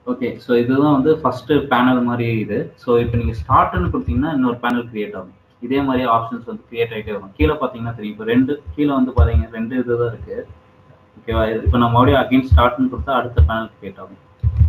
Okay so இதுதான் வந்து first panel மாதிரி இது ஸோ இப்போ நீங்கள் ஸ்டார்ட்னு கொடுத்தீங்கன்னா இன்னொரு பேனல் கிரியேட் ஆகும் இதே மாதிரி ஆப்ஷன்ஸ் வந்து கிரியேட் ஆகிட்டே வரும் கீழே பார்த்தீங்கன்னா தெரியும் இப்போ ரெண்டு கீழே வந்து பாத்தீங்க ரெண்டு இது தான் இருக்கு ஓகேவா இப்போ நம்ம மறுபடியும் அகைன் ஸ்டார்ட்னு கொடுத்தா அடுத்த பேனல் கிரியேட் ஆகும்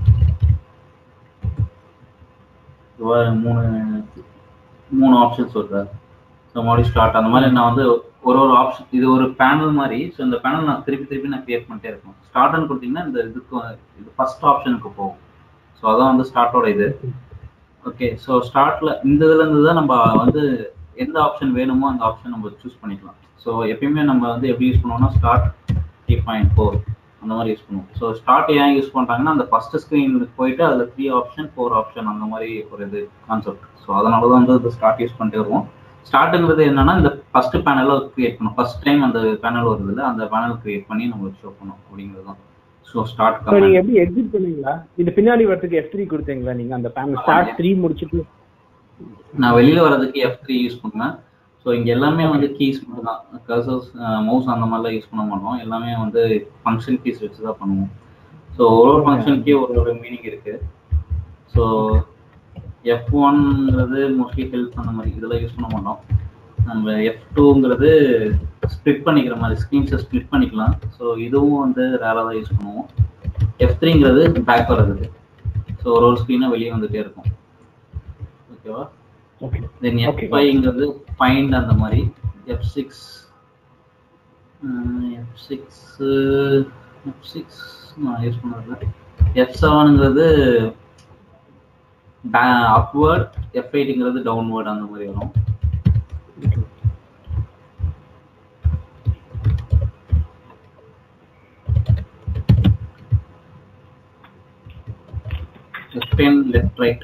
இதுவா மூணு மூணு ஆப்ஷன்ஸ் வருது ஸோ மறுபடியும் ஸ்டார்ட் அந்த மாதிரி நான் வந்து ஒரு ஒரு ஆப்ஷன் இது ஒரு பேனல் மாதிரி ஸோ இந்த பேனல் நான் திருப்பி திருப்பி நான் கிரியேட் பண்ணிட்டே இருக்கணும் ஸ்டார்ட்னு கொடுத்தீங்கன்னா இந்த இதுக்கு இது ஃபர்ஸ்ட் ஆப்ஷனுக்கு போகும் ஸோ அதான் வந்து ஸ்டார்ட்டோட இது ஓகே ஸோ ஸ்டார்ட்ல இந்த இதுல இருந்து தான் நம்ம வந்து எந்த ஆப்ஷன் வேணுமோ அந்த ஆப்ஷன் நம்ம சூஸ் பண்ணிக்கலாம் ஸோ எப்பயுமே நம்ம வந்து எப்படி யூஸ் பண்ணுவோம்னா ஸ்டார்ட் த்ரீ பாயிண்ட் ஃபோர் அந்த மாதிரி யூஸ் பண்ணுவோம் ஸோ ஸ்டார்ட் ஏன் யூஸ் பண்ணுறாங்கன்னா அந்த ஃபர்ஸ்ட் ஸ்க்ரீனுக்கு போயிட்டு அதில் த்ரீ ஆப்ஷன் ஃபோர் ஆப்ஷன் அந்த மாதிரி ஒரு இது கான்செப்ட் ஸோ அதனால தான் வந்து இந்த ஸ்டார்ட் யூஸ் பண்ணிட்டே வருவோம் ஸ்டார்ட்டுங்கிறது என்னன்னா இந்த ஃபர்ஸ்ட் பேனலை கிரியேட் பண்ணும் ஃபர்ஸ்ட் டைம் அந்த பேனல் வருது இல்லை அந்த பேனல் கிரியேட் பண்ணி நம்ம ஷோ பண்ணோம் அப்படிங்கிறது தான் ஸோ ஸ்டார்ட் ஸோ நீங்க எப்படி எக்ஸிட் பண்ணீங்களா இது பின்னாடி வரதுக்கு எஃப் த்ரீ கொடுத்தீங்களா நீங்க அந்த பேனல் ஸ்டார்ட் த்ரீ முடிச்சிட்டு நான் வெளியில வர்றதுக்கு எஃப் த்ரீ யூஸ் பண்ணுவேன் ஸோ இங்க எல்லாமே வந்து கீஸ் மட்டும் தான் கர்சர்ஸ் மவுஸ் அந்த மாதிரிலாம் யூஸ் பண்ண மாட்டோம் எல்லாமே வந்து ஃபங்க்ஷன் கீஸ் வச்சு தான் பண்ணுவோம் ஸோ ஒரு ஒரு ஃபங்க்ஷனுக்கே ஒரு ஒரு மீனிங் இருக்கு ஸோ எஃப் ஒன்ங்கிறது மோஸ்ட்லி ஹெல்ப் அந்த மாதிரி இதெல்லாம் யூஸ் பண்ண மாட்டோம் நம்ம எஃப் டூங்கிறது ஸ்ப்ளிட் பண்ணிக்கிற மாதிரி ஸ்க்ரீன்ஸை ஸ்ப்ளிட் பண்ணிக்கலாம் ஸோ இதுவும் வந்து ரேராக தான் யூஸ் பண்ணுவோம் எஃப் த்ரீங்கிறது பேக் வர்றதுக்கு ஸோ ஒரு ஒரு ஸ்க்ரீனாக வெளியே வந்துட்டே இருக்கும் ஓகேவா ஓகே தென் எஃப் Okay. ஃபைவ்ங்கிறது ஃபைண்ட் அந்த மாதிரி F six F six F six நான் யூஸ் பண்ணதில்ல எஃப் செவனுங்கிறது அப்வர்ட் எஃப் எயிட்டுங்கிறது டவுன்வர்ட் அந்த மாதிரி வரும் எஃப் டென் லெஃப்ட் ரைட்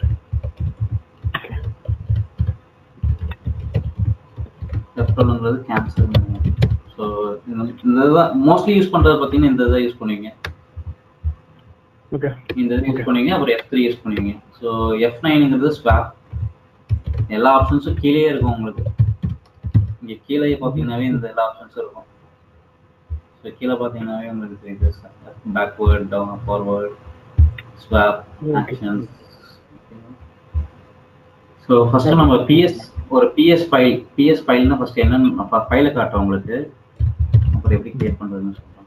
லெஃப்ட்ங்கிறது கேன்சல் ஸோ இந்த இதுதான் மோஸ்ட்லி யூஸ் பண்ணுறது பார்த்தீங்கன்னா இந்த இதை யூஸ் பண்ணுவீங்க ஓகே இந்த இது யூஸ் பண்ணுவீங்க அப்புறம் எஃப் த்ரீ யூஸ் பண்ணுவீங்க ஸோ எஃப் நைனுங்கிறது ஸ்வாப் எல்லா ஆப்ஷன்ஸும் கீழே இருக்கும் உங்களுக்கு இங்கே கீழே பார்த்தீங்கன்னாவே இந்த எல்லா ஆப்ஷன்ஸும் இருக்கும் ஸோ கீழே பார்த்தீங்கன்னாவே உங்களுக்கு தெரியுது backward down forward swap Okay. Actions so first நம்ம பிஎஸ் ஒரு பிஎஸ் ஃபைல் பிஎஸ் ஃபைல்னா ஃபர்ஸ்ட் என்னன்னு ஃபைலை காட்டுறோம் உங்களுக்கு அப்புறம் எப்படி கிரியேட் பண்ணுறதுன்னு சொல்கிறோம்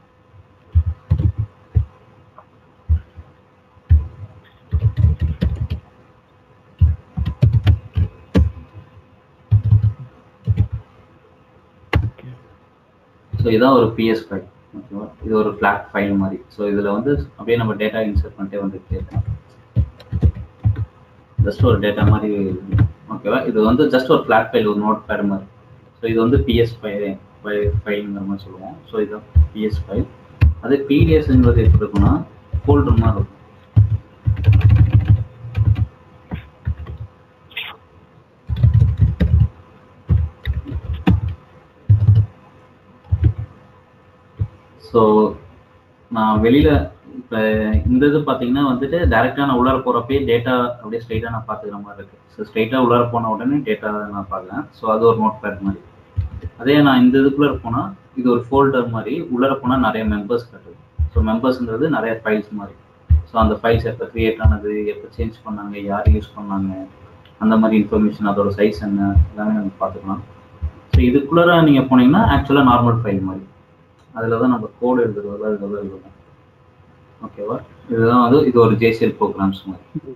ஸோ இதான் ஒரு பிஎஸ் ஃபைல் ஓகேவா இது ஒரு ஃபிளாட் ஃபைல் மாதிரி ஸோ இதில் வந்து அப்படியே நம்ம டேட்டா இன்சர்ட் பண்ணிட்டே வந்துட்டே இருக்கோம் ஜஸ்ட் ஒரு டேட்டா மாதிரி ஓகேவா இது வந்து ஜஸ்ட் ஒரு ஃபிளாட் ஃபைல் ஒரு நோட் பேட் மாதிரி ஸோ இது வந்து பிஎஸ் ஃபைல் ஃபைலுங்கிற மாதிரி சொல்லுவோம் ஸோ இதுதான் பிஎஸ் ஃபைல் அதே பிடிஎஸ்ங்கிறது எப்படி இருக்குன்னா ஃபோல்டர் மாதிரி இருக்கும் ஸோ நான் வெளியில இப்போ இந்த இது பார்த்தீங்கன்னா வந்துட்டு டேரெக்டாக நான் உள்ளார போகிறப்பே டேட்டா அப்படியே ஸ்ட்ரைட்டாக நான் பார்த்துக்கிற மாதிரி இருக்கு ஸோ ஸ்ட்ரைட்டாக உள்ளார போன உடனே டேட்டா நான் பார்க்குறேன் ஸோ அது ஒரு நோட் பேட் மாதிரி அதே நான் இந்த இதுக்குள்ளே போனால் இது ஒரு ஃபோல்டர் மாதிரி உள்ளார போனால் நிறைய மெம்பர்ஸ் கட்டுது ஸோ மெம்பர்ஸ்ங்கிறது நிறைய ஃபைல்ஸ் மாதிரி ஸோ அந்த ஃபைல்ஸ் எப்போ கிரியேட் ஆனது எப்போ சேஞ்ச் பண்ணாங்க யார் யூஸ் பண்ணாங்க அந்த மாதிரி இன்ஃபர்மேஷன் அதோட சைஸ் என்ன எல்லாமே நம்ம பார்த்துக்கலாம் ஸோ இதுக்குள்ளார நீங்கள் போனீங்கன்னா ஆக்சுவலாக நார்மல் ஃபைல் மாதிரி அதில் தான் நம்ம கோடு எழுதுறது அதில் தான் எழுதுவோம் ஓகேவா இதுதான் வந்து இது ஒரு ஜேசிஎல் ப்ரோக்ராம்ஸ் மாதிரி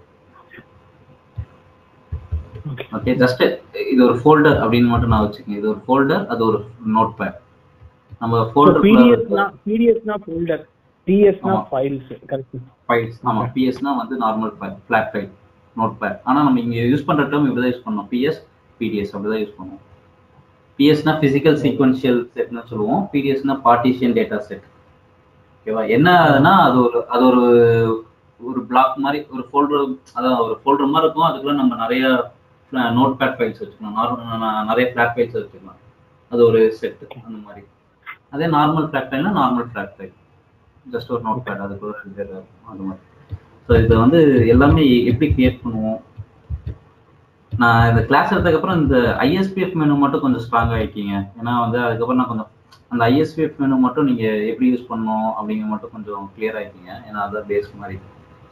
ஓகே ஓகே ஜஸ்ட் இது ஒரு ஃபோல்டர் அப்படின்னு மட்டும் நான் வச்சுக்கேன் இது ஒரு ஃபோல்டர் அது ஒரு நோட் பேட் நம்ம ஃபோல்டர் பிடிஎஸ்னா பிடிஎஸ்னா ஃபோல்டர் பிஎஸ்னா ஆமா. ஃபைல்ஸ் கரெக்ட் ஃபைல்ஸ் ஆமா பிஎஸ்னா வந்து normal file flat file notepad ஆனா நம்ம இங்க யூஸ் பண்ற டேர்ம் இப்படி தான் யூஸ் பண்ணோம் பிஎஸ் பிடிஎஸ் அப்படி தான் யூஸ் பண்ணுவோம் பிஎஸ்னா பிசிக்கல் சீக்வன்ஷியல் செட்னு சொல்லுவோம் பிடிஎஸ்னா பார்ட்டிஷியன் டேட்டா செட் ஓகேவா என்னன்னா அது ஒரு அது ஒரு ஒரு பிளாக் மாதிரி ஒரு ஃபோல்டர் அதான் ஒரு ஃபோல்டர் மாதிரி இருக்கும் அதுக்குள்ள நம்ம நிறைய நோட் பேட் ஃபைல்ஸ் வச்சுக்கலாம் நார்மல் நிறைய ஃபிளாட் ஃபைல்ஸ் வச்சுக்கலாம் அது ஒரு செட் அந்த மாதிரி அதே நார்மல் ஃபிளாட் ஃபைல்னா நார்மல் ஃபிளாட் ஃபைல் ஜஸ்ட் ஒரு நோட் பேட் அதுக்குள்ள ரெண்டு பேர் இருக்கும் அது மாதிரி ஸோ இதை வந்து எல்லாமே எப்படி கிரியேட் பண்ணுவோம் நான் இந்த கிளாஸ் எடுத்ததுக்கப்புறம் இந்த ஐஎஸ்பிஎஃப் மெனு மட்டும் கொஞ்சம் ஸ்ட்ராங் ஆகிக்கிங்க ஏன்னா வந்து அதுக்கப்புறம் நான் கொஞ்சம் அந்த ஐஎஸ்பிஎஃப் மெனு மட்டும் நீங்கள் எப்படி யூஸ் பண்ணணும் அப்படிங்கிற மட்டும் கொஞ்சம் கிளியர் ஆகிக்கிங்க ஏன்னா அதான் பேஸ் மாதிரி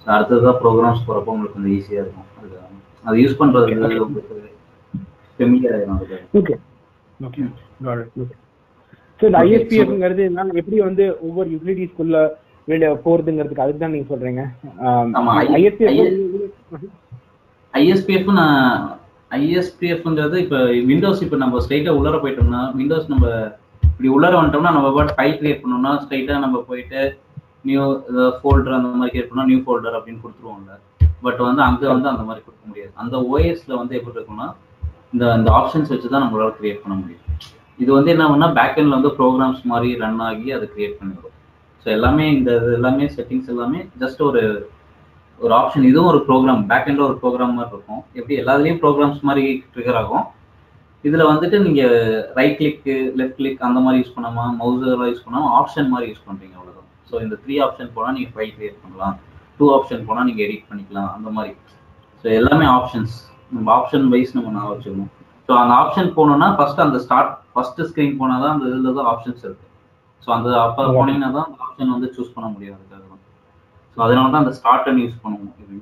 ஸோ அடுத்ததான் ப்ரோக்ராம்ஸ் போகிறப்போ உங்களுக்கு கொஞ்சம் ஈஸியாக இருக்கும் அது அது யூஸ் பண்ணுறது உங்களுக்கு ஃபெமிலியர் ஆகிடும் அதுக்கு okay okay got it okay so இந்த Okay, ஐஎஸ்பிஎஃப்ங்கிறது நான் எப்படி வந்து ஒவ்வொரு யூட்டிலிட்டிஸ்குள்ள வெளிய போறதுங்கிறதுக்கு அதுக்கு தான் நீங்க சொல்றீங்க ஆமா, I- ஐஎஸ்பிஎஃப் ஐஎஸ்பிஎஃப் நான் ஐஎஸ்பிஎஃப்ங்கிறது இப்போ விண்டோஸ் இப்போ நம்ம ஸ்ட்ரைட்டாக உள்ளார போயிட்டோம்னா விண்டோஸ் நம்ம இப்படி உள்ளார வந்துட்டோம்னா நம்ம பாட்டு ஃபைல் கிரியேட் பண்ணோம்னா ஸ்ட்ரைட்டாக நம்ம போயிட்டு நியூ ஃபோல்டர் அந்த மாதிரி கிரியேட் பண்ணால் நியூ ஃபோல்டர் அப்படின்னு கொடுத்துருவோம்ல பட் வந்து அங்கே வந்து அந்த மாதிரி கொடுக்க முடியாது அந்த ஓஎஸ்ல வந்து எப்படி இருக்கும்னா இந்த இந்த ஆப்ஷன்ஸ் வச்சு தான் நம்மளால கிரியேட் பண்ண முடியும் இது வந்து என்ன பண்ணா பேக்எண்ட்ல வந்து ப்ரோக்ராம்ஸ் மாதிரி ரன் ஆகி அதை கிரியேட் பண்ணிடும் ஸோ எல்லாமே இந்த இது எல்லாமே செட்டிங்ஸ் எல்லாமே ஜஸ்ட் ஒரு ஒரு ஆப்ஷன் இதுவும் ஒரு ப்ரோக்ராம் பேக் எண்ட்ல ஒரு ப்ரோக்ராம் மாதிரி இருக்கும் எப்படி எல்லாத்துலேயும் ப்ரோக்ராம்ஸ் மாதிரி ட்ரிகர் ஆகும் இதில் வந்துட்டு நீங்கள் ரைட் கிளிக் லெஃப்ட் கிளிக் அந்த மாதிரி யூஸ் பண்ணாமல் மவுஸ் எல்லாம் யூஸ் பண்ணாமல் ஆப்ஷன் மாதிரி யூஸ் பண்ணுறீங்க அவ்வளோதான் ஸோ இந்த த்ரீ ஆப்ஷன் போனால் நீங்கள் ஃபைல் கிரியேட் பண்ணலாம் டூ ஆப்ஷன் போனால் நீங்கள் எடிட் பண்ணிக்கலாம் அந்த மாதிரி ஸோ எல்லாமே ஆப்ஷன்ஸ் நம்ம ஆப்ஷன் வைஸ் நம்ம நான் வச்சுக்கணும் ஸோ அந்த ஆப்ஷன் போனோம்னா ஃபர்ஸ்ட் அந்த ஸ்டார்ட் ஃபர்ஸ்ட் ஸ்க்ரீன் போனால் தான் அந்த இதில் தான் ஆப்ஷன்ஸ் இருக்கு ஸோ அந்த அப்போ Okay. போனீங்கன்னா தான் அந்த ஆப்ஷன் வந்து சூஸ் பண்ண முடியும் அதுக்காக தான் ஸோ அதனால தான் அந்த ஸ்டார்ட்னு யூஸ் பண்ணுவோம் இது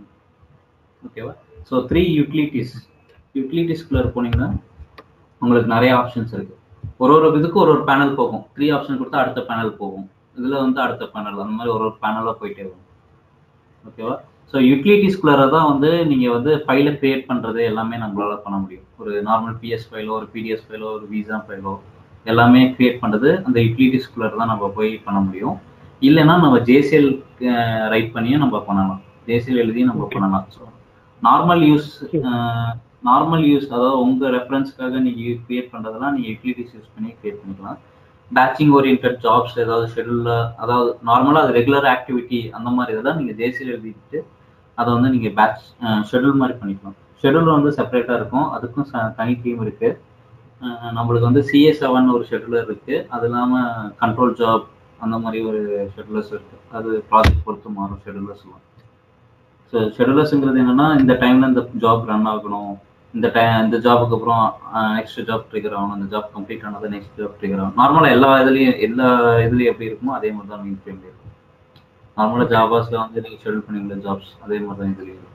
ஓகேவா ஸோ த்ரீ யூட்டிலிட்டிஸ் யூட்டிலிட்டிஸ்குள்ளே போனீங்கன்னா உங்களுக்கு நிறைய ஆப்ஷன்ஸ் இருக்கு ஒரு ஒரு இதுக்கு ஒரு ஒரு பேனல் போகும் த்ரீ ஆப்ஷன் கொடுத்தா அடுத்த பேனல் போகும் இதுல வந்து அடுத்த பேனல் அந்த மாதிரி ஒரு ஒரு பேனலாக போயிட்டே வரும் ஓகேவா ஸோ யூட்டிலிட்டிஸ்குள்ளார தான் வந்து நீங்க வந்து ஃபைலை கிரியேட் பண்றது எல்லாமே நம்மளால பண்ண முடியும் ஒரு நார்மல் பிஎஸ் ஃபைலோ ஒரு பிடிஎஸ் ஃபைலோ ஒரு விசா ஃபைலோ எல்லாமே கிரியேட் பண்றது அந்த யூட்டிலிட்டிஸ்குள்ளார தான் நம்ம போய் பண்ண முடியும் இல்லைன்னா நம்ம ஜேசிஎல் ரைட் பண்ணியும் நம்ம பண்ணலாம் ஜேசிஎல் எழுதியும் நம்ம Okay. பண்ணலாம் so normal use normal use அதாவது உங்க ரெஃபரன்ஸ்க்காக நீங்க கிரியேட் பண்றதெல்லாம் நீங்க யூட்டிலிட்டிஸ் யூஸ் பண்ணி கிரியேட் பண்ணிக்கலாம் பேட்சிங் ஓரியன்ட் ஜாப்ஸ் ஏதாவது ஷெடியூல்ல அதாவது நார்மலா அது ரெகுலர் ஆக்டிவிட்டி அந்த மாதிரி இதெல்லாம் நீங்க ஜேசியில் எழுதிட்டு அதை வந்து நீங்க பேட்ச் ஷெடியூல் மாதிரி பண்ணிக்கலாம் ஷெடியூல் வந்து செப்பரேட்டா இருக்கும் அதுக்கும் ச- தனி டீம் இருக்கு அஹ் நம்மளுக்கு வந்து சிஏ செவன் ஒரு ஷெடியூலர் இருக்கு அது இல்லாம கண்ட்ரோல் ஜாப் அந்த மாதிரி ஒரு ஷெடியூலர்ஸ் இருக்கு அது ப்ராஜெக்ட் பொறுத்து மாறும் ஷெடியூலர்ஸ்லாம் ஸோ ஷெடியூலர்ஸுங்கிறது என்னன்னா இந்த டைம்ல இந்த ஜாப் ரன் ஆகணும் இந்த டைம் இந்த ஜாபுக்கு அப்புறம் நெக்ஸ்ட் ஜாப் ட்ரிகர் ஆகணும் இந்த ஜாப் கம்ப்ளீட் ஆனது நெக்ஸ்ட் ஜாப் ட்ரிகர் ஆகும் நார்மலாக எல்லா இதுலயும் எல்லா இதுலயும் எப்படி இருக்குமோ அதே மாதிரி தான் நீங்கள் ஃப்ரேம் இருக்கும் நார்மலாக ஜாபாஸ்ல வந்து நீங்கள் ஷெடியூல் பண்ணீங்களா ஜாப்ஸ் அதே மாதிரி தான் இதுலயும் இருக்கும்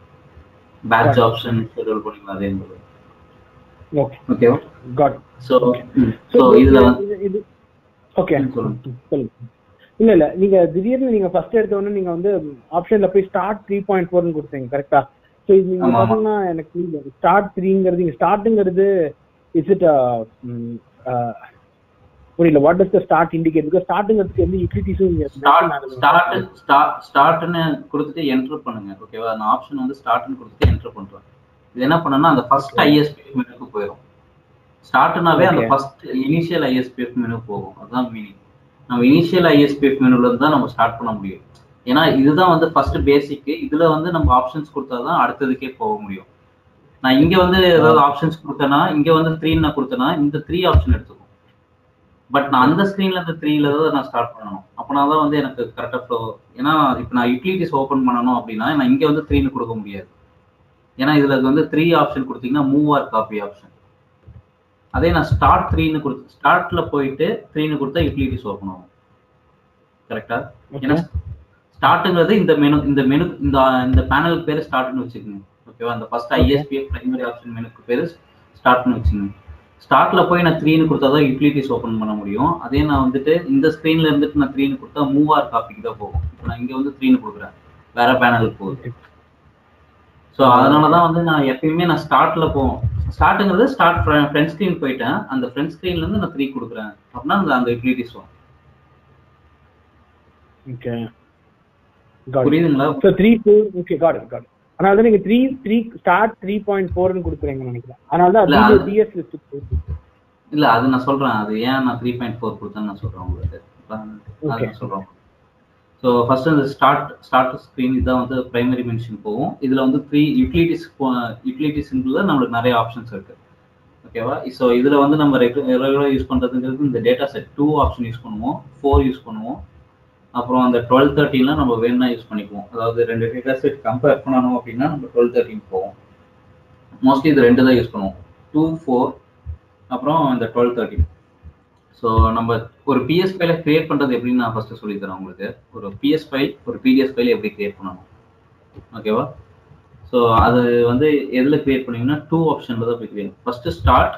பேட்ச் ஜாப்ஸ் ஷெடியூல் பண்ணீங்களா அதே மாதிரி ஓகே ஓகேவா காட் ஸோ ஸோ இதுல வந்து இது ஓகே ம், சொல்லுங்க. சொல்லுங்க இல்ல இல்ல நீங்க திடீர்னு நீங்க ஃபர்ஸ்ட் எடுத்த உடனே நீங்க வந்து ஆப்ஷன்ல போய் ஸ்டார்ட் த்ரீ பாயிண்ட் ஃபோர்னு கொடுத்தீங்க கரெக்டா ஸோ இது நீங்க ஆமா, ஆமா. பாத்தீங்கன்னா எனக்கு ஸ்டார்ட் த்ரீங்கிறது நீங்க ஸ்டார்ட்ங்கிறது இஸ் இட் புரியல what does the start indicate because ஸ்டார்ட்ங்கிறதுக்கு எந்த யூட்டிலிட்டிஸும் ஸ்டார்ட் ஸ்டார்ட் ஸ்டார்ட் ஸ்டார்ட்னு கொடுத்துட்டு என்டர் பண்ணுங்க ஓகேவா அந்த ஆப்ஷன் வந்து ஸ்டார்ட்னு கொடுத்துட்டு என்டர் பண்றேன் இது என்ன பண்ணனா அந்த ஃபர்ஸ்ட் ஐஎஸ்பிஎஃப் மெனுக்கு போயிடும் ஸ்டார்ட்னாவே அந்த Okay. First initial ISPF menu போகும் அதுதான் மீனிங் நம்ம இனிஷியல் ஐஎஸ்பிஎஃப் மெனுல இருந்து தான் நம்ம ஸ்டார்ட் பண்ண முடியும் ஏன்னா இதுதான் வந்து ஃபர்ஸ்ட் பேசிக் இதுல வந்து நம்ம ஆப்ஷன்ஸ் கொடுத்தா தான் அடுத்ததுக்கே போக முடியும் நான் இங்க வந்து ஏதாவது ஆப்ஷன்ஸ் கொடுத்தேன்னா இங்க வந்து த்ரீ நான் கொடுத்தேன்னா இந்த த்ரீ ஆப்ஷன் எடுத்துக்கும் பட் நான் அந்த ஸ்க்ரீன்ல இந்த த்ரீல தான் நான் ஸ்டார்ட் பண்ணணும் அப்பனா தான் வந்து எனக்கு கரெக்டாக ஃப்ளோ ஏன்னா இப்போ நான் யூட்டிலிட்டிஸ் ஓப்பன் பண்ணணும் அப்படின்னா நான் இங்க வந்து த்ரீன்னு கொடுக்க முடியாது ஏன்னா இதுல வந்து த்ரீ ஆப்ஷன் கொடுத்தீங்கன்னா மூவ் ஆர் காப்பி ஆப்ஷன் அதே நான் ஸ்டார்ட் த்ரீன்னு கொடுத்து ஸ்டார்ட்ல போயிட்டு த்ரீன்னு கொடுத்தா யூட்டிலிட்டிஸ் ஓப்பன் ஆகும் கரெக்டா ஏன்னா ஸ்டார்ட்ங்கிறது இந்த மெனு இந்த மெனு இந்த இந்த பேனலுக்கு பேரு ஸ்டார்ட்னு வச்சுக்கோங்க ஓகேவா அந்த first Okay. ISPF primary option மெனுக்கு பேரு ஸ்டார்ட்னு வச்சுக்கோங்க ஸ்டார்ட்ல போய் நான் த்ரீன்னு கொடுத்தா தான் யூட்டிலிட்டிஸ் ஓப்பன் பண்ண முடியும் அதே நான் வந்துட்டு இந்த ஸ்க்ரீன்ல இருந்துட்டு நான் த்ரீன்னு கொடுத்தா மூவ் ஆர் காப்பிக்கு தான் போகும் இப்போ நான் இங்க வந்து த்ரீன்னு கொடுக்குறேன் வேற பேனலுக்கு போகுது ஸோ அதனால தான் வந்து நான் எப்பயுமே நான் ஸ்டார்ட்ல போவோம் ஸ்டார்ட்ங்கிறது ஸ்டார்ட் ஃப்ரண்ட் ஸ்க்ரீன் போயிட்டேன் அந்த ஃப்ரண்ட் ஸ்க்ரீன்ல இருந்து நான் த்ரீ கொடுக்குறேன் அப்படின்னா அந்த அந்த யூட்டிலிட்டிஸ் வரும் ஓகே காட் புரியுதுங்களா so three four okay got got அதனால தான் நீங்க three three start three point ஃபோர்னு கொடுக்குறீங்கன்னு நினைக்கிறேன் அதனால இல்ல, தான் அது- டிஎஸ் லிஸ்ட் இல்ல அது நான் சொல்றேன் அது ஏன் நான் த்ரீ பாயிண்ட் ஃபோர் கொடுத்தேன்னு நான் சொல்றேன் உங்களுக்கு அது Okay. நான் சொல்றேன் ஸோ ஃபர்ஸ்ட் இந்த ஸ்டார்ட் ஸ்டார்ட் ஸ்க்ரீன் இதான் வந்து பிரைமரி மென்ஷன் போகும் இதுல வந்து த்ரீ யூட்டிலிட்டிஸ் யூட்டிலிட்டிஸ்ல நம்மளுக்கு நிறைய ஆப்ஷன்ஸ் இருக்கு ஓகேவா ஸோ இதுல வந்து நம்ம ரெகுலராக யூஸ் பண்றதுங்கிறது இந்த data set two option use பண்ணுவோம் ஃபோர் யூஸ் பண்ணுவோம் அப்புறம் அந்த டுவெல் தேர்ட்டின்லாம் நம்ம வேணா யூஸ் பண்ணிக்குவோம் அதாவது ரெண்டு டேட்டா செட் கம்பேர் பண்ணணும் அப்படின்னா நம்ம டுவெல் தேர்ட்டின் போவோம் மோஸ்ட்லி இது ரெண்டு தான் யூஸ் பண்ணுவோம் டூ ஃபோர் அப்புறம் இந்த டுவெல் தேர்ட்டின் ஸோ நம்ம ஒரு பிஎஸ் ஃபைலை கிரியேட் பண்ணுறது எப்படின்னு நான் ஃபஸ்ட்டு சொல்லித்தரேன் உங்களுக்கு ஒரு பிஎஸ் ஃபைல் ஒரு பிடிஎஸ் ஃபைல் எப்படி கிரியேட் பண்ணணும் ஓகேவா ஸோ அது வந்து எதில் கிரியேட் பண்ணீங்கன்னா டூ ஆப்ஷனில் தான் போய் கிரியேட் ஃபர்ஸ்ட் ஸ்டார்ட்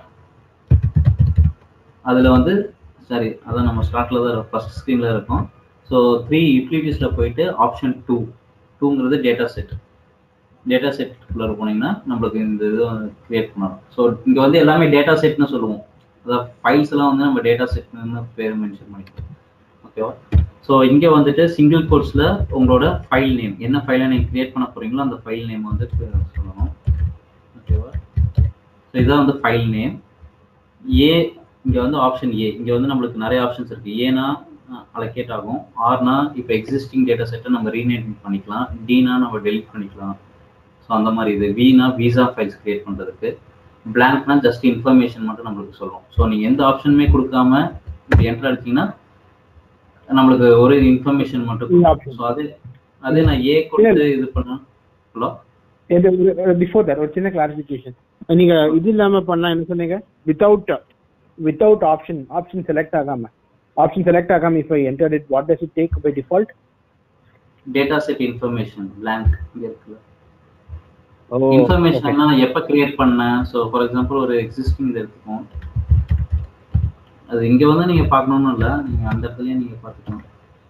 அதில் வந்து சரி அதான் நம்ம ஸ்டார்ட்ல தான் ஃபர்ஸ்ட் ஸ்க்ரீனில் இருக்கும் ஸோ த்ரீ யூட்டிலிட்டிஸில் போயிட்டு ஆப்ஷன் டூ டூங்கிறது டேட்டா செட் டேட்டா செட்டுக்குள்ளே போனீங்கன்னா நம்மளுக்கு இந்த இது கிரியேட் பண்ணணும் ஸோ இங்கே வந்து எல்லாமே டேட்டா செட்னு சொல்லுவோம் அதாவது ஃபைல்ஸ் எல்லாம் வந்து நம்ம டேட்டா செட்னு பேர் மென்ஷன் பண்ணிக்கலாம் ஓகேவா ஸோ இங்கே வந்துட்டு சிங்கிள் கோர்ஸில் உங்களோட ஃபைல் நேம் என்ன ஃபைலை நீங்கள் கிரியேட் பண்ண போறீங்களோ அந்த ஃபைல் நேம் வந்து சொல்லணும் ஓகேவா ஸோ இதான் வந்து ஃபைல் நேம் ஏ இங்கே வந்து ஆப்ஷன் ஏ இங்கே வந்து நம்மளுக்கு நிறைய ஆப்ஷன்ஸ் இருக்குது ஏனா அலோகேட் ஆகும் ஆர்னா இப்போ எக்ஸிஸ்டிங் டேட்டா செட்டை நம்ம ரீநேம் பண்ணிக்கலாம் டீனா நம்ம டெலிட் பண்ணிக்கலாம் ஸோ அந்த மாதிரி இது வீனா விசா ஃபைல்ஸ் கிரியேட் பண்ணுறதுக்கு பிளாங்க்னா ஜஸ்ட் இன்ஃபர்மேஷன் மட்டும் நம்மளுக்கு சொல்லும் ஸோ நீங்கள் எந்த ஆப்ஷனுமே கொடுக்காம இப்போ என்டர் அடிச்சிங்கன்னா நம்மளுக்கு ஒரு இன்ஃபர்மேஷன் மட்டும் ஸோ அது அதே நான் ஏ கொடுத்து இது பண்ணேன் ஹலோ பிஃபோர் தட் ஒரு சின்ன கிளாரிஃபிகேஷன் நீங்க இது இல்லாம பண்ணா என்ன சொன்னீங்க without without option option select ஆகாம ஆப்ஷன் செலக்ட் ஆகாம if I entered it what does it take by default data set information blank இங்க இருக்குல்ல இன்ஃபர்மேஷன் நான் எப்ப கிரியேட் பண்ணேன் ஸோ ஃபார் எக்ஸாம்பிள் ஒரு எக்ஸிஸ்டிங் இது எடுத்துப்போம் அது இங்க வந்து நீங்க பார்க்கணும்னு இல்லை நீங்க அந்த இடத்துலயே நீங்க பார்த்துக்கணும்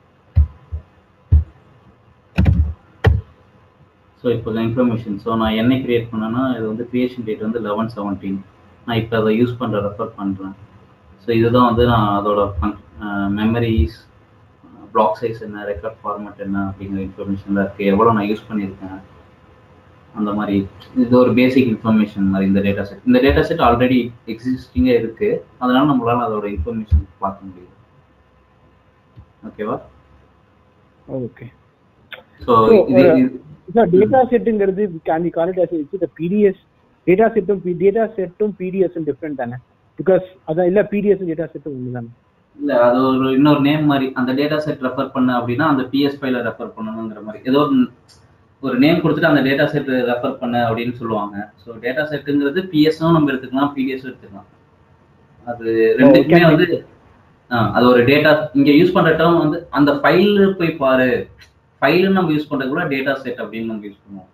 ஸோ இப்போ இன்ஃபர்மேஷன் ஸோ நான் என்ன கிரியேட் பண்ணேன்னா இது வந்து கிரியேஷன் டேட் வந்து லெவன் செவன்டீன் நான் இப்போ அதை யூஸ் பண்ணுற ரெஃபர் பண்ணுறேன் ஸோ இதுதான் வந்து நான் அதோட மெமரிஸ் பிளாக் சைஸ் என்ன ரெக்கார்ட் ஃபார்மேட் என்ன அப்படிங்கிற இன்ஃபர்மேஷன்லாம் இருக்குது எவ்வளோ நான் யூஸ் பண்ணியிருக்கேன் அந்த மாதிரி இது ஒரு பேசிக் இன்ஃபர்மேஷன் மாதிரி இந்த டேட்டா செட் இந்த டேட்டா செட் ஆல்ரெடி எக்ஸிஸ்டிங்காக இருக்குது அதனால நம்மளால அதோட இன்ஃபர்மேஷன் பார்க்க முடியுது ஓகேவா ஓகே ஸோ இது சார் டேட்டா செட்டுங்கிறது can we call it as it's the PDS data செட்டும் டேட்டா செட்டும் பிடிஎஸும் டிஃப்ரெண்ட் தானே பிகாஸ் அதான் இல்ல பிடிஎஸ் டேட்டா செட்டும் ஒன்று தானே இல்ல அது ஒரு இன்னொரு நேம் மாதிரி அந்த டேட்டா செட் ரெஃபர் பண்ண அப்படின்னா அந்த பிஎஸ் ஃபைல ரெஃபர் பண்ணணுங்கிற மாதிரி ஏதோ ஒரு நேம் கொடுத்துட்டு அந்த டேட்டா செட் ரெஃபர் பண்ண அப்படின்னு சொல்லுவாங்க ஸோ டேட்டா செட்டுங்கிறது பிஎஸ்ஸும் நம்ம எடுத்துக்கலாம் பிடிஎஸும் எடுத்துக்கலாம் அது ரெண்டுக்குமே வந்து அது ஒரு டேட்டா இங்க யூஸ் பண்ற டேர்ம் வந்து அந்த ஃபைல் போய் பாரு ஃபைல் நம்ம யூஸ் பண்றது கூட டேட்டா செட் அப்படின்னு நம்ம யூஸ் பண்ணுவோம்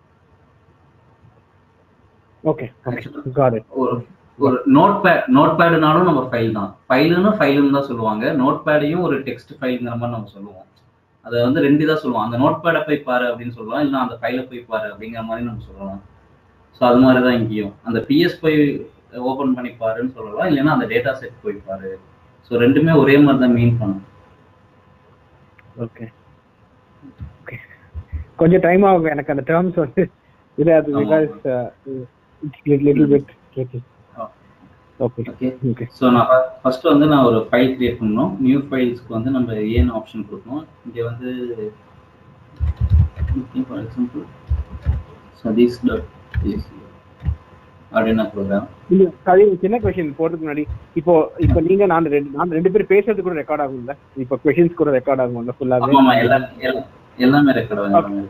ஓகே காட் இட் ஒரு ஒரு நோட் பேட் நோட் பேடுனாலும் நம்ம ஃபைல் தான் ஃபைலுன்னு ஃபைலுன்னு தான் சொல்லுவாங்க நோட் பேடையும் ஒரு டெக்ஸ்ட் ஃபைலுங்கிற மாதிரி நம்ம சொல்லுவோம் அதை வந்து ரெண்டு தான் சொல்லுவோம் அந்த நோட் பேடை போய் பாரு அப்படின்னு சொல்லலாம் இல்லை அந்த ஃபைலை போய் பாரு அப்படிங்கிற மாதிரி நம்ம சொல்லலாம் ஸோ அது மாதிரி தான் இங்கேயும் அந்த பிஎஸ் போய் ஓப்பன் பண்ணி பாருன்னு சொல்லலாம் இல்லைன்னா அந்த டேட்டா செட் போய் பாரு ஸோ ரெண்டுமே ஒரே மாதிரி தான் மீன் பண்ணும் ஓகே ஓகே கொஞ்சம் டைம் ஆகும் எனக்கு அந்த டேர்ம்ஸ் வந்து இது அது because little bit okay okay okay okay so நான் ஃபர்ஸ்ட் வந்து நான் ஒரு ஃபைல் கிரியேட் பண்ணணும் நியூ ஃபைல்ஸ்க்கு வந்து நம்ம ஏன் ஆப்ஷன் கொடுக்கணும் இங்கே வந்து ஃபார் எக்ஸாம்பிள் சதீஷ் டாட் அப்படின்னு ப்ரோக்ராம் இல்ல அது ஒரு சின்ன கொஸ்டின் போறதுக்கு முன்னாடி இப்போ இப்போ நீங்க நான் ரெண்டு நான் ரெண்டு பேரும் பேசுறது கூட ரெக்கார்ட் ஆகும்ல இப்போ கொஸ்டின்ஸ் கூட ரெக்கார்ட் ஆகும்ல ஃபுல்லாவே ஆமாம் எல்லாம் எல்லாம் எல்லாமே ரெக்கார்ட் ஆகும்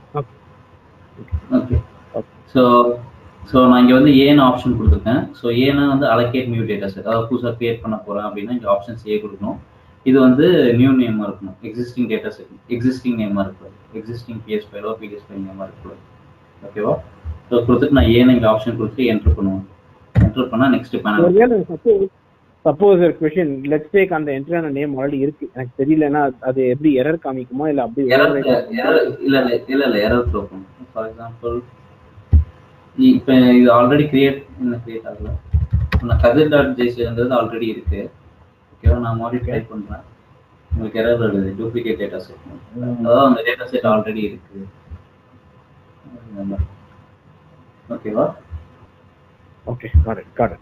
ஓகே ஸோ ஸோ நான் இங்கே வந்து ஏன்னு ஆப்ஷன் கொடுத்துருக்கேன் ஸோ ஏன்னா வந்து அலோகேட் நியூ டேட்டா செட் அதாவது புதுசாக கிரியேட் பண்ண போகிறேன் அப்படின்னா இங்கே ஆப்ஷன்ஸ் ஏ கொடுக்கணும் இது வந்து நியூ நேமாக இருக்கணும் எக்ஸிஸ்டிங் டேட்டா செட் எக்ஸிஸ்டிங் நேமாக இருக்கக்கூடாது எக்ஸிஸ்டிங் பிஎஸ் ஃபைலோ பிஎஸ் ஃபைல் நேமாக இருக்கக்கூடாது ஓகேவா ஸோ கொடுத்துட்டு நான் ஏன்னு இங்கே ஆப்ஷன் கொடுத்து என்ட்ரு பண்ணுவேன் என்ட்ரு பண்ணால் நெக்ஸ்ட் பேனல் ஒருவேளை சப்போஸ் சப்போஸ் ஒரு கொஸ்டின் லெட்ஸ் டேக் அந்த என்ட்ரியான நேம் ஆல்ரெடி இருக்கு எனக்கு தெரியலன்னா அது எப்படி எரர் காமிக்குமா இல்ல அப்படி எரர் எரர் இல்லை இல்லை இல்லை இல்லை எரர் த்ரோ பண்ணும் ஃபார் எக்ஸாம்பிள் இப்போ இது ஆல்ரெடி கிரியேட் என்ன கிரியேட் ஆகல நான் கதிர் டாட் ஜெய்சின்றது ஆல்ரெடி இருக்கு ஓகேவா நான் மாதிரி ட்ரை பண்ணுறேன் உங்களுக்கு எரர் வருது டூப்ளிகேட் டேட்டா செட் அதாவது அந்த டேட்டா செட் ஆல்ரெடி இருக்கு ஓகேவா okay got it got it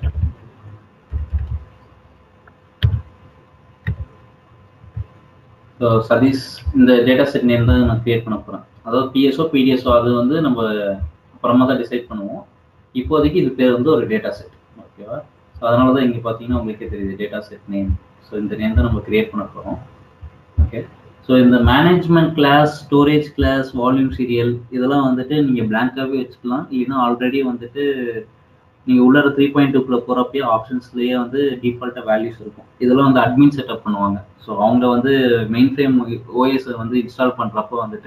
so Satish இந்த டேட்டா செட் நேம் தான் நான் கிரியேட் பண்ண போகிறேன் அதாவது பிஎஸ்ஓ பிடிஎஸ்ஓ அது வந்து நம்ம அப்புறமா தான் டிசைட் பண்ணுவோம் இப்போதைக்கு இது பேர் வந்து ஒரு டேட்டா செட் ஓகேவா ஸோ அதனால தான் இங்கே பார்த்தீங்கன்னா உங்களுக்கே தெரியுது டேட்டா செட் நேம் ஸோ இந்த நேம் தான் நம்ம கிரியேட் பண்ண போகிறோம் ஓகே ஸோ இந்த management class storage class volume serial இதெல்லாம் வந்துட்டு நீங்கள் பிளாங்காகவே வச்சுக்கலாம் இல்லைன்னா ஆல்ரெடி வந்துட்டு நீங்கள் உள்ள த்ரீ பாயிண்ட் டூக்குள்ள போகிறப்பயே ஆப்ஷன்ஸ்லேயே வந்து டிஃபால்ட்டாக வேல்யூஸ் இருக்கும் இதெல்லாம் வந்து அட்மின் செட்டப் பண்ணுவாங்க ஸோ அவங்க வந்து மெயின் ஃப்ரேம் ஓஎஸ் வந்து இன்ஸ்டால் பண்ணுறப்போ வந்துட்டு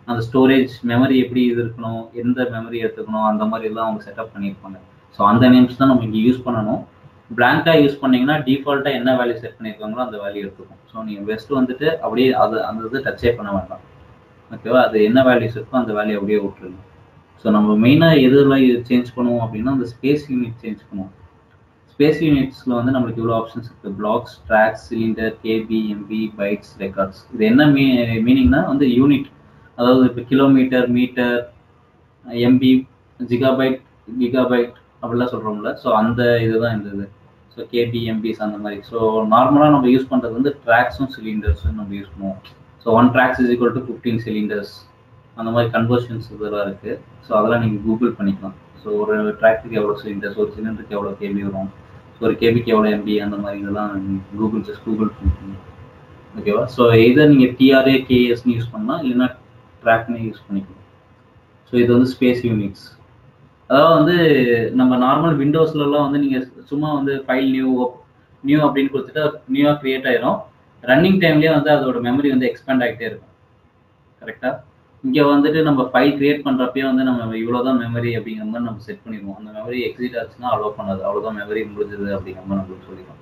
அந்த ஸ்டோரேஜ் மெமரி எப்படி இது இருக்கணும் எந்த மெமரி எடுத்துக்கணும் அந்த மாதிரி எல்லாம் அவங்க செட்டப் பண்ணியிருப்பாங்க ஸோ அந்த நேம்ஸ் தான் நம்ம இங்கே யூஸ் பண்ணணும் பிளாங்காக யூஸ் பண்ணீங்கன்னா டிஃபால்ட்டாக என்ன வேல்யூ செட் பண்ணியிருக்காங்களோ அந்த வேல்யூ எடுத்துக்கும் ஸோ நீங்கள் பெஸ்ட் வந்துட்டு அப்படியே அது அந்த இது டச்சே பண்ண வேண்டாம் ஓகேவா அது என்ன வேல்யூஸ் இருக்கோ அந்த வேல்யூ அப்படியே விட்டுருங்க ஸோ நம்ம மெயினாக எதுலாம் சேஞ்ச் பண்ணுவோம் அப்படின்னா அந்த ஸ்பேஸ் யூனிட் சேஞ்ச் பண்ணுவோம் ஸ்பேஸ் யூனிட்ஸில் வந்து நம்மளுக்கு இவ்வளோ ஆப்ஷன்ஸ் இருக்குது blocks tracks cylinder KB MB bytes records இது என்ன மீ மீனிங்னா வந்து யூனிட் அதாவது இப்போ kilometre metre MB gigabyte gigabyte அப்படிலாம் சொல்கிறோம்ல ஸோ அந்த இதுதான் இந்த இது ஸோ கேபி எம்பிஸ் அந்த மாதிரி ஸோ நார்மலாக நம்ம யூஸ் பண்ணுறது வந்து ட்ராக்ஸும் சிலிண்டர்ஸும் நம்ம யூஸ் பண்ணுவோம் so one tracks is equal to fifteen cylinders அந்த மாதிரி கன்வர்ஷன்ஸ் இதெல்லாம் இருக்குது ஸோ அதெல்லாம் நீங்கள் கூகுள் பண்ணிக்கலாம் ஸோ ஒரு ட்ராக்டருக்கு எவ்வளோ சிலிண்டர்ஸ் ஒரு சிலிண்டருக்கு எவ்வளோ கேபி வரும் ஸோ ஒரு கேபிக்கு எவ்வளோ எம்பி அந்த மாதிரி இதெல்லாம் கூகுள் ஜஸ்ட் கூகுள் பண்ணிக்கலாம் ஓகேவா ஸோ இதை நீங்கள் டிஆர்ஏ கேஎஸ்னு யூஸ் பண்ணலாம் இல்லைன்னா ட்ராக்னே யூஸ் பண்ணிக்கலாம் ஸோ இது வந்து ஸ்பேஸ் யூனிட்ஸ் அதாவது வந்து நம்ம நார்மல் விண்டோஸ்லலாம் வந்து நீங்கள் சும்மா வந்து ஃபைல் நியூ நியூ அப்படின்னு கொடுத்துட்டு நியூவாக க்ரியேட் ஆயிரும் ரன்னிங் டைம்லேயே வந்து அதோட மெமரி வந்து எக்ஸ்பேண்ட் ஆகிட்டே இருக்கும் கரெக்டாக இங்கே வந்துட்டு நம்ம ஃபைல் கிரியேட் பண்ணுறப்பயே வந்து நம்ம இவ்வளோ தான் மெமரி அப்படிங்கிற மாதிரி நம்ம செட் பண்ணிடுவோம் அந்த மெமரி எக்ஸிட் ஆச்சுன்னா அலோவ் பண்ணாது அவ்வளோதான் மெமரி முடிஞ்சது அப்படிங்கிற மாதிரி நம்மளுக்கு சொல்லிடுவோம்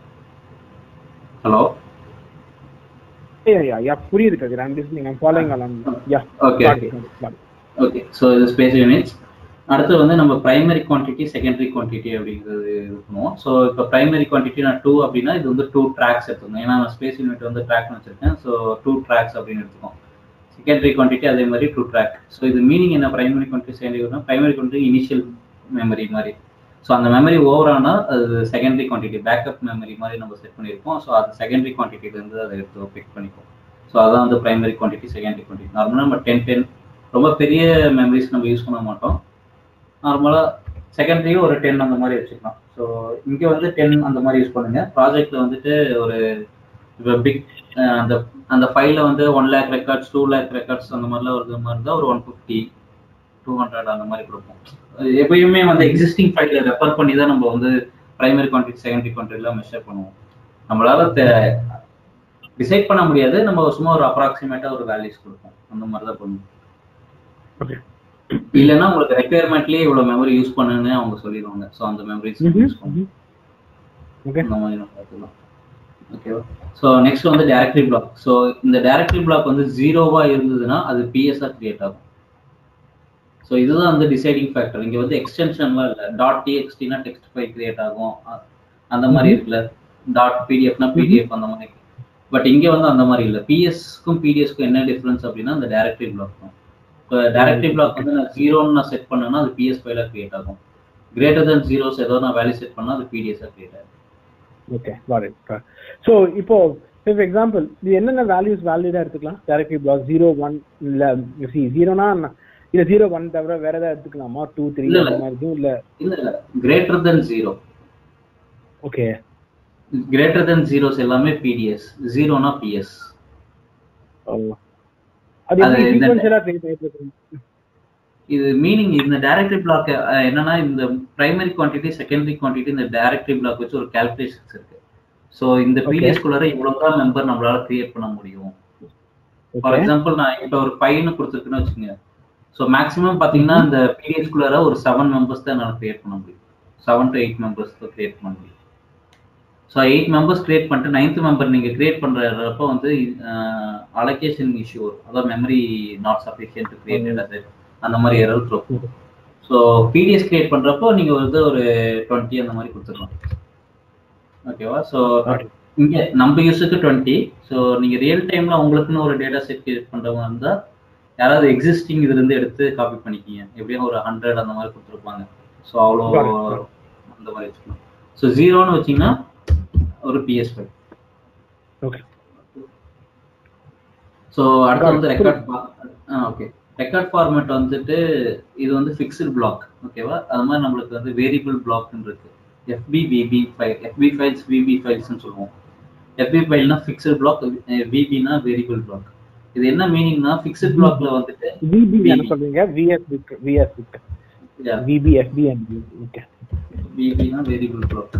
ஹலோ Yeah, yeah, yeah. புரியுது Kathir I'm listening I'm following along yeah okay okay okay so இது ஸ்பேஸ் யூனிட்ஸ் அடுத்து வந்து நம்ம பிரைமரி குவான்டிட்டி செகண்டரி குவான்டிட்டி அப்படிங்கிறது இது பண்ணுவோம் ஸோ இப்போ பிரைமரி குவான்டிட்டி நான் டூ அப்படின்னா இது வந்து டூ ட்ராக்ஸ் எடுத்துக்கணும் ஏன்னா நான் ஸ்பேஸ் யூனிட் வந்து ட்ராக்னு வச்சிருக்கேன் ஸோ டூ ட்ராக்ஸ் அப்படின்னு எடுத்துக்கோம் செகண்டரி குவான்டிட்டி அதே மாதிரி டூ ட்ராக் ஸோ இது மீனிங் என்ன primary quantity secondary primary quantity initial memory மாதிரி ஸோ அந்த மெமரி ஓவர் ஆனால் அது செகண்டரி குவான்டிட்டி பேக்கப் மெமரி மாதிரி நம்ம செட் பண்ணியிருக்கோம் ஸோ அது செகண்டரி குவான்டிட்டிலேருந்து அதை எடுத்து பிக் பண்ணிப்போம் ஸோ அதான் வந்து பிரைமரி குவான்டிட்டி செகண்டரி குவான்டிட்டி நார்மலாக நம்ம டென் டென் ரொம்ப பெரிய மெமரிஸ் நம்ம யூஸ் பண்ண மாட்டோம் நார்மலாக செகண்டரியும் ஒரு டென் அந்த மாதிரி வச்சுக்கலாம் ஸோ இங்கே வந்து டென் அந்த மாதிரி யூஸ் பண்ணுங்க ப்ராஜெக்ட்ல வந்துட்டு ஒரு பிக் அந்த அந்த ஃபைலில் வந்து one lakh records two lakh records அந்த மாதிரிலாம் ஒரு மாதிரி இருந்தால் ஒரு ஒன் ஃபிஃப்டி டூ ஹண்ட்ரட் அந்த மாதிரி கொடுப்போம் எப்பயுமே வந்து எக்ஸிஸ்டிங் ஃபைலில் ரெஃபர் பண்ணி தான் நம்ம வந்து ப்ரைமரி குவான்டிட்டி செகண்டரி குவான்டிட்டிலாம் மெஷர் பண்ணுவோம் நம்மளால டிசைட் பண்ண முடியாது நம்ம சும்மா ஒரு அப்ராக்சிமேட்டாக ஒரு வேல்யூஸ் கொடுப்போம் அந்த மாதிரி தான் பண்ணுவோம் ஓகே இல்லைன்னா உங்களுக்கு ரெக்குயர்மெண்ட்லேயே இவ்வளோ மெமரி யூஸ் பண்ணுன்னு அவங்க சொல்லிடுவாங்க ஸோ அந்த மெமரிஸ் யூஸ் பண்ணுவோம் ஓகே அந்த மாதிரி நம்ம பார்த்துக்கலாம் ஓகேவா ஸோ நெக்ஸ்ட் வந்து டைரக்டரி பிளாக் ஸோ இந்த டைரக்டரி பிளாக் வந்து ஜீரோவா இருந்ததுன்னா அது பிஎஸ்ஆ கிரியேட் ஆகும் ஸோ இதுதான் வந்து டிசைடிங் ஃபேக்டர் இங்கே வந்து எக்ஸ்டென்ஷன்லாம் இல்லை டாட் டிஎக்ஸ்டினா டெக்ஸ்ட் ஃபைல் கிரியேட் ஆகும் அ- அந்த மாதிரி இருக்குல்ல டாட் பிடிஎஃப்னா பிடிஎஃப் அந்த மாதிரி பட் இங்கே வந்து அந்த மாதிரி இல்லை பிஎஸ்க்கும் பிடிஎஸ்க்கும் என்ன டிஃப்ரென்ஸ் அப்படின்னா அந்த டைரக்டரி பிளாக் தான் இப்போ டைரக்டரி பிளாக் வந்து நான் ஜீரோன்னு நான் செட் பண்ணேன்னா அது பிஎஸ் ஃபைலாக கிரியேட் ஆகும் கிரேட்டர் தென் ஜீரோஸ் ஏதோ நான் வேல்யூ செட் பண்ணால் அது பிடிஎஸ்ஆக கிரியேட் ஆகும் ஓகே got it ஸோ இப்போ ஃபார் எக்ஸாம்பிள் இது என்னென்ன வேல்யூஸ் வேலிடா எடுத்துக்கலாம் டைரக்ட்லி பிளாக் ஜீரோ ஒன் இல்ல சி ஜீரோனா இல்ல ஜீரோ ஒன் தவிர வேற ஏதாவது எடுத்துக்கலாமா டூ த்ரீ இல்ல, அந்த இல்ல. மாதிரி எதுவும் இல்ல இல்ல இல்ல greater than zero okay greater than zeros எல்லாமே பிடிஎஸ் ஜீரோனா பிஎஸ் அது அது எப்படி இந்த- சீக்வென்ஷியலா ட்ரேஸ் ஆயிட்டு இது மீனிங் இந்த டைரக்டரி பிளாக் என்னன்னா இந்த பிரைமரி குவான்டிட்டி செகண்டரி குவான்டிட்டி இந்த டைரக்டரி பிளாக் வச்சு ஒரு கால்குலேஷன்ஸ் இருக்கு ஸோ இந்த Okay. பிடிஎஸ் குள்ளார இவ்வளவுதான் மெம்பர் நம்மளால கிரியேட் பண்ண முடியும் ஃபார் எக்ஸாம்பிள் நான் இப்போ ஒரு பையனு கொடுத்துருக்குன்னு வச்சுக்கோங்க ஸோ மேக்ஸிமம் பார்த்தீங்கன்னா இந்த பிடிஎஸ் குள்ளார ஒரு செவன் மெம்பர்ஸ் தான் என்னால் கிரியேட் பண்ண முடியும் செவன் டு எயிட் மெம்பர்ஸ் தான் கிரியேட் பண்ண முடியும் ஸோ எயிட் மெம்பர்ஸ் கிரியேட் பண்ணிட்டு நைன்த் மெம்பர் நீங்கள் கிரியேட் பண்ணுறப்போ வந்து அலோகேஷன் இஷ்யூ வரும் அதாவது மெமரி நாட் சஃபிஷியன்ட் கிரியேட்டட் அது அந்த மாதிரி எரர் இருக்கும் ஸோ பிடிஎஸ் கிரியேட் பண்ணுறப்போ நீங்கள் வந்து ஒரு டுவெண்ட்டி அந்த மாதிரி கொடுத்துக்கலாம் ஓகேவா ஸோ Okay. இங்க நம்ம யூஸுக்கு டுவெண்ட்டி ஸோ நீங்க ரியல் டைம்ல உங்களுக்குன்னு ஒரு டேட்டா செட் கிரியேட் பண்றவங்க இருந்தா யாராவது எக்ஸிஸ்டிங் இதுல இருந்து எடுத்து காப்பி பண்ணிக்கிங்க எப்படியும் ஒரு ஹண்ட்ரட் அந்த மாதிரி கொடுத்துருப்பாங்க ஸோ அவ்வளோ Got it, got it. அந்த மாதிரி வச்சுக்கலாம் ஸோ ஜீரோன்னு வச்சீங்கன்னா ஒரு பிஎஸ் ஃபைவ் ஓகே ஸோ அடுத்து Got it. வந்து ரெக்கார்ட் ஆ ஓகே ரெக்கார்ட் ஃபார்மேட் வந்துட்டு இது வந்து ஃபிக்ஸ்டு பிளாக் ஓகேவா அது மாதிரி நம்மளுக்கு வந்து வேரியபிள் பிளாக்னு இருக்கு FB VB file FB files VB ஃபைல்ஸ்னு சொல்லுவோம் எஃபி ஃபைல்னா ஃபிக்ஸ்டு பிளாக் விபினா வேரியபிள் பிளாக் இது என்ன மீனிங்னா ஃபிக்ஸ்டு பிளாக்ல வந்துட்டு விபி என்ன VB. சொல்றீங்க VS big VS big VB FB and okay விபினா வேரியபிள் பிளாக்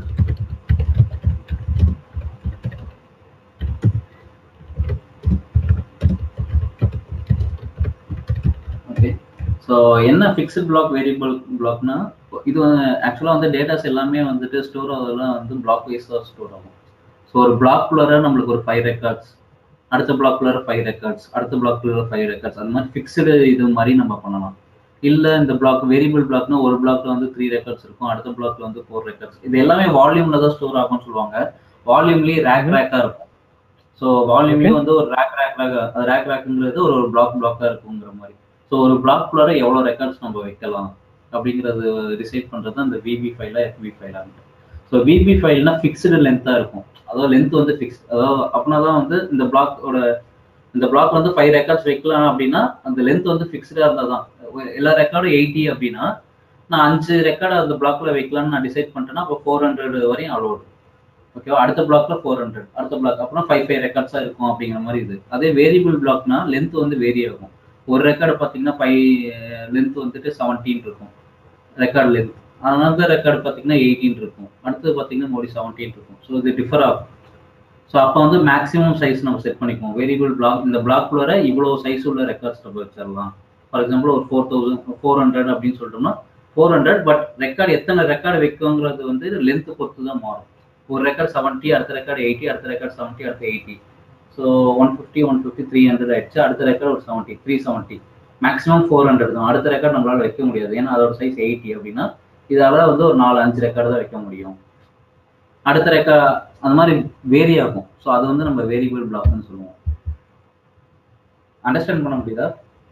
ஸோ என்ன ஃபிக்ஸ்ட் பிளாக் வேரியபிள் பிளாக்னா இது ஆக்சுவலாக வந்து டேட்டாஸ் எல்லாமே வந்துட்டு ஸ்டோர் ஆகுதெல்லாம் வந்து பிளாக் வைஸாக ஸ்டோர் ஆகும் ஸோ ஒரு பிளாக்குள்ளார நம்மளுக்கு ஒரு ஃபைவ் ரெக்கார்ட்ஸ் அடுத்த பிளாக்குள்ளார ஃபைவ் ரெக்கார்ட்ஸ் அடுத்த பிளாக்குள்ளார ஃபைவ் ரெக்கார்ட்ஸ் அந்த மாதிரி ஃபிக்ஸ்டு இது மாதிரி நம்ம பண்ணலாம் இல்லை இந்த பிளாக் வேரியபிள் பிளாக்னா ஒரு பிளாக்ல வந்து த்ரீ ரெக்கார்ட்ஸ் இருக்கும் அடுத்த பிளாக்ல வந்து ஃபோர் ரெக்கார்ட்ஸ் இது எல்லாமே வால்யூம்ல தான் ஸ்டோர் ஆகும்னு சொல்லுவாங்க வால்யூம்லேயே ரேக் ரேக்காக இருக்கும் ஸோ வால்யூம்லேயும் வந்து ஒரு ரேக் ரேக் ரேக் ரேக் ரேக்குங்கிறது ஒரு ஒரு பிளாக் பிளாக்காக இருக்குங்கிற மாதிரி ஸோ ஒரு பிளாக்குள்ளார எவ்வளோ ரெக்கார்ட்ஸ் நம்ம வைக்கலாம் அப்படிங்கிறது டிசைட் பண்ணுறது அந்த விபி ஃபைலா எஃபி ஃபைலான்ட்டு ஸோ விபி ஃபைல்னா ஃபிக்ஸ்டு லென்த்தாக இருக்கும் அதாவது லென்த் வந்து ஃபிக்ஸ் அதாவது அப்படின்னா தான் வந்து இந்த பிளாக்கோட இந்த பிளாக் வந்து ஃபைவ் ரெக்கார்ட்ஸ் வைக்கலாம் அப்படின்னா அந்த லென்த் வந்து ஃபிக்ஸ்டாக இருந்தால் தான் எல்லா ரெக்கார்டும் எயிட்டி அப்படின்னா நான் அஞ்சு ரெக்கார்டு அந்த பிளாக்ல வைக்கலாம்னு நான் டிசைட் பண்ணிட்டேன்னா அப்போ ஃபோர் ஹண்ட்ரட் வரையும் அலோடு ஓகேவா அடுத்த பிளாக்ல ஃபோர் ஹண்ட்ரட் அடுத்த பிளாக் அப்புறம் ஃபைவ் ஃபைவ் ரெக்கார்ட்ஸாக இருக்கும் அப்படிங்கிற மாதிரி இது அதே வேரியபிள் பிளாக்னா லென்த் வந்து வேரி ஆகும் ஒரு ரெக்கார்டு பார்த்தீங்கன்னா ஃபைவ் லென்த் வந்துட்டு செவன்டீன் இருக்கும் ரெக்கார்ட் லென்த் அந்த ரெக்கார்டு பார்த்தீங்கன்னா எயிட்டீன் இருக்கும் அடுத்தது பார்த்தீங்கன்னா மோடி செவன்டீன் இருக்கும் ஸோ இது டிஃபர் ஆகும் ஸோ அப்போ வந்து மேக்ஸிமம் சைஸ் நம்ம செட் பண்ணிக்குவோம் வேரியபிள் பிளாக் இந்த பிளாக்குள்ள இவ்வளோ சைஸ் உள்ள ரெக்கார்ட்ஸ் நம்ம வச்சிடலாம் ஃபார் எக்ஸாம்பிள் ஒரு ஃபோர் தௌசண்ட் ஃபோர் ஹண்ட்ரட் அப்படின்னு சொல்லிட்டோம்னா ஃபோர் ஹண்ட்ரட் பட் ரெக்கார்டு எத்தனை ரெக்கார்டு வைக்குங்கிறது வந்து லென்த் பொறுத்து தான் மாறும் ஒரு ரெக்கார்ட் செவன்ட்டி அடுத்த ரெக்கார்டு எயிட்டி அடுத்த ரெக்கார்ட் செவன்ட்டி அடுத்த eighty so one fifty one fifty three hundred ஆயிடுச்சு அடுத்த ரெக்கார்டு ஒரு seventy three seventy maximum four hundred தான் அடுத்த ரெக்கார்ட் நம்மளால வைக்க முடியாது ஏன்னா அதோட சைஸ் எயிட்டி அப்படின்னா இதால வந்து ஒரு நாலு அஞ்சு ரெக்கார்டு தான் வைக்க முடியும் அடுத்த ரெக்கார்ட் அந்த மாதிரி வேரி ஆகும் ஸோ அது வந்து நம்ம வேரியபிள் பிளாக்னு சொல்லுவோம் அண்டர்ஸ்டாண்ட் பண்ண முடியுதா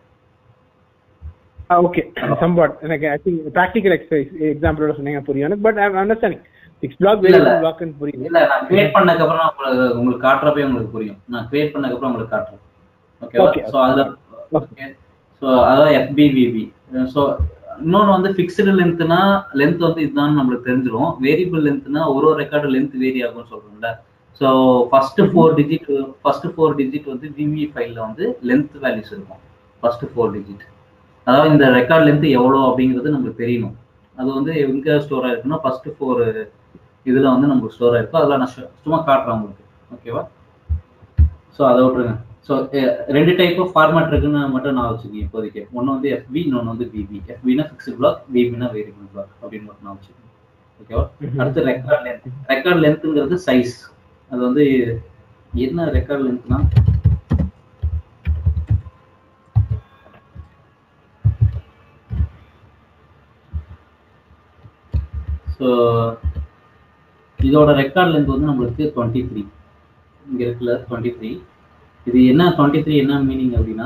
ஓகே சம்வாட் எனக்கு ஐ திங்க் ப்ராக்டிகல் எக்ஸசைஸ் எக்ஸாம்பிளோட சொன்னீங்க புரியும் எனக்கு but I understanding six block variable பிளாக்னு புரியுது இல்ல நான் கிரியேட் பண்ணதுக்கு அப்புறம் உங்களுக்கு உங்களுக்கு காட்டுறப்பே உங்களுக்கு புரியும் நான் கிரியேட் பண்ணதுக்கு அப்புறம் உங்களுக்கு காட்டுறேன் ஓகேவா Okay. ஸோ அதுல ஓகே ஸோ அதான் எஃபிவிபி ஸோ இன்னொன்று வந்து ஃபிக்ஸ்டு லென்த்னா லென்த் வந்து இதுதான் நம்மளுக்கு தெரிஞ்சிடும் வேரியபிள் லென்த்னா ஒரு ஒரு ரெக்கார்டு லென்த் வேரி ஆகும்னு சொல்றோம்ல so first four digit first four digit வந்து விவி ஃபைல்ல வந்து லென்த் வேல்யூஸ் இருக்கும் ஃபர்ஸ்ட் ஃபோர் டிஜிட் அதாவது இந்த ரெக்கார்ட் லென்த் எவ்வளோ அப்படிங்கிறது நமக்கு தெரியணும் அது வந்து எங்க ஸ்டோர் ஆயிருக்குன்னா ஃபர்ஸ்ட் ஃபோர் இதுல வந்து நமக்கு ஸ்டோர் ஆயிருக்கும் அதெல்லாம் நான் சு- சும்மா காட்டுறேன் உங்களுக்கு ஓகேவா ஸோ அதை விட்டுருங்க ஸோ ரெண்டு டைப் ஆஃப் ஃபார்மேட் இருக்குன்னு மட்டும் நான் வச்சுக்கேன் இப்போதைக்கு ஒன்று வந்து எஃபி இன்னொன்று வந்து விபி எஃபினா ஃபிக்ஸ்ட் பிளாக் விபினா வேரியபிள் பிளாக் அப்படின்னு மட்டும் நான் வச்சுக்கேன் ஓகேவா அடுத்து ரெக்கார்ட் லென்த் ரெக்கார்ட் லென்த்துங்கிறது சைஸ் அது வந்து என்ன ரெக்கார்ட் லென்த்னா ஸோ இதோட ரெக்கார்ட் லென்த் வந்து நம்மளுக்கு டுவெண்ட்டி த்ரீ இங்கே இருக்குல்ல டுவெண்ட்டி த்ரீ இது என்ன டுவெண்ட்டி த்ரீ என்ன மீனிங் அப்படின்னா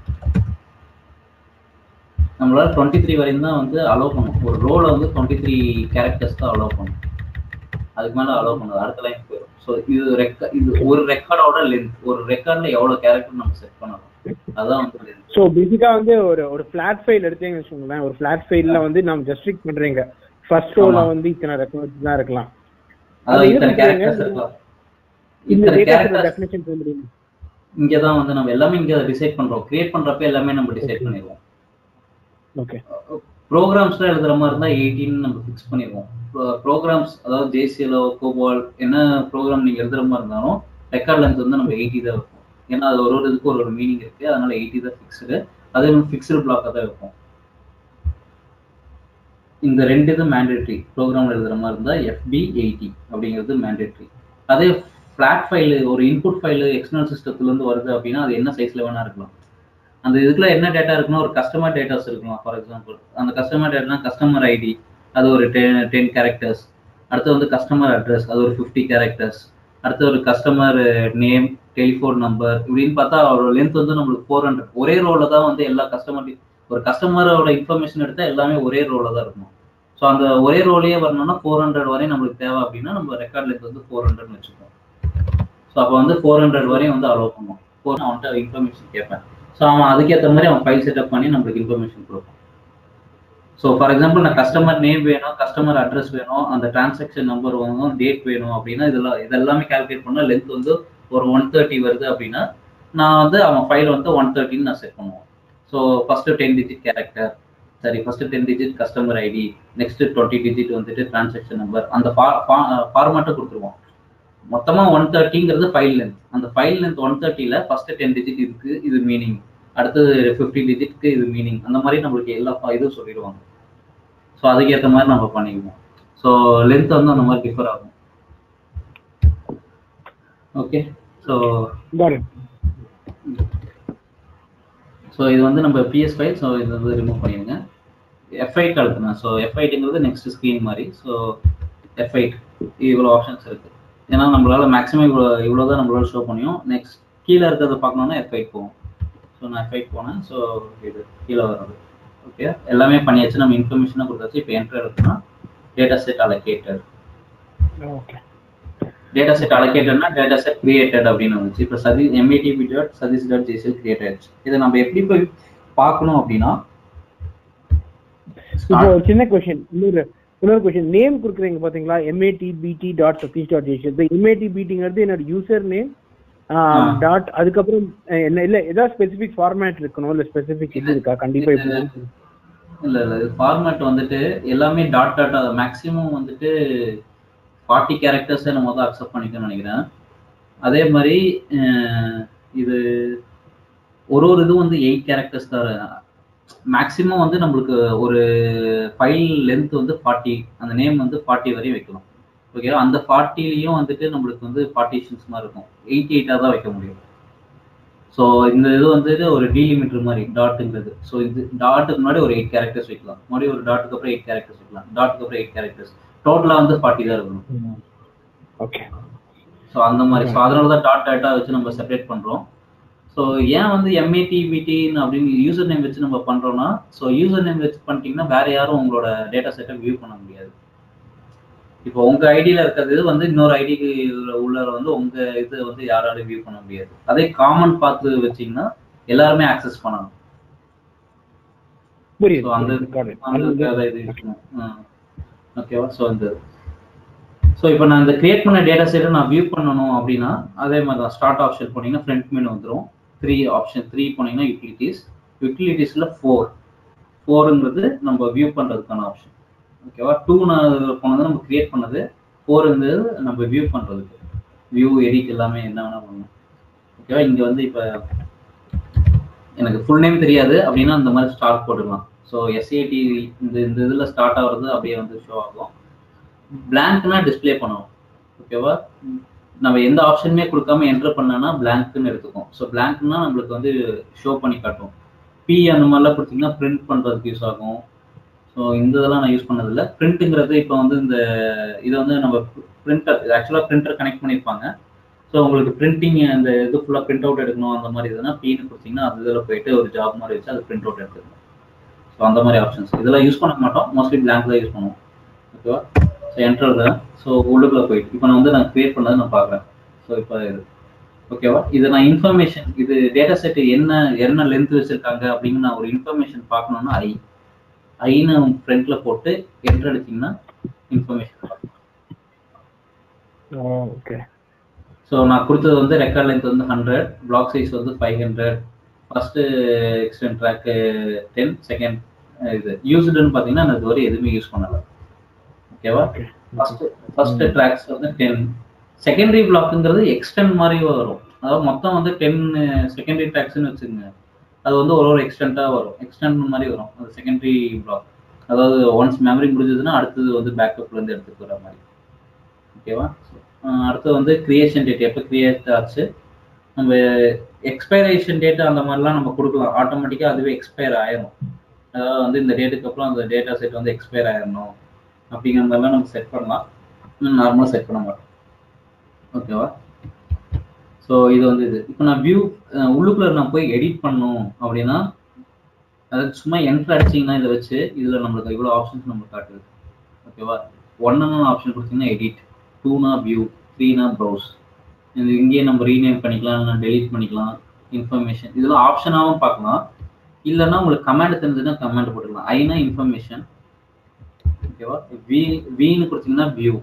நம்மளால டுவெண்ட்டி த்ரீ வரையும் தான் வந்து அலோவ் பண்ணும் ஒரு ரோல வந்து டுவெண்ட்டி த்ரீ கேரக்டர்ஸ் தான் அலோவ் பண்ணும் அதுக்கு மேலே அலோவ் பண்ணாது அடுத்த லைன் போயிடும் ஸோ இது ரெக்க இது ஒரு ரெக்கார்டோட லென்த் ஒரு ரெக்கார்டில் எவ்வளோ கேரக்டர் நம்ம செட் பண்ணணும் அதான் வந்து length. ஸோ பேசிக்கா வந்து ஒரு ஒரு ஃபிளாட் ஃபைல் எடுத்தீங்கன்னு வச்சுக்கோங்களேன் ஒரு ஃபிளாட் ஃபைல்ல வந்து நம்ம ஜஸ்டிக் பண்றீங்க ஃபர்ஸ்ட் ரோல ஆமா. வந்து இத்தனை ரெக்கார்ட்ஸ் தான் இருக்கலாம் அதாவது இது இத்தனை வந்து கேரக்டர்ஸ் இந்த- இருக்கலாம் இந்த இத்தனை டேட்டா கேரக்டர்ஸ் டெஃபினேஷன் சொல்ல முடியுமா இங்கே தான் வந்து நம்ம எல்லாமே இங்கே டிசைட் பண்றோம் கிரியேட் பண்றப்ப எல்லாமே நம்ம டிசைட் பண்ணிடுவோம் ஓகே ப்ரோக்ராம்ஸ்ல எழுதுற மாதிரி இருந்தா எயிட்டின்னு நம்ம ஃபிக்ஸ் பண்ணிடுவோம் ப்ரோக்ராம்ஸ் அதாவது ஜேசிஎலோ கோபால் என்ன ப்ரோக்ராம் நீங்க எழுதுற மாதிரி இருந்தாலும் ரெக்கார்ட் லென்த் வந்து நம்ம எயிட்டி தான் இருக்கும் ஏன்னா அது ஒரு ஒரு இதுக்கு ஒரு ஒரு மீனிங் இருக்கு அதனால எயிட்டி தான் ஃபிக்ஸ்டு அதே மாதிரி ஃபிக்ஸ்டு பிளாக்காக தான் இருக்கும் இந்த ரெண்டு இது மேண்டேட்ரி ப்ரோக்ராம் எழுதுற மாதிரி இருந்தா எஃபி எயிட்டி அப்படிங்கிறது மேண்டேட்ரி அதே ஃபிளாட் ஃபைல் ஒரு இன்புட் ஃபைல் எக்ஸ்டர்னல் சிஸ்டத்துல இருந்து வருது அப்படின்னா அது என்ன சைஸ்ல வேணா இருக்கலாம் அந்த இதுக்குள்ள என்ன டேட்டா இருக்குன்னா ஒரு கஸ்டமர் டேட்டாஸ் இருக்கலாம் ஃபார் எக்ஸாம்பிள் அந்த கஸ்டமர் டேட்டா கஸ்டமர் ஐடி அது ஒரு டென் டென் கேரக்டர்ஸ் அடுத்து வந்து கஸ்டமர் அட்ரஸ் அது ஒரு ஃபிஃப்டி கேரக்டர்ஸ் அடுத்து ஒரு கஸ்டமர் நேம் டெலிஃபோன் நம்பர் இப்படின்னு பார்த்தா அவரோட லென்த் வந்து நம்மளுக்கு ஃபோர் ஹண்ட்ரட் ஒரே ரோல தான் வந்து எல்லா கஸ்டமர் ஒரு கஸ்டமரோட இன்ஃபர்மேஷன் எடுத்தா எல்லாமே ஒரே ரோல தான் இருக்கும் ஸோ அந்த ஒரே ரோலையே வரணும்னா ஃபோர் ஹண்ட்ரட் வரையும் நம்மளுக்கு தேவை அப்படின்னா நம்ம ரெக்கார்ட் லென்த் வந்து ஃபோர் ஹண்ட்ரட்னு வச்சுப்போம் ஸோ அப்போ வந்து ஃபோர் ஹண்ட்ரட் வரையும் வந்து அலோவ் பண்ணுவோம் ஃபோர் அவன்கிட்ட இன்ஃபர்மேஷன் கேட்பேன் ஸோ அவன் அதுக்கேற்ற மாதிரி அவன் ஃபைல் செட்டப் பண்ணி நம்மளுக்கு இன்ஃபர்மேஷன் கொடுப்பான் ஸோ ஃபார் எக்ஸாம்பிள் நான் கஸ்டமர் நேம் வேணும் கஸ்டமர் அட்ரஸ் வேணும் அந்த டிரான்சாக்ஷன் நம்பர் வேணும் டேட் வேணும் அப்படின்னா இதெல்லாம் இதெல்லாமே கால்குலேட் பண்ணால் லென்த் வந்து ஒரு ஒன் தேர்ட்டி வருது அப்படின்னா நான் வந்து அவன் ஃபைல் வந்து ஒன் தேர்ட்டின்னு நான் செட் பண்ணுவேன் so first ten digit character சரி first ten digit customer ID next twenty digit வந்துட்டு டிரான்சாக்ஷன் நம்பர் அந்த ஃபார்மேட்டை கொடுத்துருவோம் மொத்தமாக ஒன் தேர்ட்டிங்கிறது ஃபைல் லென்த் அந்த ஃபைல் லென்த் ஒன் தேர்ட்டியில் ஃபஸ்ட்டு டென் டிஜிட் இருக்கு இது மீனிங் அடுத்தது ஃபிஃப்டி டிஜிட்க்கு இது மீனிங் அந்த மாதிரி நம்மளுக்கு எல்லா இதுவும் சொல்லிடுவாங்க ஸோ அதுக்கேற்ற மாதிரி நம்ம பண்ணிக்குவோம் ஸோ லென்த் வந்து அந்த மாதிரி டிஃபர் ஆகும் okay so got it so இது வந்து நம்ம பிஎஸ் ஃபைல் ஸோ இது வந்து ரிமூவ் பண்ணிடுங்க எஃப் எயிட் அழுத்தினேன் ஸோ எஃப் எயிட்டுங்கிறது நெக்ஸ்ட் ஸ்க்ரீன் மாதிரி ஸோ எஃப் எயிட் இவ்வளோ ஆப்ஷன்ஸ் இருக்கு ஏன்னா நம்மளால மேக்ஸிமம் இவ்வளோ இவ்வளோ தான் நம்மளால ஷோ பண்ணியும் நெக்ஸ்ட் கீழே இருக்கிறத பார்க்கணுன்னா எஃப் எயிட் போகும் ஸோ நான் எஃப் எயிட் போனேன் ஸோ இது கீழே வர்றது ஓகே எல்லாமே பண்ணியாச்சு நம்ம இன்ஃபர்மேஷனாக கொடுத்தாச்சு இப்போ என்ட்ரு எடுத்தோம்னா data set allocator okay data set அலோகேட்டட்னா டேட்டா செட் கிரியேட்டட் அப்படின்னு வந்துச்சு இப்போ Sathi MADP dot Sathish dot JCL create ஆயிடுச்சு இதை நம்ம எப்படி போய் பார்க்கணும் அப்படின்னா இப்போ ஒரு சின்ன கொஸ்டின் இன்னொரு இன்னொரு கொஸ்டின் நேம் கொடுக்குறீங்க பாத்தீங்களா MAT PD dot Sathish dot ஜேஷன் இந்த எம்ஏடி பிடிங்கிறது என்னோட யூசர் நேம் டாட் அதுக்கப்புறம் அஹ், என்ன இல்ல ஏதாவது ஸ்பெசிபிக் ஃபார்மேட் இருக்கணும் இல்ல ஸ்பெசிபிக் இது இருக்கா கண்டிப்பா இப்போ இல்ல இல்ல ஃபார்மேட் வந்துட்டு எல்லாமே டாட் டாட் மேக்ஸிமம் வந்துட்டு ஃபார்ட்டி கேரக்டர்ஸை நம்ம தான் அக்செப்ட் பண்ணிக்கணும்னு நினைக்கிறேன் அதே மாதிரி அஹ், இது ஒரு ஒரு இது வந்து எயிட் கேரக்டர்ஸ் தான் மேக்ஸிமம் வந்து நம்மளுக்கு ஒரு ஃபைல் லென்த் வந்து ஃபார்ட்டி அந்த நேம் வந்து ஃபார்ட்டி வரையும் வைக்கலாம் ஓகேவா அந்த ஃபார்ட்டிலையும் வந்துட்டு நம்மளுக்கு வந்து பார்ட்டிஷன்ஸ் மாதிரி இருக்கும் எயிட் எயிட்டாக தான் வைக்க முடியும் ஸோ இந்த இது வந்துட்டு ஒரு டீலிமிட்டர் மாதிரி டாட்டுங்கிறது ஸோ இது டாட்டுக்கு முன்னாடி ஒரு எயிட் கேரக்டர்ஸ் வைக்கலாம் மறுபடியும் ஒரு டாட்டுக்கு அப்புறம் எயிட் கேரக்டர்ஸ் வைக்கலாம் டாட்டுக்கு அப்புறம் எயிட் கேரக்டர்ஸ் டோட்டலாக வந்து ஃபார்ட்டி தான் இருக்கணும் ஓகே ஸோ அந்த மாதிரி ஸோ அதனால தான் டாட் டாட்டாக வச்சு நம்ம செப்பரேட் பண்ணுறோம் ஸோ ஏன் வந்து எம்ஏடி பிடின்னு அப்படின்னு யூசர் நேம் வச்சு நம்ம பண்ணுறோம்னா ஸோ யூசர் நேம் வச்சு பண்ணிட்டீங்கன்னா வேற யாரும் உங்களோட டேட்டா செட்டை வியூ பண்ண முடியாது இப்போ உங்க ஐடியில இருக்கிறது வந்து இன்னொரு ஐடிக்கு உள்ள வந்து உங்க இது வந்து யாராலும் வியூ பண்ண முடியாது அதே காமன் பார்த்து வச்சீங்கன்னா எல்லாருமே ஆக்சஸ் பண்ணலாம் புரியுது So, அந்த- got it. அந்த அந்த- அதை இது இருக்கணும். ஆ. ஓகேவா ஸோ இந்த ஸோ இப்போ நான் இந்த கிரியேட் பண்ண டேட்டா செட்டை நான் வியூ பண்ணணும் அப்படின்னா அதே மாதிரி தான் ஸ்டார்ட் ஆப்ஷன் போனீங்கன்னா ஃப்ரண்ட் மெனு வந்துடும் த்ரீ ஆப்ஷன் த்ரீ போனீங்கன்னா யூட்டிலிட்டிஸ் யூட்டிலிட்டிஸில் ஃபோர் ஃபோருங்கிறது நம்ம வியூ பண்ணுறதுக்கான ஆப்ஷன் ஓகேவா டூ நான் போனது நம்ம கிரியேட் பண்ணது ஃபோருங்கிறது நம்ம வியூ பண்ணுறதுக்கு வியூ எடிட் எல்லாமே என்ன வேணால் பண்ணணும் ஓகேவா இங்கே வந்து இப்போ எனக்கு ஃபுல் நேம் தெரியாது அப்படின்னா இந்த மாதிரி ஸ்டார்ட் போட்டுக்கலாம் ஸோ எஸ்ஏடி இந்த இந்த இதில் ஸ்டார்ட் ஆகுறது அப்படியே வந்து ஷோ ஆகும் பிளாங்க்னா டிஸ்ப்ளே பண்ணுவோம் ஓகேவா நம்ம எந்த ஆப்ஷனுமே கொடுக்காம என்டர் பண்ணனா பிளாங்க்னு எடுத்துக்கும் ஸோ பிளாங்க்னா நம்மளுக்கு வந்து ஷோ பண்ணி காட்டும் பி அந்த மாதிரிலாம் கொடுத்தீங்கன்னா பிரிண்ட் பண்ணுறதுக்கு யூஸ் ஆகும் ஸோ இந்த இதெல்லாம் நான் யூஸ் பண்ணதில்லை பிரிண்ட்டுங்கிறது இப்போ வந்து இந்த இதை வந்து நம்ம பிரிண்டர் ஆக்சுவலாக பிரிண்டர் கனெக்ட் பண்ணியிருப்பாங்க ஸோ உங்களுக்கு பிரிண்டிங் அந்த இது ஃபுல்லாக பிரிண்ட் அவுட் எடுக்கணும் அந்த மாதிரி இதுனா பின்னு கொடுத்தீங்கன்னா அது இதில் போயிட்டு ஒரு ஜாப் மாதிரி வச்சு அது பிரிண்ட் அவுட் எடுத்துக்கணும் ஸோ அந்த மாதிரி ஆப்ஷன்ஸ் இதெல்லாம் யூஸ் பண்ண மாட்டோம் மோஸ்ட்லி பிளாங்க் தான் யூஸ் பண்ணுவோம் ஓகேவா ஸோ என்டர் தான் ஸோ உள்ளுக்குள்ள போயிட்டு இப்போ நான் வந்து நான் கிரியேட் பண்ணதை நான் பார்க்குறேன் ஸோ இப்போ இது ஓகேவா இது நான் இன்ஃபர்மேஷன் இது டேட்டா செட் என்ன என்ன லென்த் வச்சிருக்காங்க அப்படின்னு நான் ஒரு இன்ஃபர்மேஷன் பார்க்கணும்னா ஐ ஐன்னு ஃப்ரண்ட்ல போட்டு என்டர் அடிச்சிங்கன்னா இன்ஃபர்மேஷன் ஓகே ஸோ நான் கொடுத்தது வந்து ரெக்கார்ட் லென்த் வந்து ஹண்ட்ரட் பிளாக் சைஸ் வந்து five hundred first extent track ten second இது யூஸ்டுன்னு பார்த்தீங்கன்னா நான் இதுவரை எதுவுமே யூஸ் பண்ணல ஓகேவா ஓகே ஃபர்ஸ்ட் ஃபர்ஸ்ட் ட்ராக்ஸ் வந்து டென் செகண்டரி பிளாக்குங்கிறது எக்ஸ்டென்ட் மாதிரி வரும் அதாவது மொத்தம் வந்து டென் செகண்டரி ட்ராக்ஸ்னு வச்சுக்கோங்க அது வந்து ஒரு ஒரு எக்ஸ்டென்ட்டாக வரும் எக்ஸ்டென்ட் மாதிரி வரும் அது செகண்டரி பிளாக் அதாவது ஒன்ஸ் மெமரி முடிஞ்சதுன்னா அடுத்தது வந்து பேக்கப்லேருந்து எடுத்துட்டு வர மாதிரி ஓகேவா அடுத்து வந்து கிரியேஷன் டேட் எப்போ கிரியேட் ஆச்சு நம்ம எக்ஸ்பைரேஷன் டேட் அந்த மாதிரிலாம் நம்ம கொடுக்கலாம் ஆட்டோமேட்டிக்காக அதுவே எக்ஸ்பயர் ஆயிரும் அதாவது வந்து இந்த டேட்டுக்கு அப்புறம் அந்த டேட்டா செட் வந்து எக்ஸ்பயர் ஆயிடணும் அப்படிங்கிற மாதிரிலாம் நம்ம செட் பண்ணலாம் நார்மலாக செட் பண்ண மாட்டோம் ஓகேவா ஸோ இது வந்து இது இப்போ நான் வியூ உள்ளுக்குள்ள நான் போய் எடிட் பண்ணணும் அப்படின்னா அதாவது சும்மா என்ட்ரு அடிச்சிங்கன்னா இதை வச்சு இதில் நம்மளுக்கு இவ்வளோ ஆப்ஷன்ஸ் நம்மளுக்கு காட்டுது ஓகேவா ஒன்னு ஆப்ஷன் கொடுத்தீங்கன்னா எடிட் டூனா வியூ த்ரீனா ப்ரௌஸ் இது இங்கேயே நம்ம ரீநேம் பண்ணிக்கலாம் இல்லைனா டெலீட் பண்ணிக்கலாம் இன்ஃபர்மேஷன் இதெல்லாம் ஆப்ஷனாகவும் பார்க்கலாம் இல்லைன்னா உங்களுக்கு கமாண்ட் தெரிஞ்சதுன்னா கமாண்ட் போட்டுக்கலாம் ஐனா இன்ஃபர்மேஷன் ஓகேவா வி வின்னு கொடுத்தீங்கன்னா வியூ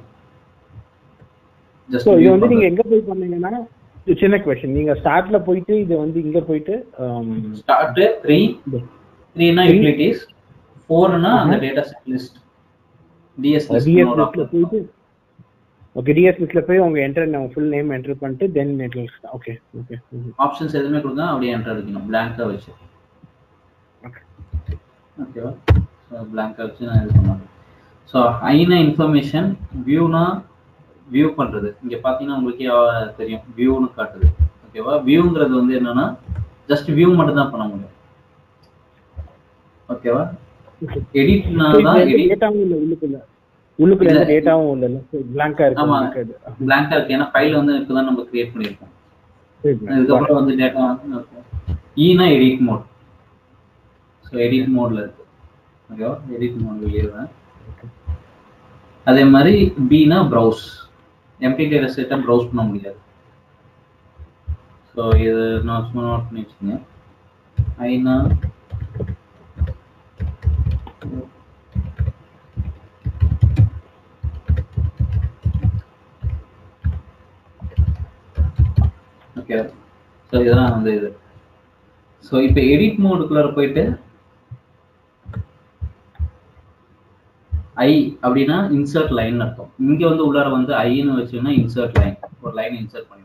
ஸோ இது வந்து நீங்க எங்க போய் பண்ணீங்கன்னா இது சின்ன கொஸ்டின் நீங்க ஸ்டார்ட்ல போயிட்டு இது வந்து இங்க போயிட்டு ஸ்டார்ட் த்ரீ த்ரீனா யூட்டிலிட்டிஸ் ஃபோர்னா அந்த டேட்டா செட் லிஸ்ட் டிஎஸ் டிஎஸ்எஸ்ல போயிட்டு ஓகே டிஎஸ் லிஸ்ட்ல போய் உங்க என்டர் நம்ம ஃபுல் நேம் என்டர் பண்ணிட்டு then it will okay okay options எதுவுமே கொடுங்க அப்படியே என்டர் அடிக்கணும் பிளாங்காக வச்சு ஓகே ஓகேவா ஸோ பிளாங்காக வச்சு நான் இது பண்ணேன் ஸோ ஐனா இன்ஃபர்மேஷன் வியூனா வியூ பண்ணுறது இங்கே பார்த்தீங்கன்னா உங்களுக்கே ஆ- தெரியும் வியூன்னு காட்டுது ஓகேவா வியூங்கிறது வந்து என்னன்னா ஜஸ்ட் வியூ மட்டும் தான் பண்ண முடியும் ஓகேவா எடிட்னா தான் எடிட் டேட்டாவும் இல்ல உள்ளுக்குள்ள உள்ளுக்குள்ள எந்த டேட்டாவும் இல்ல பிளாங்கா இருக்கு ஆமா. உங்களுக்கு அது. பிளாங்கா இருக்கு ஏன்னா ஃபைல் வந்து இப்போ தான் நம்ம கிரியேட் பண்ணியிருக்கோம் சரி, இதுக்கப்புறம் வந்து டேட்டா ஈனா எடிட் மோட் ஸோ எடிட் மோட்ல இருக்கு ஓகேவா எடிட் மோட் வெளியிடுவேன் அதே மாதிரி பினா ப்ரௌஸ் எம்டி டேட்டா செட்டை ப்ரௌஸ் பண்ண முடியாது ஸோ இது நான் சும்மா நோட் பண்ணி வச்சுக்கோங்க ஐனா ஓகே ஸோ இதெல்லாம் வந்து இது ஸோ இப்போ எடிட் மோடுக்குள்ளார போயிட்டு ஐ அப்படின்னா இன்சர்ட் லைன் அர்த்தம் இங்க வந்து உள்ளார வந்து ஐன்னு வச்சீங்கன்னா இன்சர்ட் லைன் ஒரு லைன் இன்சர்ட் பண்ணிடுவோம்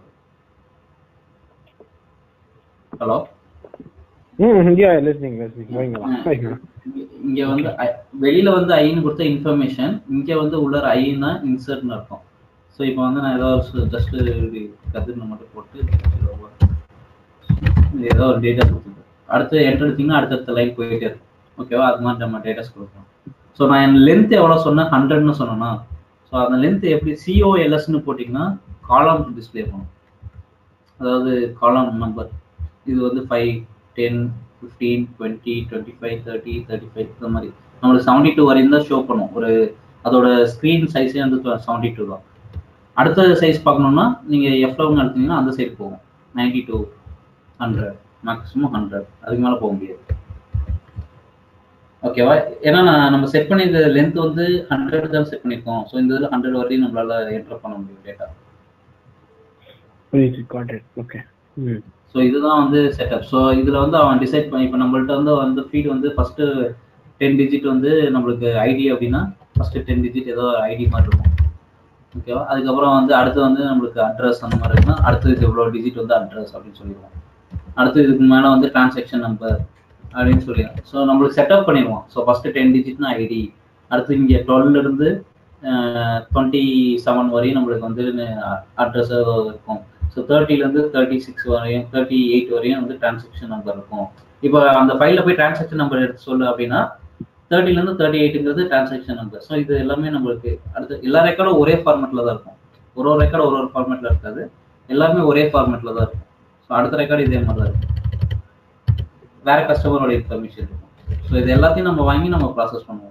ஹலோ ம் இந்தியா லிஸ்னிங் லிஸ்னிங் வைங்களா வைங்களா இங்க வந்து I- வெளியில வந்து ஐன்னு கொடுத்த இன்ஃபர்மேஷன் இங்க வந்து உள்ளார ஐன்னா இன்சர்ட்னு அர்த்தம் ஸோ இப்போ வந்து நான் ஏதோ ஜஸ்ட் கதிர்னு மட்டும் போட்டு இது ஏதோ ஒரு டேட்டா கொடுத்துருக்கேன் அடுத்து என்டர் எடுத்தீங்கன்னா அடுத்தடுத்த லைன் போயிட்டே இருக்கும் ஓகேவா அது மாதிரி நம்ம டேட்டாஸ் கொடுக்கணும் ஸோ நான் என் லென்த் எவ்வளோ சொன்னேன் ஹண்ட்ரட்னு சொன்னேன்னா ஸோ அந்த லென்த் எப்படி சிஓஎல்எஸ்ன்னு போட்டிங்கன்னா காலம் டிஸ்ப்ளே பண்ணும் அதாவது காலம் நம்பர் இது வந்து five ten fifteen twenty twenty five thirty thirty five இந்த மாதிரி நம்மளுக்கு செவன்டி டூ வரையும் தான் ஷோ பண்ணும் ஒரு அதோட ஸ்க்ரீன் சைஸே வந்து செவன்டி டூ தான் அடுத்த சைஸ் பார்க்கணும்னா நீங்கள் எஃப் லெவன் எடுத்தீங்கன்னா அந்த சைடு போகும் ninety to hundred maximum hundred அதுக்கு மேலே போக முடியாது ஓகேவா ஏன்னா நான் நம்ம செட் பண்ணியிருக்க லென்த் வந்து ஹண்ட்ரட் தான் செட் பண்ணியிருக்கோம் ஸோ இந்த இதில் ஹண்ட்ரட் வரையும் நம்மளால என்டர் பண்ண முடியும் டேட்டா புரியுது காட் இட் ஓகே ம் ஸோ இதுதான் வந்து செட்டப் ஸோ இதில் வந்து அவன் டிசைட் பண்ணி இப்போ நம்மள்ட்ட வந்து வந்து ஃபீட் வந்து ஃபஸ்ட்டு டென் டிஜிட் வந்து நம்மளுக்கு ஐடி அப்படின்னா ஃபஸ்ட்டு டென் டிஜிட் ஏதோ ஐடி மாதிரி இருக்கும் ஓகேவா அதுக்கப்புறம் வந்து அடுத்து வந்து நம்மளுக்கு அட்ரஸ் அந்த மாதிரி இருக்குன்னா அடுத்து இது இவ்வளோ டிஜிட் வந்து அட்ரஸ் அப்படின்னு சொல்லிடுவோம் அடுத்து இதுக்கு மேலே வந்து டிரான்சாக்ஷன் நம்பர் அப்படின்னு சொல்லிடுவோம் ஸோ நம்மளுக்கு செட்டப் பண்ணிடுவோம் ஸோ ஃபஸ்ட்டு டென் டிஜிட்னா ஐடி அடுத்து இங்கே டுவெல்லேருந்து டுவெண்ட்டி செவன் வரையும் நம்மளுக்கு வந்து அட்ரஸ் இருக்கும் ஸோ தேர்ட்டிலேருந்து தேர்ட்டி சிக்ஸ் வரையும் தேர்ட்டி எயிட் வரையும் வந்து டிரான்சாக்ஷன் நம்பர் இருக்கும் இப்போ அந்த ஃபைலில் போய் டிரான்சாக்ஷன் நம்பர் எடுத்து சொல்லு அப்படின்னா தேர்ட்டிலேருந்து தேர்ட்டி எயிட்டுங்கிறது டிரான்சாக்ஷன் நம்பர் ஸோ இது எல்லாமே நம்மளுக்கு அடுத்து எல்லா ரெக்கார்டும் ஒரே ஃபார்மேட்டில் தான் இருக்கும் ஒரு ஒரு ரெக்கார்டு ஒரு ஒரு ஃபார்மேட்டில் இருக்காது எல்லாமே ஒரே ஃபார்மேட்டில் தான் இருக்கும் ஸோ அடுத்த ரெக்கார்டு இதே மாதிரி தான் இருக்கும் வேற கஸ்டமரோட இன்ஃபர்மேஷன் இருக்கும் ஸோ இது எல்லாத்தையும் நம்ம வாங்கி நம்ம ப்ராசஸ் பண்ணுவோம்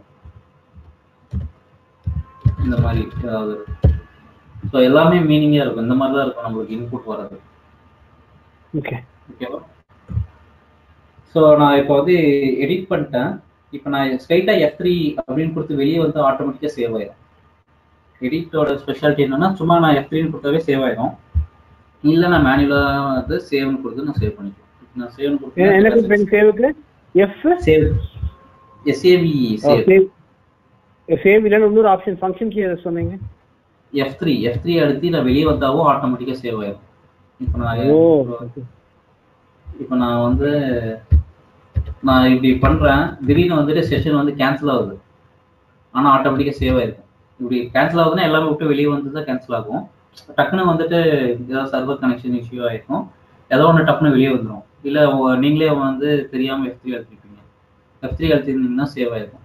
இந்த மாதிரி ஏதாவது ஸோ எல்லாமே மீனிங்காக இருக்கும் இந்த மாதிரி தான் இருக்கும் நம்மளுக்கு இன்புட் வர்றது ஓகே ஓகேவா ஸோ நான் இப்போ வந்து எடிட் பண்ணிட்டேன் இப்போ நான் ஸ்ட்ரைட்டாக எஃப் த்ரீ அப்படின்னு கொடுத்து வெளியே வந்து ஆட்டோமேட்டிக்காக சேவ் ஆயிடும் எடிட்டோட ஸ்பெஷாலிட்டி என்னன்னா சும்மா நான் எஃப் த்ரீன்னு கொடுத்தாவே சேவ் ஆயிடும் இல்லை நான் மேனுவலாக வந்து சேவ்னு கொடுத்து நான் சேவ் பண்ணிக்குவேன் இப்ப நான் சேவ்னு எனக்கு கொடுத்து சேவுக்கு F save SAV save save save இல்லைன்னு இன்னொரு ஆப்ஷன் ஃபங்க்ஷன் கீ எதை சொன்னீங்க எஃப் த்ரீ எஃப் த்ரீ அடுத்து நான் வெளியே வந்தாவும் ஆட்டோமேட்டிக்காக சேவ் ஆயிடும் இப்போ நான் ஓ இப்போ நான் வந்து நான் இப்படி பண்றேன் திடீர்னு வந்துட்டு செஷன் வந்து கேன்சல் ஆகுது ஆனால் ஆட்டோமேட்டிக்காக சேவ் ஆயிருக்கும் இப்படி கேன்சல் ஆகுதுன்னா எல்லாமே விட்டு வெளியே வந்து தான் கேன்சல் ஆகும் டக்குன்னு வந்துட்டு ஏதாவது சர்வர் கனெக்ஷன் இஷ்யூ ஆயிருக்கும் ஏதோ ஒன்று டக்குன்னு வெளியே வந்துடும் இல்லை நீங்களே வந்து தெரியாமல் எஃப் த்ரீ அழுத்திருப்பீங்க எஃப் த்ரீ அழுத்திருந்தீங்கன்னா சேவ் ஆயிருக்கும்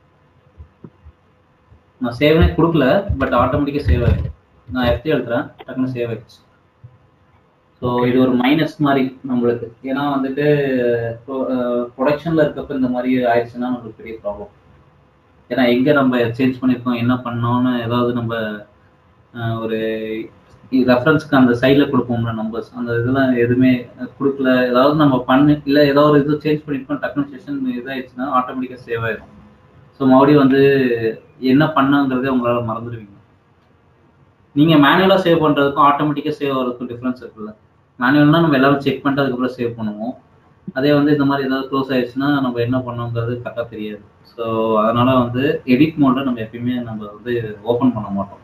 நான் சேவ்னே கொடுக்கல பட் ஆட்டோமேட்டிக்காக சேவ் ஆயிடும் நான் எஃப் த்ரீ அழுத்துறேன் டக்குன்னு சேவ் ஆயிடுச்சு ஸோ இது ஒரு மைனஸ் மாதிரி நம்மளுக்கு ஏன்னா வந்துட்டு ப்ரொடக்ஷனில் இருக்கப்ப இந்த மாதிரி ஆயிடுச்சுன்னா நம்மளுக்கு பெரிய ப்ராப்ளம் ஏன்னா எங்கே நம்ம சேஞ்ச் பண்ணியிருக்கோம் என்ன பண்ணோம்னு ஏதாவது நம்ம அஹ், ஒரு ரெஃபரன்ஸ்க்கு அந்த சைடில் கொடுப்போம்ல நம்பர்ஸ் அந்த இதெல்லாம் எதுவுமே கொடுக்கல ஏதாவது நம்ம பண்ணு இல்லை ஏதாவது ஒரு இது சேஞ்ச் பண்ணியிருக்கோம் டக்குனு செஷன் இதாகிடுச்சுன்னா ஆட்டோமேட்டிக்காக சேவ் ஆயிடும் ஸோ மறுபடியும் வந்து என்ன பண்ணங்கிறதே உங்களால் மறந்துடுவீங்க நீங்கள் மேனுவலாக சேவ் பண்ணுறதுக்கும் ஆட்டோமேட்டிக்காக சேவ் ஆகிறதுக்கும் டிஃப்ரென்ஸ் இருக்குல்ல மேனுவல்னா நம்ம எல்லாரும் செக் பண்ணிட்டு அதுக்கப்புறம் சேவ் பண்ணுவோம் அதே வந்து இந்த மாதிரி ஏதாவது க்ளோஸ் ஆயிடுச்சுன்னா நம்ம என்ன பண்ணோங்கிறது கரெக்டாக தெரியாது ஸோ அதனால வந்து எடிட் மோடில் நம்ம எப்பயுமே நம்ம வந்து ஓப்பன் பண்ண மாட்டோம்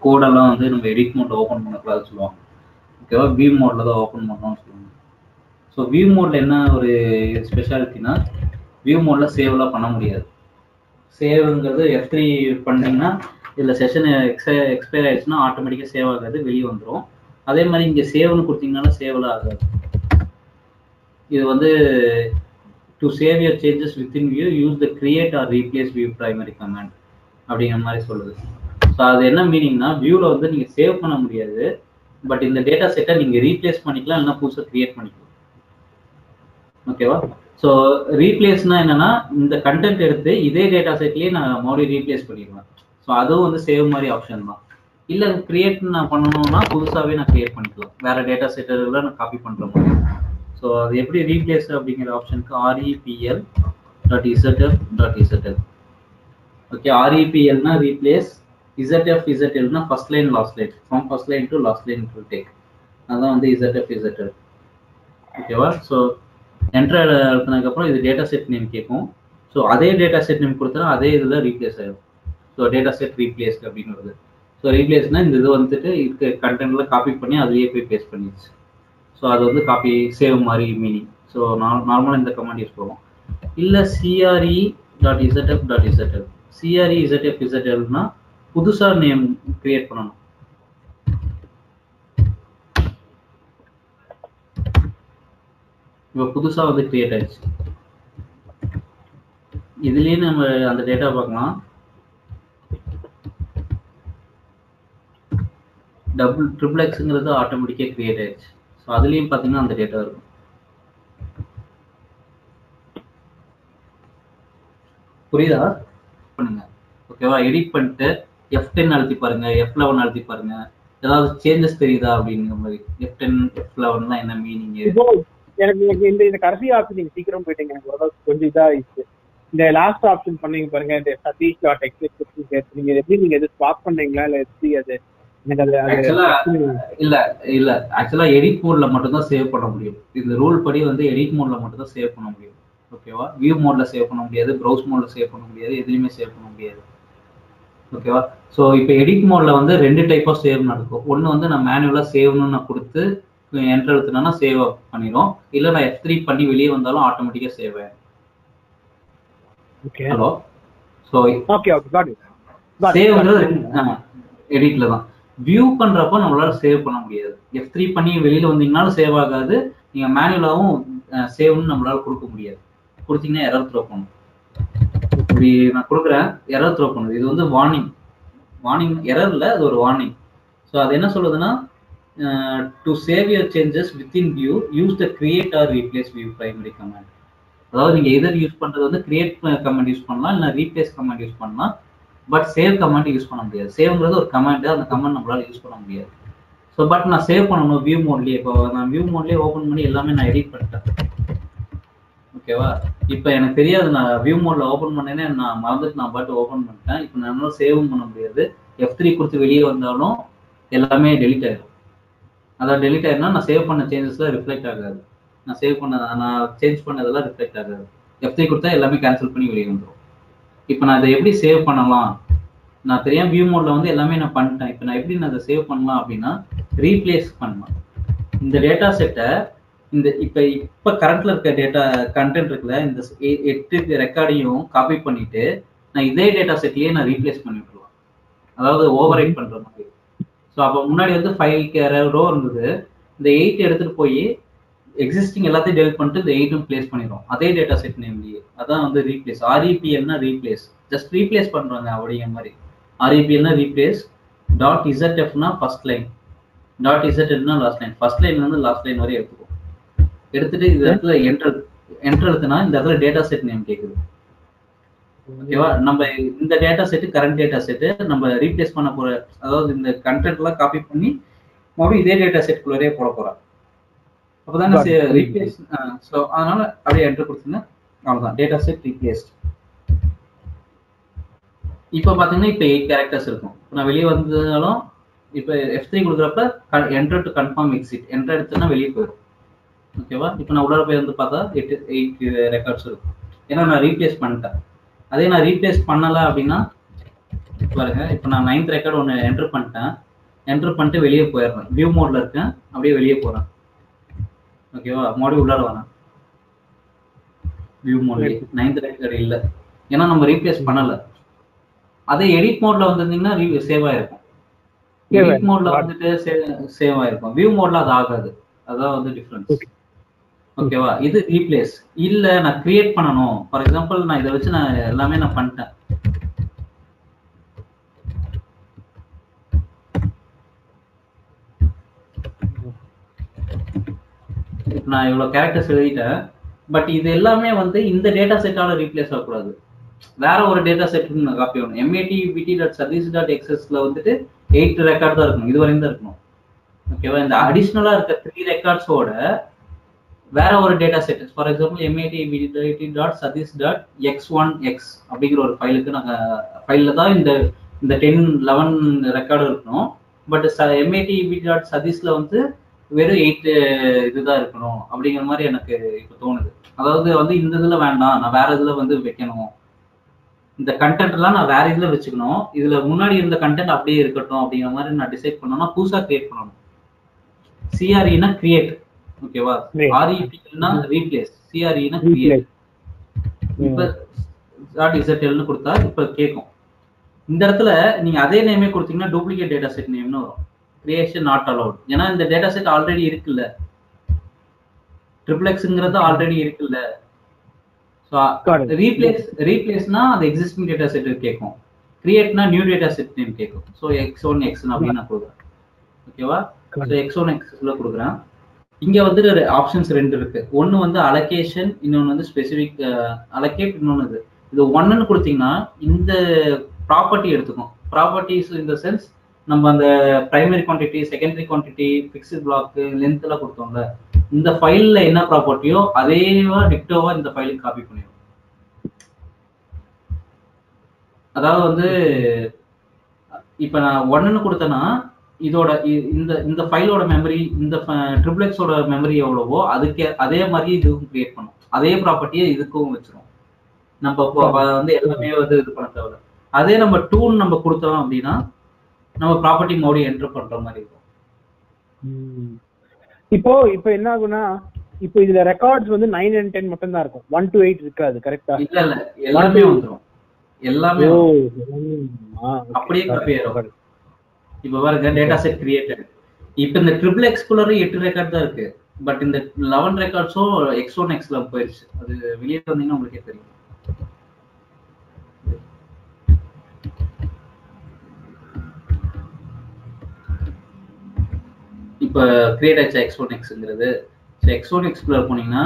கோடெல்லாம் வந்து நம்ம எடிட் மோட்ல ஓப்பன் பண்ணக்கூடாதுன்னு சொல்லுவாங்க ஓகேவா வியூ மோட்ல தான் ஓப்பன் பண்ணணும்னு சொல்லுவாங்க ஸோ வியூ மோட்ல என்ன ஒரு ஸ்பெஷாலிட்டினா வியூ மோட்ல சேவ்லாம் பண்ண முடியாது சேவ்ங்கிறது எஃப் த்ரீ பண்ணீங்கன்னா இதில் செஷன் எக்ஸ்பை எக்ஸ்பயர் ஆயிடுச்சுன்னா ஆட்டோமேட்டிக்காக சேவ் ஆகாது வெளியே வந்துடும் அதே மாதிரி இங்கே சேவ்னு கொடுத்தீங்கனாலும் சேவ்லாம் ஆகாது இது வந்து to save your changes within view use the create or replace view primary command அப்படிங்கிற மாதிரி சொல்லுது ஸோ அது என்ன மீனிங்னா வியூவில் வந்து நீங்கள் சேவ் பண்ண முடியாது பட் இந்த டேட்டா செட்டை நீங்கள் ரீப்ளேஸ் பண்ணிக்கலாம் இல்லைன்னா புதுசாக கிரியேட் பண்ணிக்கலாம் ஓகேவா ஸோ ரீப்ளேஸ்னா என்னன்னா இந்த கண்டென்ட் எடுத்து இதே டேட்டா செட்லேயே நான் மறுபடியும் ரீப்ளேஸ் பண்ணிடுவேன் ஸோ அதுவும் வந்து சேவ் மாதிரி ஆப்ஷன் தான் இல்லை கிரியேட் நான் பண்ணணும்னா புதுசாகவே நான் கிரியேட் பண்ணிக்கலாம் வேற டேட்டா செட்டில் நான் காப்பி பண்ணுற மாதிரி ஸோ அது எப்படி ரீப்ளேஸ் அப்படிங்கிற ஆப்ஷனுக்கு REPL dot ZF dot ZL okay ஆர்இபிஎல்னா ரீப்ளேஸ் இசட்எஃப் இசட்எல்னா first line last line from first line to last line to take அதுதான் வந்து இசட்எஃப் இசட்எல் ஓகேவா ஸோ என்ட்ரு எழுத்துனதுக்கப்புறம் இது டேட்டா செட் நேம் கேட்கும் ஸோ அதே டேட்டா செட் நேம் கொடுத்தா அதே இதில் ரீப்ளேஸ் ஆகிடும் ஸோ டேட்டா செட் ரீப்ளேஸ் அப்படின்னு வருது ஸோ ரீப்ளேஸ்னா இந்த இது வந்துட்டு இருக்க கண்டென்ட்ல காப்பி பண்ணி அதுலேயே போய் பேஸ்ட் பண்ணிடுச்சு ஸோ அது வந்து காப்பி சேவ் மாதிரி மீனிங் ஸோ நார்மலாக இந்த கமாண்ட் யூஸ் பண்ணுவோம் இல்லை CRE dot ZF dot ZL CRE ZF இசட்எல்னா புதுசாக நேம் கிரியேட் பண்ணணும் இப்போ புதுசாக வந்து கிரியேட் ஆயிடுச்சு இதுலேயே நம்ம அந்த டேட்டா பார்க்கலாம் டபுள் ட்ரிபிள் எக்ஸுங்கிறது ஆட்டோமேட்டிக்காக கிரியேட் ஆயிடுச்சு ஸோ அதுலேயும் பார்த்தீங்கன்னா அந்த டேட்டா இருக்கும் புரியுதா பண்ணுங்க ஓகேவா எடிட் பண்ணிட்டு எஃப் டென் அழுத்தி பாருங்க எஃப் லெவன் அழுத்தி பாருங்க ஏதாவது சேஞ்சஸ் தெரியுதா அப்படிங்கிற மாதிரி எஃப் டென் எஃப் லெவன் என்ன மீனிங் இப்போ எனக்கு எனக்கு இந்த இந்த கடைசி ஆப்ஷன் நீங்க சீக்கிரம் போயிட்டீங்க எனக்கு ஓரளவுக்கு கொஞ்சம் இதா ஆயிடுச்சு இந்த லாஸ்ட் ஆப்ஷன் பண்ணீங்க பாருங்க இந்த சதீஷ் டாட் எக்ஸ் நீங்க எப்படி நீங்க எது ஸ்வாப் பண்ணீங்களா இல்ல எப்படி அது எனக்கு அது அது ஆக்சுவலா இல்ல இல்ல ஆக்சுவலா எடிட் மோட்ல மட்டும் தான் சேவ் பண்ண முடியும் இந்த ரூல் படி வந்து எடிட் மோட்ல மட்டும் தான் சேவ் பண்ண முடியும் ஓகேவா வியூ மோட்ல சேவ் பண்ண முடியாது ப்ரௌஸ் மோட்ல சேவ் பண்ண முடியாது எதுலையுமே சேவ் பண்ண முடியாது ஓகேவா ஸோ இப்போ எடிட் மோட்ல வந்து ரெண்டு டைப் ஆஃப் சேவ் நடக்கும் ஒன்று வந்து நான் மேனுவலாக சேவ்னு நான் கொடுத்து என்டர் எழுத்துனா சேவ் பண்ணிடும் இல்லை நான் எஃப் த்ரீ பண்ணி வெளியே வந்தாலும் ஆட்டோமேட்டிக்காக சேவ் ஆயிடும் okay hello so okay okay got it சேவ்ங்கிறது எடிட்ல தான் வியூ பண்றப்போ நம்மளால சேவ் பண்ண முடியாது எஃப் த்ரீ பண்ணி வெளியில வந்தீங்கனாலும் சேவ் ஆகாது நீங்க மேனுவலாவும் சேவ்னு நம்மளால கொடுக்க முடியாது கொடுத்தீங்கன்னா எரர் த்ரோ பண்ணும் இப்படி நான் கொடுக்குறேன் எரர் த்ரோ பண்ணுது இது வந்து வார்னிங் வார்னிங் எரர் இல்லை அது ஒரு வார்னிங் ஸோ அது என்ன சொல்லுதுன்னா to save your changes within view use the create or replace view primary command அதாவது நீங்க எதர் யூஸ் பண்றது வந்து கிரியேட் கமாண்ட் யூஸ் பண்ணலாம் இல்லை ரீப்ளேஸ் கமாண்ட் யூஸ் பண்ணலாம் பட் சேவ் கமாண்ட் யூஸ் பண்ண முடியாது சேவ்ங்கிறது ஒரு கமாண்ட் அந்த கமாண்ட் நம்மளால யூஸ் பண்ண முடியாது ஸோ பட் நான் சேவ் பண்ணணும் வியூ மோட்லயே இப்போ நான் வியூ மோட்லயே ஓப்பன் பண்ணி எல்லாமே நான் எடிட் பண்ணிட்டேன் ஓகேவா இப்போ எனக்கு தெரியாது நான் வியூ மோட்ல ஓப்பன் பண்ணேனே நான் மறந்துட்டு நான் பாட்டு ஓப்பன் பண்ணிட்டேன் இப்போ நான் சேவும் பண்ண முடியாது எஃப் த்ரீ கொடுத்து வெளியே வந்தாலும் எல்லாமே டெலிட் ஆயிடும் அதான் டெலிட் ஆயிருந்தா நான் சேவ் பண்ண சேஞ்சஸ்லாம் ரிஃப்ளெக்ட் ஆகாது நான் சேவ் பண்ண நான் சேஞ்ச் பண்ணதெல்லாம் ரிஃப்ளெக்ட் ஆகாது எஃப் த்ரீ கொடுத்தா எல்லாமே கேன்சல் பண்ணி வெளியே வந்துடும் இப்போ நான் இதை எப்படி சேவ் பண்ணலாம் நான் தெரியாம வியூ மோட்ல வந்து எல்லாமே நான் பண்ணிட்டேன் இப்போ நான் எப்படி நான் அதை சேவ் பண்ணலாம் அப்படின்னா ரீப்ளேஸ் பண்ணலாம் இந்த டேட்டா செட்டை இந்த இப்போ இப்போ கரண்ட்ல இருக்க டேட்டா கண்டென்ட் இருக்குல்ல இந்த எ- எட்டு ரெக்கார்டையும் காப்பி பண்ணிட்டு நான் இதே டேட்டா செட்லயே நான் ரீப்ளேஸ் பண்ணி விட்டுருவேன் அதாவது ஓவர் ரைட் பண்ற மாதிரி ஸோ அப்போ முன்னாடி வந்து ஃபைவ் ரோ இருந்தது இந்த எயிட் எடுத்துட்டு போய் எக்ஸிஸ்டிங் எல்லாத்தையும் டெலிட் பண்ணிட்டு இந்த எயிட்டும் பிளேஸ் பண்ணிடும் அதே டேட்டா செட் நேம்லயே அதான் வந்து ரீப்ளேஸ் ஆர்இபிஎல்னா ரீப்ளேஸ் ஜஸ்ட் ரீப்ளேஸ் பண்றாங்க அப்படிங்கிற மாதிரி ஆர்இபிஎல்னா ரீப்ளேஸ் டாட் இசட்எஃப்னா ஃபர்ஸ்ட் லைன் டாட் இசட்எஃப்னா லாஸ்ட் லைன் ஃபர்ஸ்ட் லைன்ல இருந்து லாஸ்ட் லைன் வரை எடுத்துக்கும் எடுத்துட்டு இந்த இடத்துல என்டர் என்டர் எழுத்துனா இந்த இடத்துல டேட்டா செட் நேம் கேக்குது ஓகேவா நம்ம இந்த data set current data set நம்ம ரீப்ளேஸ் பண்ண போற அதாவது இந்த கண்டென்ட் எல்லாம் காப்பி பண்ணி மறுபடியும் இதே டேட்டா செட்குள்ளே போட போறோம் அப்பதானே Got it. ரீப்ளேஸ் ஸோ அதனால அப்படியே என்டர் கொடுத்தீங்கன்னா அவ்வளவுதான் டேட்டா செட் ரீப்ளேஸ்ட் இப்போ பாத்தீங்கன்னா இப்போ எயிட் கேரக்டர்ஸ் இருக்கும் இப்போ நான் வெளியே வந்தாலும் இப்போ எஃப் த்ரீ கொடுக்குறப்ப enter to confirm exit enter எடுத்தோன்னா வெளியே போயிடும் ஓகேவா இப்போ நான் உள்ளார போய் வந்து பார்த்தா எட்டு எயிட் ரெக்கார்ட்ஸ் இருக்கும் ஏன்னா நான் ரீப்ளேஸ் பண்ணிட்டேன் அதே நான் ரீப்ளேஸ் பண்ணல அப்படின்னா பாருங்க இப்போ நான் நைன்த் ரெக்கார்டு ஒன்று என்டர் பண்ணிட்டேன் என்டர் பண்ணிட்டு வெளியே போயிடுறேன் வியூ மோட்ல இருக்கேன் அப்படியே வெளியே போறேன் ஓகேவா மறுபடியும் உள்ளார வரேன் வியூ மோட்ல நைன்த் ரெக்கார்டு இல்லை ஏன்னா நம்ம ரீப்ளேஸ் பண்ணல அதே எடிட் மோட்ல வந்திருந்தீங்கன்னா சேவ் ஆயிருக்கும் Save எடிட் மோட்ல வந்துட்டு சேவ் ஆயிருக்கும் வியூ மோட்ல அது ஆகாது அதான் வந்து டிஃபரன்ஸ் ஓகேவா இது ரீப்ளேஸ் இல்ல நான் கிரியேட் பண்ணணும் ஃபார் எக்ஸாம்பிள் நான் இதை வச்சு நான் எல்லாமே நான் பண்ணிட்டேன் இப்ப நான் இவ்வளவு கேரக்டர்ஸ் எழுதிட்டேன் பட் இது எல்லாமே வந்து இந்த டேட்டா செட்டால ரீப்ளேஸ் ஆகக்கூடாது வேற ஒரு டேட்டா செட்டுக்கு நான் காப்பி ஆகணும் MAT PD dot service dot எக்ஸஸ்ல வந்துட்டு எயிட் ரெக்கார்ட் தான் இருக்கணும் இது வரையும் தான் இருக்கணும் ஓகேவா இந்த அடிஷ்னலா இருக்க த்ரீ ரெக்கார்ட்ஸோட வேற ஒரு data set for example MAD PD dot Sathish dot X one X அப்படிங்கிற ஒரு ஃபைலுக்கு நாங்கள் ஃபைலில் தான் இந்த இந்த டென் லெவன் ரெக்கார்டு இருக்கணும் பட் எம்ஏடி பிடி டாட் சதீஷில் வந்து வெறும் எயிட் இதுதான் இருக்கணும் அப்படிங்கிற மாதிரி எனக்கு இப்போ தோணுது அதாவது வந்து இந்த இதுல வேண்டாம் நான் வேற இதுல வந்து வைக்கணும் இந்த கண்டென்ட் எல்லாம் நான் வேற இதுல வச்சுக்கணும் இதுல முன்னாடி இருந்த கண்டென்ட் அப்படியே இருக்கட்டும் அப்படிங்கிற மாதிரி நான் டிசைட் பண்ணணும்னா புதுசா கிரியேட் பண்ணணும் சிஆர்இனா கிரியேட் ஓகேவா Create. ஆர்இபினா ரீப்ளேஸ் சிஆர்இனா கிரியேட் இப்ப டாட் இசட்எல்னு கொடுத்தா இப்ப கேட்கும் இந்த இடத்துல நீங்க அதே நேமே கொடுத்தீங்கன்னா டூப்ளிகேட் டேட்டா செட் நேம்னு வரும் கிரியேஷன் நாட் அலவுட் ஏன்னா இந்த டேட்டா செட் ஆல்ரெடி இருக்குல்ல ட்ரிபிள் எக்ஸ்ங்கிறது ஆல்ரெடி இருக்குல்ல ஸோ Correct. ரீப்ளேஸ் ரீப்ளேஸ்னா அது எக்ஸிஸ்டிங் டேட்டா செட் கேட்கும் கிரியேட்னா நியூ டேட்டா செட் நேம் கேட்கும் ஸோ எக்ஸ் ஒன் எக்ஸ் அப்படின்னு நான் கொடுக்குறேன் ஓகேவா ஸோ எக்ஸ் ஒன் எக்ஸ்ல கொடுக்குறேன் இங்க வந்து ஆப்ஷன்ஸ் ரெண்டு இருக்கு ஒன்னு வந்து அலகேஷன் இன்னொன்னு வந்து ஸ்பெசிபிக் அலகேட் இன்னொன்னு இது இது ஒன்னுன்னு கொடுத்தீங்கன்னா இந்த ப்ராப்பர்ட்டி எடுத்துக்கும் ப்ராப்பர்ட்டிஸ் இந்த சென்ஸ் நம்ம அந்த primary quantity secondary quantity fixed block length எல்லாம் கொடுத்தோம்ல இந்த ஃபைல்ல என்ன ப்ராப்பர்ட்டியோ அதேவா டிக்டோவா இந்த ஃபைலுக்கு காப்பி பண்ணிடும் அதாவது வந்து இப்ப நான் ஒன்னு கொடுத்தேன்னா இதோட இ- இந்த இந்த ஃபைலோட மெமரி இந்த ட்ரிபிளெக்ஸோட மெமரி எவ்வளவோ அதுக்கே அதே மாதிரி இதுவும் கிரியேட் பண்ணும் அதே ப்ராப்பர்ட்டியை இதுக்கும் வச்சிரும் நம்ம இப்போ அப்ப வந்து எல்லாமே வந்து இது பண்ண தேவை அதே நம்ம டூன் நம்ம கொடுத்தோம் அப்படின்னா நம்ம ப்ராப்பர்ட்டி மோடி என்டர் பண்ற மாதிரி இருக்கும் ம். இப்போ இப்போ என்ன ஆகும்னா இப்போ இதுல ரெக்கார்ட்ஸ் வந்து நைன் அண்ட் டென் மட்டும் தான் இருக்கும் ஒன் டு எயிட் இருக்காது கரெக்டா இல்ல இல்ல எல்லாமே வந்துரும் எல்லாமே ஓ வந்துரும். அப்படியே copy ஆயிரும். correct. இப்ப பாருங்க டேட்டா செட் கிரியேட்டட் இப்ப இந்த ட்ரிபிள் எக்ஸ்குள்ளரும் எட்டு ரெக்கார்ட் தான் இருக்கு பட் இந்த லெவன் ரெக்கார்ட்ஸும் எக்ஸ் ஒன் எக்ஸ்ல போயிருச்சு அது வெளியே வந்தீங்கன்னா உங்களுக்கே தெரியும் இப்ப கிரியேட் ஆச்சு எக்ஸ் ஒன் எக்ஸ்ங்கிறது எக்ஸ் ஒன் எக்ஸ்குள்ள போனீங்கன்னா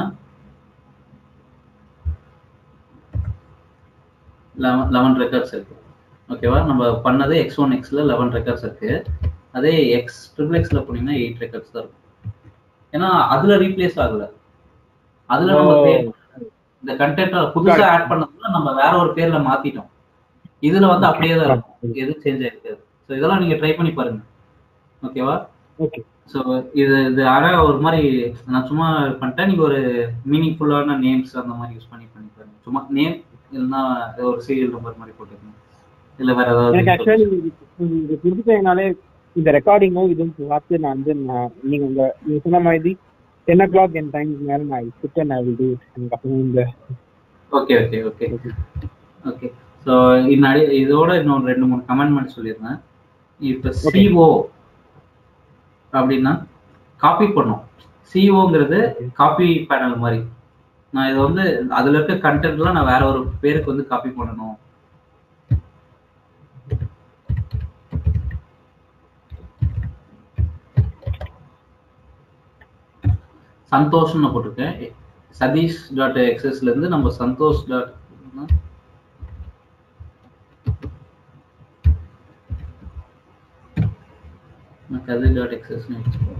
லெவன் லெவன் ரெக்கார்ட்ஸ் இருக்கு ஓகேவா நம்ம பண்ணது எக்ஸ் ஒன் எக்ஸ்ல லெவன் ரெக்கார்ட்ஸ் இருக்கு அதே எக்ஸ் ட்ரிபிள் எக்ஸ்ல போனீங்கன்னா எயிட் ரெக்கார்ட்ஸ் தான் இருக்கும் ஏன்னா அதுல ரீப்ளேஸ் ஆகல அதுல நம்ம ஓ. create பண்ணது. இந்த கண்டென்ட் புதுசா ஆட் பண்ணதுல நம்ம வேற ஒரு பேர்ல மாத்திட்டோம் இதுல வந்து அப்படியே தான் இருக்கும் எதுவும் சேஞ்ச் ஆயிருக்காது ஸோ இதெல்லாம் நீங்க ட்ரை பண்ணி பாருங்க ஓகேவா ஓகே ஸோ இது இது அழகா ஒரு மாதிரி நான் சும்மா பண்ணிட்டேன் நீங்க ஒரு மீனிங்ஃபுல்லான நேம்ஸ் அந்த மாதிரி யூஸ் பண்ணி பண்ணி பாருங்க சும்மா நேம் இல்லைன்னா ஒரு சீரியல் நம்பர் மாதிரி போட்டுக்கணும் இல்ல வேற எனக்கு ஏதாவது ஆக்சுவலி இது கொடுத்துட்டேனாலே இந்த ரெக்கார்டிங்கும் இதுவும் பார்த்து நான் வந்து நான் நீங்க உங்க நீங்க சொன்ன மாதிரி டென் ஓ கிளாக் என் டைம் மேல நான் சிக்கன் ஐ வில் டூ எனக்கு அப்புறம் இந்த okay okay okay okay so இன்னாடி இதோட இன்னொரு ரெண்டு மூணு கமெண்ட் மட்டும் சொல்லியிருந்தேன் இப்போ சிஓ அப்படின்னா காப்பி பண்ணும் சிஓங்கிறது காப்பி பேனல் மாதிரி நான் இதை வந்து அதுல இருக்க கண்டென்ட்லாம் நான் வேற ஒரு பேருக்கு வந்து காப்பி பண்ணணும் சந்தோஷ்னு போட்டிருக்கேன் சதீஷ் டாட் எக்ஸஸ்ல இருந்து நம்ம சந்தோஷ் டாட் கதிர் டாட் எக்ஸஸ்னு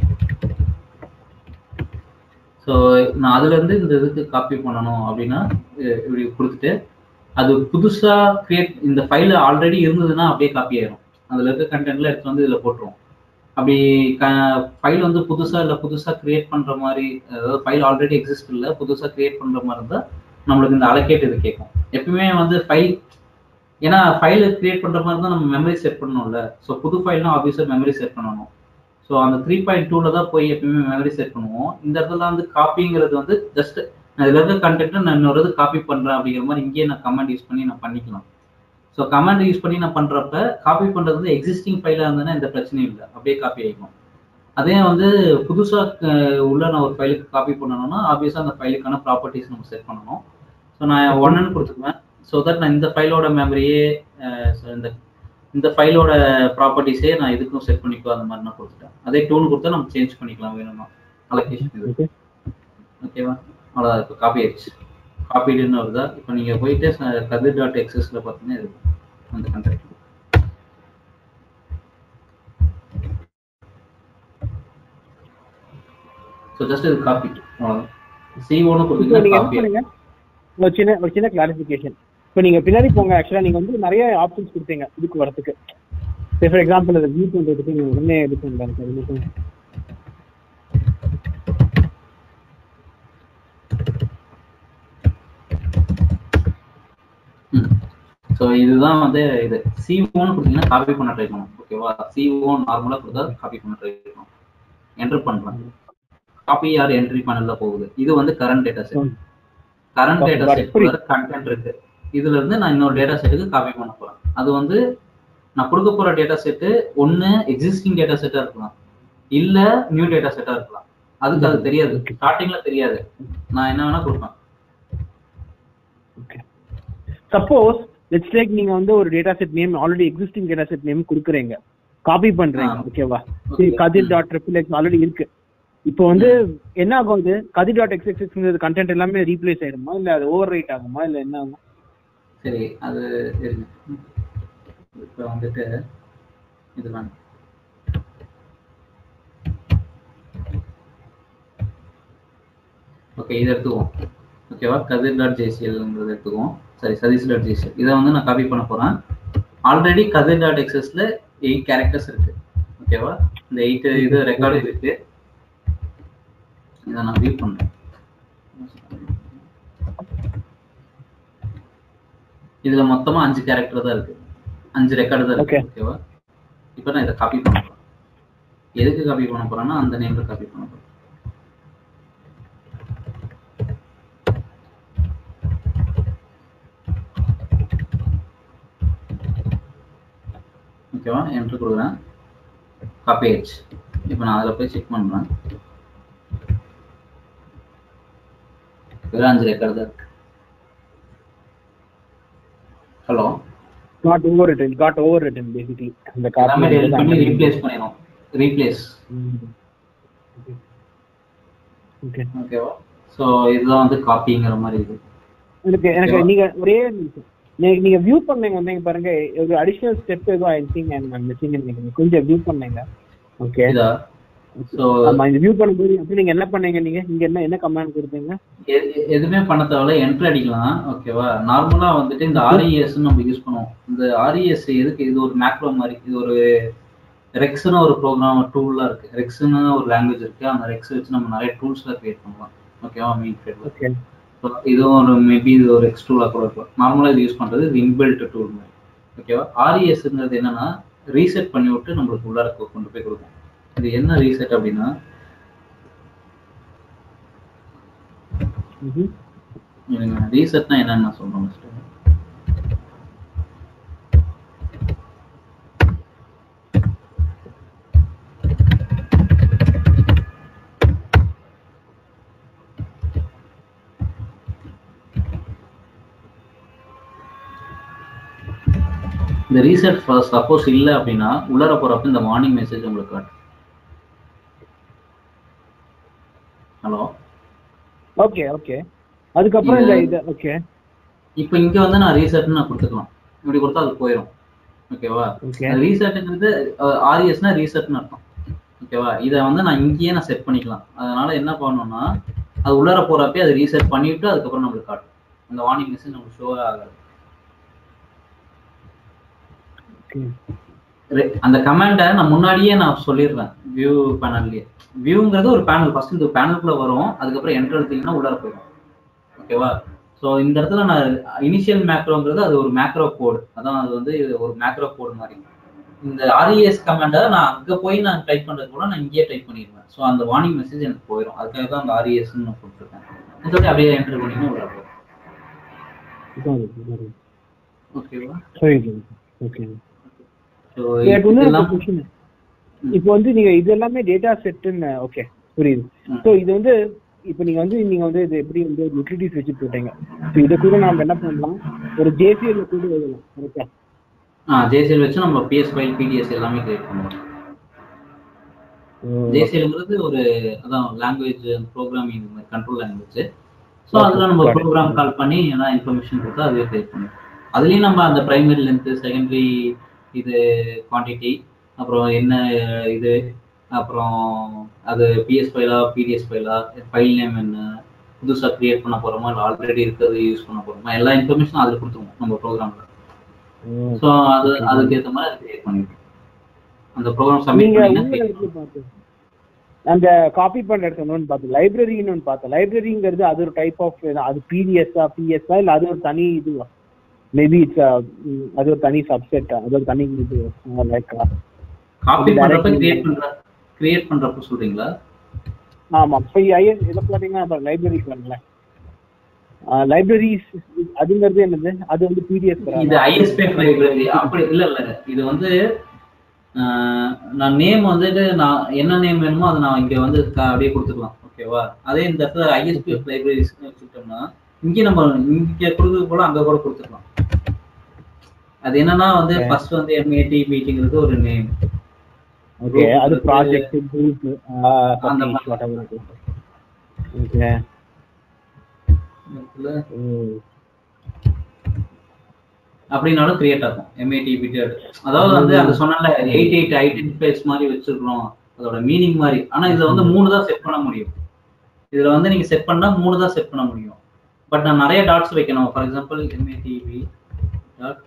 ஸோ நான் அதுல இருந்து இந்த இதுக்கு காப்பி பண்ணணும் அப்படின்னா இ- இப்படி கொடுத்துட்டு அது புதுசா கிரியேட் இந்த ஃபைல் ஆல்ரெடி இருந்ததுன்னா அப்படியே காப்பி ஆயிரும் அதுல இருக்க கண்டென்ட்ல எடுத்து வந்து இதுல போட்டுருவோம் அப்படி ஃபைல் வந்து புதுசா இல்ல புதுசா கிரியேட் பண்ற மாதிரி அதாவது ஃபைல் ஆல்ரெடி எக்ஸிஸ்ட் இல்ல புதுசா கிரியேட் பண்ற மாதிரி இருந்தா நம்மளுக்கு இந்த அலோகேட் இது கேட்கும் எப்பவுமே வந்து ஃபைல் ஏன்னா ஃபைல் கிரியேட் பண்ற மாதிரி தான் நம்ம மெமரி செட் பண்ணணும்ல ஸோ புது ஃபைல்னா ஆப்வியஸாக மெமரி செட் பண்ணணும் ஸோ அந்த த்ரீ பாயிண்ட் டூல தான் போய் எப்பயுமே மெமரி செட் பண்ணுவோம் இந்த இடத்துல வந்து காப்பிங்கிறது வந்து ஜஸ்ட் நான் இதுல இருக்க கண்டென்ட் நான் இன்னொரு இது காப்பி பண்றேன் அப்படிங்கிற மாதிரி இங்கேயே நான் கமெண்ட் யூஸ் பண்ணி நான் பண்ணிக்கலாம் ஸோ கமெண்ட் யூஸ் பண்ணி நான் பண்றப்ப காப்பி பண்றது வந்து எக்ஸிஸ்டிங் ஃபைலாக இருந்ததுன்னா எந்த பிரச்சனையும் இல்லை அப்படியே காப்பி ஆகிக்கும் அதே வந்து புதுசா அஹ், உள்ள நான் ஒரு ஃபைலுக்கு காப்பி பண்ணணும்னா ஆப்வியஸாக அந்த ஃபைலுக்கான ப்ராப்பர்ட்டிஸ் நம்ம செட் பண்ணணும் ஸோ நான் ஒன்னு கொடுத்துக்குவேன் ஸோ தட் நான் இந்த ஃபைலோட மெமரியே இந்த இந்த ஃபைலோட ப்ராப்பர்ட்டிஸே நான் இதுக்கும் செட் பண்ணிக்கோ அந்த மாதிரி நான் கொடுத்துட்டேன் அதே டூன் கொடுத்தா நம்ம சேஞ்ச் பண்ணிக்கலாம் வேணும்னா அலோகேஷன் இது ஓகே ஓகேவா அவ்வளோதான் இப்போ காப்பி ஆயிடுச்சு காப்பீடுன்னு வருதா இப்போ நீங்கள் போயிட்டு ச- கதிர் டாட் எக்ஸஸ்ல பார்த்தீங்கன்னா இருக்கும் அந்த கண்டெக்ட் ஸோ ஜஸ்ட் இது காப்பி அவ்வளோதான் சி ஒன்று இப்போ கொடுத்தீங்கன்னா நீங்க என்ன காப்பி பண்ணுங்க ஒரு சின்ன ஒரு சின்ன கிளாரிஃபிகேஷன் இப்போ நீங்க பின்னாடி போங்க ஆக்சுவலா நீங்க வந்து நிறைய ஆப்ஷன்ஸ் கொடுத்தீங்க இதுக்கு வரதுக்கு ஃபார் எக்ஸாம்பிள் அதை வியூ பண்றதுக்கு நீங்க உடனே இது பண்ணுறாங்க அது மட்டும் ஸோ இதுதான் வந்து இது சி ஒன் கொடுத்தீங்கன்னா காப்பி பண்ண ட்ரை பண்ணணும் ஓகேவா சி ஒன் நார்மலாக கொடுத்தா காப்பி பண்ண ட்ரை பண்ணணும் என்டர் பண்ணுறேன் காப்பி யார் என்ட்ரி பண்ணல போகுது இது வந்து கரண்ட் டேட்டா செட் ம். Current Okay, data got it. Set புரியுது. கண்டென்ட் இருக்கு இதுல இருந்து நான் இன்னொரு டேட்டா செட்டுக்கு காப்பி பண்ண போறேன் அது வந்து நான் கொடுக்க போற டேட்டா செட்டு ஒன்னு எக்ஸிஸ்டிங் டேட்டா செட்டா இருக்கலாம் இல்ல நியூ டேட்டா செட்டா இருக்கலாம் அதுக்கு அது தெரியாது ஸ்டார்டிங்ல தெரியாது நான் என்ன வேணா கொடுப்பேன் ஓகே சப்போஸ் லெட்ஸ் டேக் நீங்க வந்து ஒரு data set name already existing data set name கொடுக்குறீங்க காப்பி பண்றீங்க ஆ. ஓகேவா Okay. Kathir dot triple X already இருக்கு இப்போ வந்து என்ன ஆகும் இது Kathir dot X X content எல்லாமே ரீப்ளேஸ் ஆயிடுமா இல்ல அது ஓவர் ரைட் ஆகுமா இல்ல என்ன ஆகும் சரி அது இருங்க இப்போ வந்துட்டு இது வேணும் ஓகே இதை எடுத்துக்குவோம் ஓகேவா கதிர் டாட் ஜேசிஎல்ங்கிறது எடுத்துக்குவோம் சரி சதீஷ் டாட் ஜேசிஎல் இதை வந்து நான் காப்பி பண்ண போறேன் ஆல்ரெடி கதிர் டாட் எக்ஸஸ்ல எயிட் கேரக்டர்ஸ் இருக்கு ஓகேவா இந்த எயிட் இது ரெக்கார்டு இருக்கு இதை நான் வியூ பண்றேன் இதுல மொத்தமா அஞ்சு கேரக்டர் தான் இருக்கு அஞ்சு ரெக்கார்டு தான் இருக்கு Okay. ஓகேவா இப்போ நான் இதை காப்பி பண்ண போறேன் எதுக்கு காப்பி பண்ண போறேன்னா அந்த நேம்ல காப்பி பண்ண போறேன் ஓகேவா என்ட்ரு கொடுக்குறேன் காப்பி ஆயிடுச்சு இப்போ நான் அதில் போய் செக் பண்றேன் வெறும் அஞ்சு ரெக்கார்டு தான் இருக்கு hello got overwritten got overwritten basically அந்த எல்லாமே delete பண்ணி காப்பி ரீப்ளேஸ் பண்ணிடும் ரீப்ளேஸ் ஓகே ஓகேவா ஸோ இதுதான் வந்து காப்பிங்கிற மாதிரி இது எனக்கு எனக்கு ஓகேவா? நீங்க ஒரே நிமிஷம். நீங்க நீங்க வியூ பண்ணீங்க வந்தீங்க பாருங்க ஒரு அடிஷனல் ஸ்டெப் ஏதோ ஐ திங்க் ஐம் மிஸ்ஸிங் நீங்க கொஞ்சம் வியூ பண்ணீங்க ஓகே இதா ஸோ ஆமா இந்த வியூ பண்ணும்போது அப்படி நீங்க என்ன பண்ணீங்க நீங்க இங்க என்ன என்ன கமாண்ட் கொடுத்தீங்க எதுவுமே பண்ண தேவையில்ல என்ட்ரு அடிக்கலாம் ஓகேவா நார்மலா வந்துட்டு இந்த ஆர்இஎஸ் நம்ம யூஸ் பண்ணுவோம் இந்த ஆர்இஎஸ் எதுக்கு இது ஒரு மேக்ரோ மாதிரி இது ஒரு ரெக்ஸ்னு ஒரு ப்ரோக்ராம் டூல்லாம் இருக்கு ரெக்ஸ்னு ஒரு லாங்குவேஜ் இருக்கு அந்த ரெக்ஸ் வச்சு நம்ம நிறைய டூல்ஸ்லாம் கிரியேட் பண்ணலாம் ஓகேவா மீன் கிரியேட் ஓகே ஸோ இதுவும் ஒரு மேபி இது ஒரு எக்ஸ் டூலாக கூட இருக்கலாம் நார்மலாக இது யூஸ் பண்ணுறது இது இன்பில்ட் டூல் மாதிரி ஓகேவா ஆர்இஎஸ்ங்கிறது என்னன்னா ரீசெட் பண்ணி விட்டு நம்மளுக்கு உள்ளார கொ- கொண்டு போய் கொடுக்கும் இது என்ன ரீசெட் அப்படின்னா ரீசெட்னா என்னன்னு நான் சொல்றேன் first. இந்த ரீசெட் சப்போஸ் இல்லை அப்படின்னா உள்ளார போறப்ப இந்த வார்னிங் மெசேஜ் உங்களுக்கு காட்டும் ஹலோ ஓகே ஓகே அதுக்கப்புறம் இந்த இது ஓகே இப்போ இங்க வந்து நான் ரீசெட்னு நான் கொடுத்துக்கலாம் இப்படி கொடுத்தா அது போயிடும் ஓகேவா ஓகே ரீசெட்டுங்கிறது ஆர்இஎஸ்னா ரீசெட்னு அர்த்தம் ஓகேவா இதை வந்து நான் இங்கேயே நான் செட் பண்ணிக்கலாம் அதனால என்ன பண்ணணும்னா அது உள்ளார போறப்பே அது ரீசெட் பண்ணிட்டு அதுக்கப்புறம் நம்மளுக்கு காட்டும் அந்த வார்னிங் மெசேஜ் நம்மளுக்கு ஷோ ஆகாது ரெ- அந்த கமெண்ட்டை நான் முன்னாடியே நான் சொல்லிடுறேன் வியூ பேனல்லையே வியூங்கிறது ஒரு பேனல் ஃபர்ஸ்ட் இந்த பேனலுக்குள்ள வரும் அதுக்கப்புறம் என்டர் எடுத்தீங்கன்னா உள்ளார போயிடும் ஓகேவா ஸோ ஸோ இந்த இடத்துல நான் இனிஷியல் மேக்ரோங்கிறது அது ஒரு மேக்ரோ கோடு அதான் அது வந்து இது ஒரு மேக்ரோ கோடு மாதிரி இந்த ஆர்இஎஸ் கமாண்டை நான் அங்கே போய் நான் டைப் பண்ணுறது கூட நான் இங்கேயே டைப் பண்ணிடுவேன் ஸோ அந்த வார்னிங் மெசேஜ் எனக்கு போயிடும் அதுக்காக தான் அந்த ஆர்இஎஸ்ன்னு நான் கொடுத்துருக்கேன் சொல்லிட்டு அப்படியே என்டர் பண்ணிங்கன்னா உள்ள போயிடும் ஓகேவா சரி ஓகே ஸோ எனக்கு இன்னொரு இதெல்லாம் question. இப்போ வந்து நீங்க இது எல்லாமே டேட்டா செட்டுன்னு ஓகே புரியுது ம். ஸோ இது வந்து இப்போ நீங்க வந்து நீங்க வந்து இது எப்படி வந்து ஒரு யூட்டிலிட்டிஸ் வச்சு போட்டீங்க ஸோ இதை கூட நாம என்ன பண்ணலாம் ஒரு ஜேசிஎல் கூட எழுதலாம் கரெக்டா ஆ ஜேசிஎல் வச்சு நம்ம பிஎஸ் ஃபைல் பிடிஎஸ் எல்லாமே கிரியேட் பண்ணுவோம் ஜேசிஎல்ங்கிறது ஒரு அதான் language programming control language so அதில் நம்ம Got it. ப்ரோக்ராம் கால் பண்ணி என்ன இன்ஃபர்மேஷன் கொடுத்தா அதுவே கிரியேட் பண்ணுவோம் அதுலேயும் நம்ம அந்த பிரைமரி லென்த்து செகண்டரி இது குவான்டிட்டி அப்புறம் என்ன இது அப்புறம் அது பிஎஸ் ஃபைலா பிடிஎஸ் ஃபைலா ஃபைல் நேம் என்ன புதுசாக கிரியேட் பண்ண போகிறோமா இல்லை ஆல்ரெடி இருக்கிறது யூஸ் பண்ண போகிறோமா எல்லா இன்ஃபர்மேஷனும் அதில் கொடுத்துருவோம் நம்ம ப்ரோக்ராமில் ஸோ அது அதுக்கு ஏற்ற மாதிரி அதை கிரியேட் பண்ணிடுவோம் அந்த ப்ரோக்ராம் சப்மிட் நீங்க பண்ணீங்கன்னா உள்ள இடத்துல பார்த்து அந்த காப்பி பண்ற இடத்துல ஒன்று பார்த்தேன் லைப்ரரின்னு ஒன்று பார்த்தேன் லைப்ரரிங்கிறது அது ஒரு டைப் ஆஃப் அது பிடிஎஸ்ஆ பிஎஸ்ஆ இல்லை அது ஒரு தனி இதுவா மேபி இட்ஸ் அது ஒரு தனி சப்செட்டா அது ஒரு தனி இது லைக் காப்பி அது பண்றப்ப directly- கிரியேட் பண்ற கிரியேட் பண்றப்ப சொல்றீங்களா ஆமா இப்போ ஐஎஸ் இதை பார்த்தீங்கன்னா லைப்ரரி பண்ணல லைப்ரரிஸ் அதுங்கிறது என்னது அது வந்து பிடிஎஸ் இது ஐஎஸ்பேக் லைப்ரரி அப்படி இல்ல இல்ல இது வந்து ஆஹ், நான் நேம் வந்துட்டு நான் என்ன நேம் வேணுமோ அதை நான் இங்க வந்து க- அப்படியே கொடுத்துக்கலாம் ஓகேவா அதே இந்த இடத்துல ஐஎஸ்பிஎஃப் லைப்ரரிஸ் வச்சுக்கிட்டோம்னா இங்க நம்ம இங்க கொடுக்கறது போல அங்க கூட கொடுத்துக்கலாம் அது என்னன்னா வந்து Okay. ஃபர்ஸ்ட் வந்து எம்ஏடி மீட்டிங்கிறது ஒரு நேம் ஓகே அது ப்ராஜெக்ட் குரூப் அந்த வாட் ஓகே அப்படின்னாலும் கிரியேட் ஆகும் எம்ஏடி பிட்டட் அதாவது வந்து அந்த சொன்னல எயிட் எயிட் ஐடென்டிஃபைஸ் மாதிரி வச்சிருக்கிறோம் அதோட மீனிங் மாதிரி ஆனா இதுல வந்து மூணு தான் செட் பண்ண முடியும் இதுல வந்து நீங்க செட் பண்ணா மூணு தான் செட் பண்ண முடியும் பட் நான் நிறைய டாட்ஸ் வைக்கணும் for example MADV dot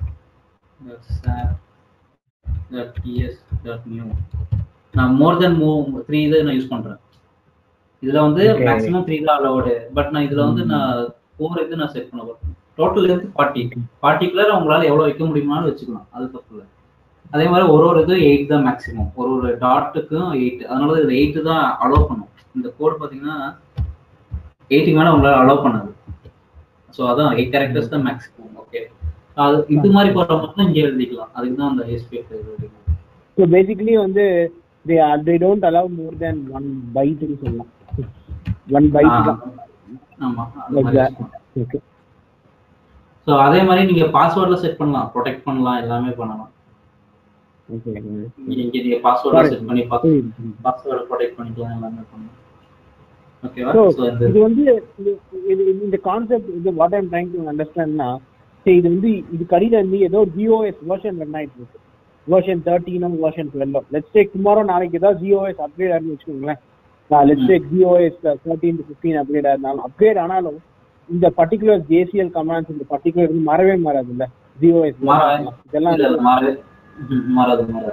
dot DS dot new நான் மோர் தென் மூ த்ரீ இதை நான் யூஸ் பண்றேன் இதுல வந்து Okay. மேக்ஸிமம் த்ரீ தான் அலோடு பட் நான் இதுல வந்து நான் ஃபோர் இது நான் செட் பண்ண போறேன் டோட்டல் இருந்து ஃபார்ட்டி ஃபார்ட்டிக்குள்ள உங்களால எவ்வளவு வைக்க முடியுமான்னு வச்சுக்கலாம் அது தப்பு இல்லை அதே மாதிரி ஒரு ஒரு இது எயிட் தான் மேக்ஸிமம் ஒரு ஒரு டாட்டுக்கும் எயிட் அதனால இதுல எயிட் தான் அலோவ் பண்ணும் இந்த கோட் பாத்தீங்கன்னா எயிட்டுக்கு மேல உங்களால அலோவ் பண்ணாது ஸோ அதான் எயிட் கேரக்டர்ஸ் தான் மேக்ஸிமம் ஓகே அது இது மாதிரி போற மட்டும் இங்கே எழுதிக்கலாம் அதுக்கு தான் அந்த எஸ்பிஎஃப் ஸோ பேசிக்கலி வந்து they they don't allow more than one பைட்னு சொல்லலாம் ஒன் பைட் தான் ஆமா Like that. ஓகே ஸோ அதே மாதிரி நீங்க பாஸ்வேர்ட்ல செட் பண்ணலாம் ப்ரொடெக்ட் பண்ணலாம் எல்லாமே பண்ணலாம் ஓகே இங்க இங்க நீங்க பாஸ்வேர்ட்ல Correct. செட் பண்ணி பாஸ்வேர்டை ப்ரொடெக்ட் பண்ணிக்கலாம் எல்லாமே பண்ணலாம் ஓகேவா ஸோ ஸோ இந்த இது வந்து இது- இது இது- இந்த கான்செப்ட் இது வாட் ஐம் ட்ரைங் டு அண்டர்ஸ்டாண்ட்னா இது வந்து இது கடியில இருந்து ஏதோ ஜிஓஎஸ் வெர்ஷன் ரன் ஆயிட்டு இருக்கு வெர்ஷன் தேர்ட்டீனோ வெர்ஷன் டுவெல்லோ லெட்ஸ் டேக் டுமாரோ நாளைக்கு ஏதாவது ஜிஓஎஸ் அப்கிரேட் ஆகுன்னு வச்சுக்கோங்களேன் let's take GOS thirteen to fifteen upgrade ஆயிருந்தாலும் அப்கிரேட் ஆனாலும் இந்த பர்டிகுலர் ஜேசிஎல் கமாண்ட்ஸ் இந்த பர்டிகுலர் இது மாறவே மாறாது இல்ல ஜிஓஎஸ் மாறாது. இதெல்லாம் இல்ல, இல்ல, மாறாது ம்ஹும், மாறாது மாறாது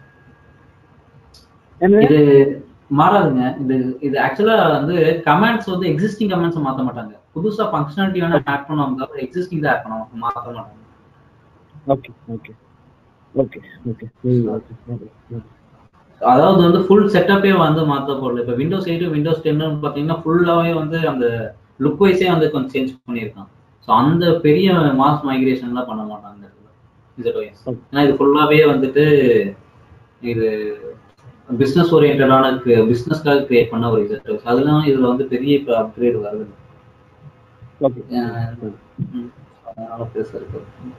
என்ன இது மாறாதுங்க இது இது ஆக்சுவலா வந்து கமெண்ட்ஸ் வந்து எக்ஸிஸ்டிங் கமெண்ட்ஸ் மாத்த மாட்டாங்க புதுசா ஃபங்க்ஷனாலிட்டி வேணா ஆட் பண்ணுவாங்க தவிர எக்ஸிஸ்டிங் தான் ஆட் பண்ணுவாங்க மாத்த மாட்டாங்க okay okay okay okay okay அதாவது வந்து ஃபுல் செட்டப்பே வந்து மாத்த போடல இப்ப விண்டோஸ் எயிட் விண்டோஸ் டென்னு பாத்தீங்கன்னா ஃபுல்லாவே வந்து அந்த லுக் வைஸே வந்து கொஞ்சம் சேஞ்ச் பண்ணியிருக்கான் ஸோ அந்த பெரிய மாஸ் மைக்ரேஷன்லாம் பண்ண மாட்டாங்க இசட் வைஸ் Okay. ஏன்னா இது ஃபுல்லாவே வந்துட்டு இது பிசினஸ் ஓரியன்டான பிசினஸ்க்காக கிரியேட் பண்ண ஒரு இசட் வைஸ் அதெல்லாம் இதுல வந்து பெரிய இப்போ அப்கிரேட் வருது ஓகே ம், அதனால பெருசா இருக்கு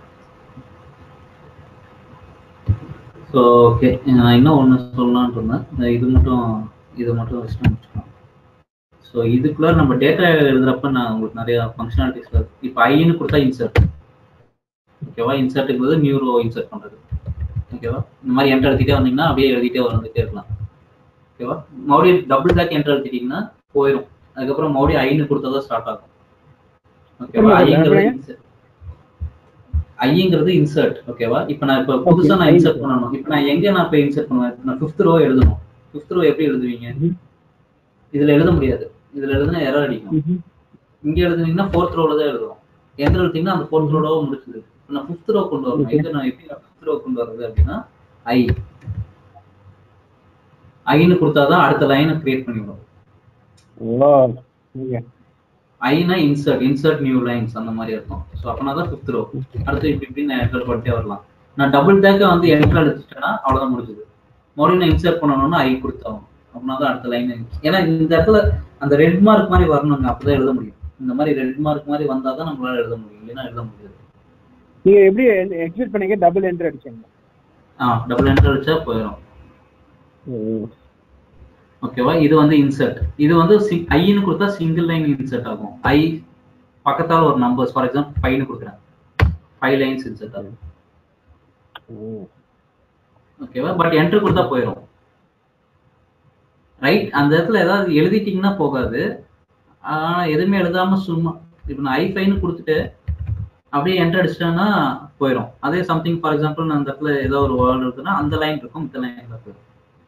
ஸோ ஓகே நான் இன்னும் ஒன்று சொல்லலாம்னு இருந்தேன் இந்த இது மட்டும் இது மட்டும் வச்சுட்டு முடிச்சுக்கலாம் ஸோ இதுக்குள்ள நம்ம டேட்டா எழுதுறப்ப நான் உங்களுக்கு நிறைய ஃபங்க்ஷனாலிட்டிஸ் வருது இப்போ ஐன்னு கொடுத்தா இன்சர்ட் ஓகேவா இன்சர்ட்டுங்கிறது நியூரோ இன்சர்ட் பண்ணுறது ஓகேவா இந்த மாதிரி என்டர் எழுதிட்டே வந்தீங்கன்னா அப்படியே எழுதிட்டே வந்துட்டே இருக்கலாம் ஓகேவா மறுபடியும் டபுள் டேக் என்டர் எழுதிட்டீங்கன்னா போயிடும் அதுக்கப்புறம் மறுபடியும் ஐன்னு கொடுத்தா தான் ஸ்டார்ட் ஆகும் ஓகேவா புரியுது, ஐங்கிறது புரியுது. insert. ஐங்கிறது இன்சர்ட் ஓகேவா இப்போ நான் இப்போ புதுசா நான் I இன்சர்ட் பண்ணணும் இப்போ நான் எங்க நான் இப்போ இன்சர்ட் பண்ணுவேன் நான் ஃபிஃப்த் ரோ எழுதணும் ஃபிஃப்த் ரோ எப்படி எழுதுவீங்க ம்ஹும். இதுல எழுத முடியாது இதுல எழுதுனா எரர் அடிக்கும் ம்ஹும். இங்க எழுதுனீங்கன்னா ஃபோர்த் ரோல தான் எழுதுவோம் எந்த எழுத்தீங்கன்னா அந்த ஃபோர்த் ரோட முடிச்சது நான் ஃபிஃப்த் ரோ கொண்டு வரணும் Okay. இது நான் எப்படி ஃபிஃப்த் ரோ கொண்டு வர்றது அப்படின்னா ஐ ஐன்னு கொடுத்தாதான் அடுத்த லைனை கிரியேட் பண்ணிவிடும் ஓ ஓகே ஐனா இன்சர்ட் இன்சர்ட் நியூ லைன்ஸ் அந்த மாதிரி இருக்கும் ஸோ அப்பனா தான் ஃபிஃப்த் ரோ அடுத்து இப்படி இப்படி நான் என்டர் பண்ணிட்டே வரலாம் நான் டபுள் டேக்க வந்து என்டர் அடிச்சிட்டேன்னா அவ்வளோதான் முடிஞ்சது மறுபடியும் நான் இன்சர்ட் பண்ணணும்னா ஐ கொடுத்தாகும் அப்படின்னா தான் அடுத்த லைன் ஏன்னா இந்த இடத்துல அந்த ரெட் மார்க் மாதிரி வரணுங்க அப்பதான் எழுத முடியும் இந்த மாதிரி ரெட் மார்க் மாதிரி வந்தால் தான் நம்மளால எழுத முடியும் இல்லைன்னா எழுத முடியாது நீங்க எப்படி எக்ஸிட் பண்ணீங்க டபுள் என்டர் அடிச்சீங்க ஆ டபுள் என்டர் அடிச்சா போயிடும் ஓகேவா இது வந்து இன்சர்ட் இது வந்து ஐன்னு கொடுத்தா சிங்கிள் லைன் இன்சர்ட் ஆகும் ஐ பக்கத்தால ஒரு நம்பர்ஸ் ஃபார் எக்ஸாம்பிள் ஃபைவ்னு கொடுக்குறேன் ஃபைவ் லைன்ஸ் இன்சர்ட் ஆகும் ஓகேவா பட் என்டர் கொடுத்தா போயிடும் ரைட் அந்த இடத்துல ஏதாவது எழுதிட்டீங்கன்னா போகாது ஆனா எதுவுமே எழுதாம சும்மா இப்போ நான் ஐ ஃபைன்னு கொடுத்துட்டு அப்படியே என்டர் அடிச்சிட்டேன்னா போயிடும் அதே சம்திங் ஃபார் எக்ஸாம்பிள் நான் அந்த இடத்துல ஏதோ ஒரு வேர்டு இருக்குன்னா அந்த லைன் இருக்கும் இந்த லைன்ல போயிடும்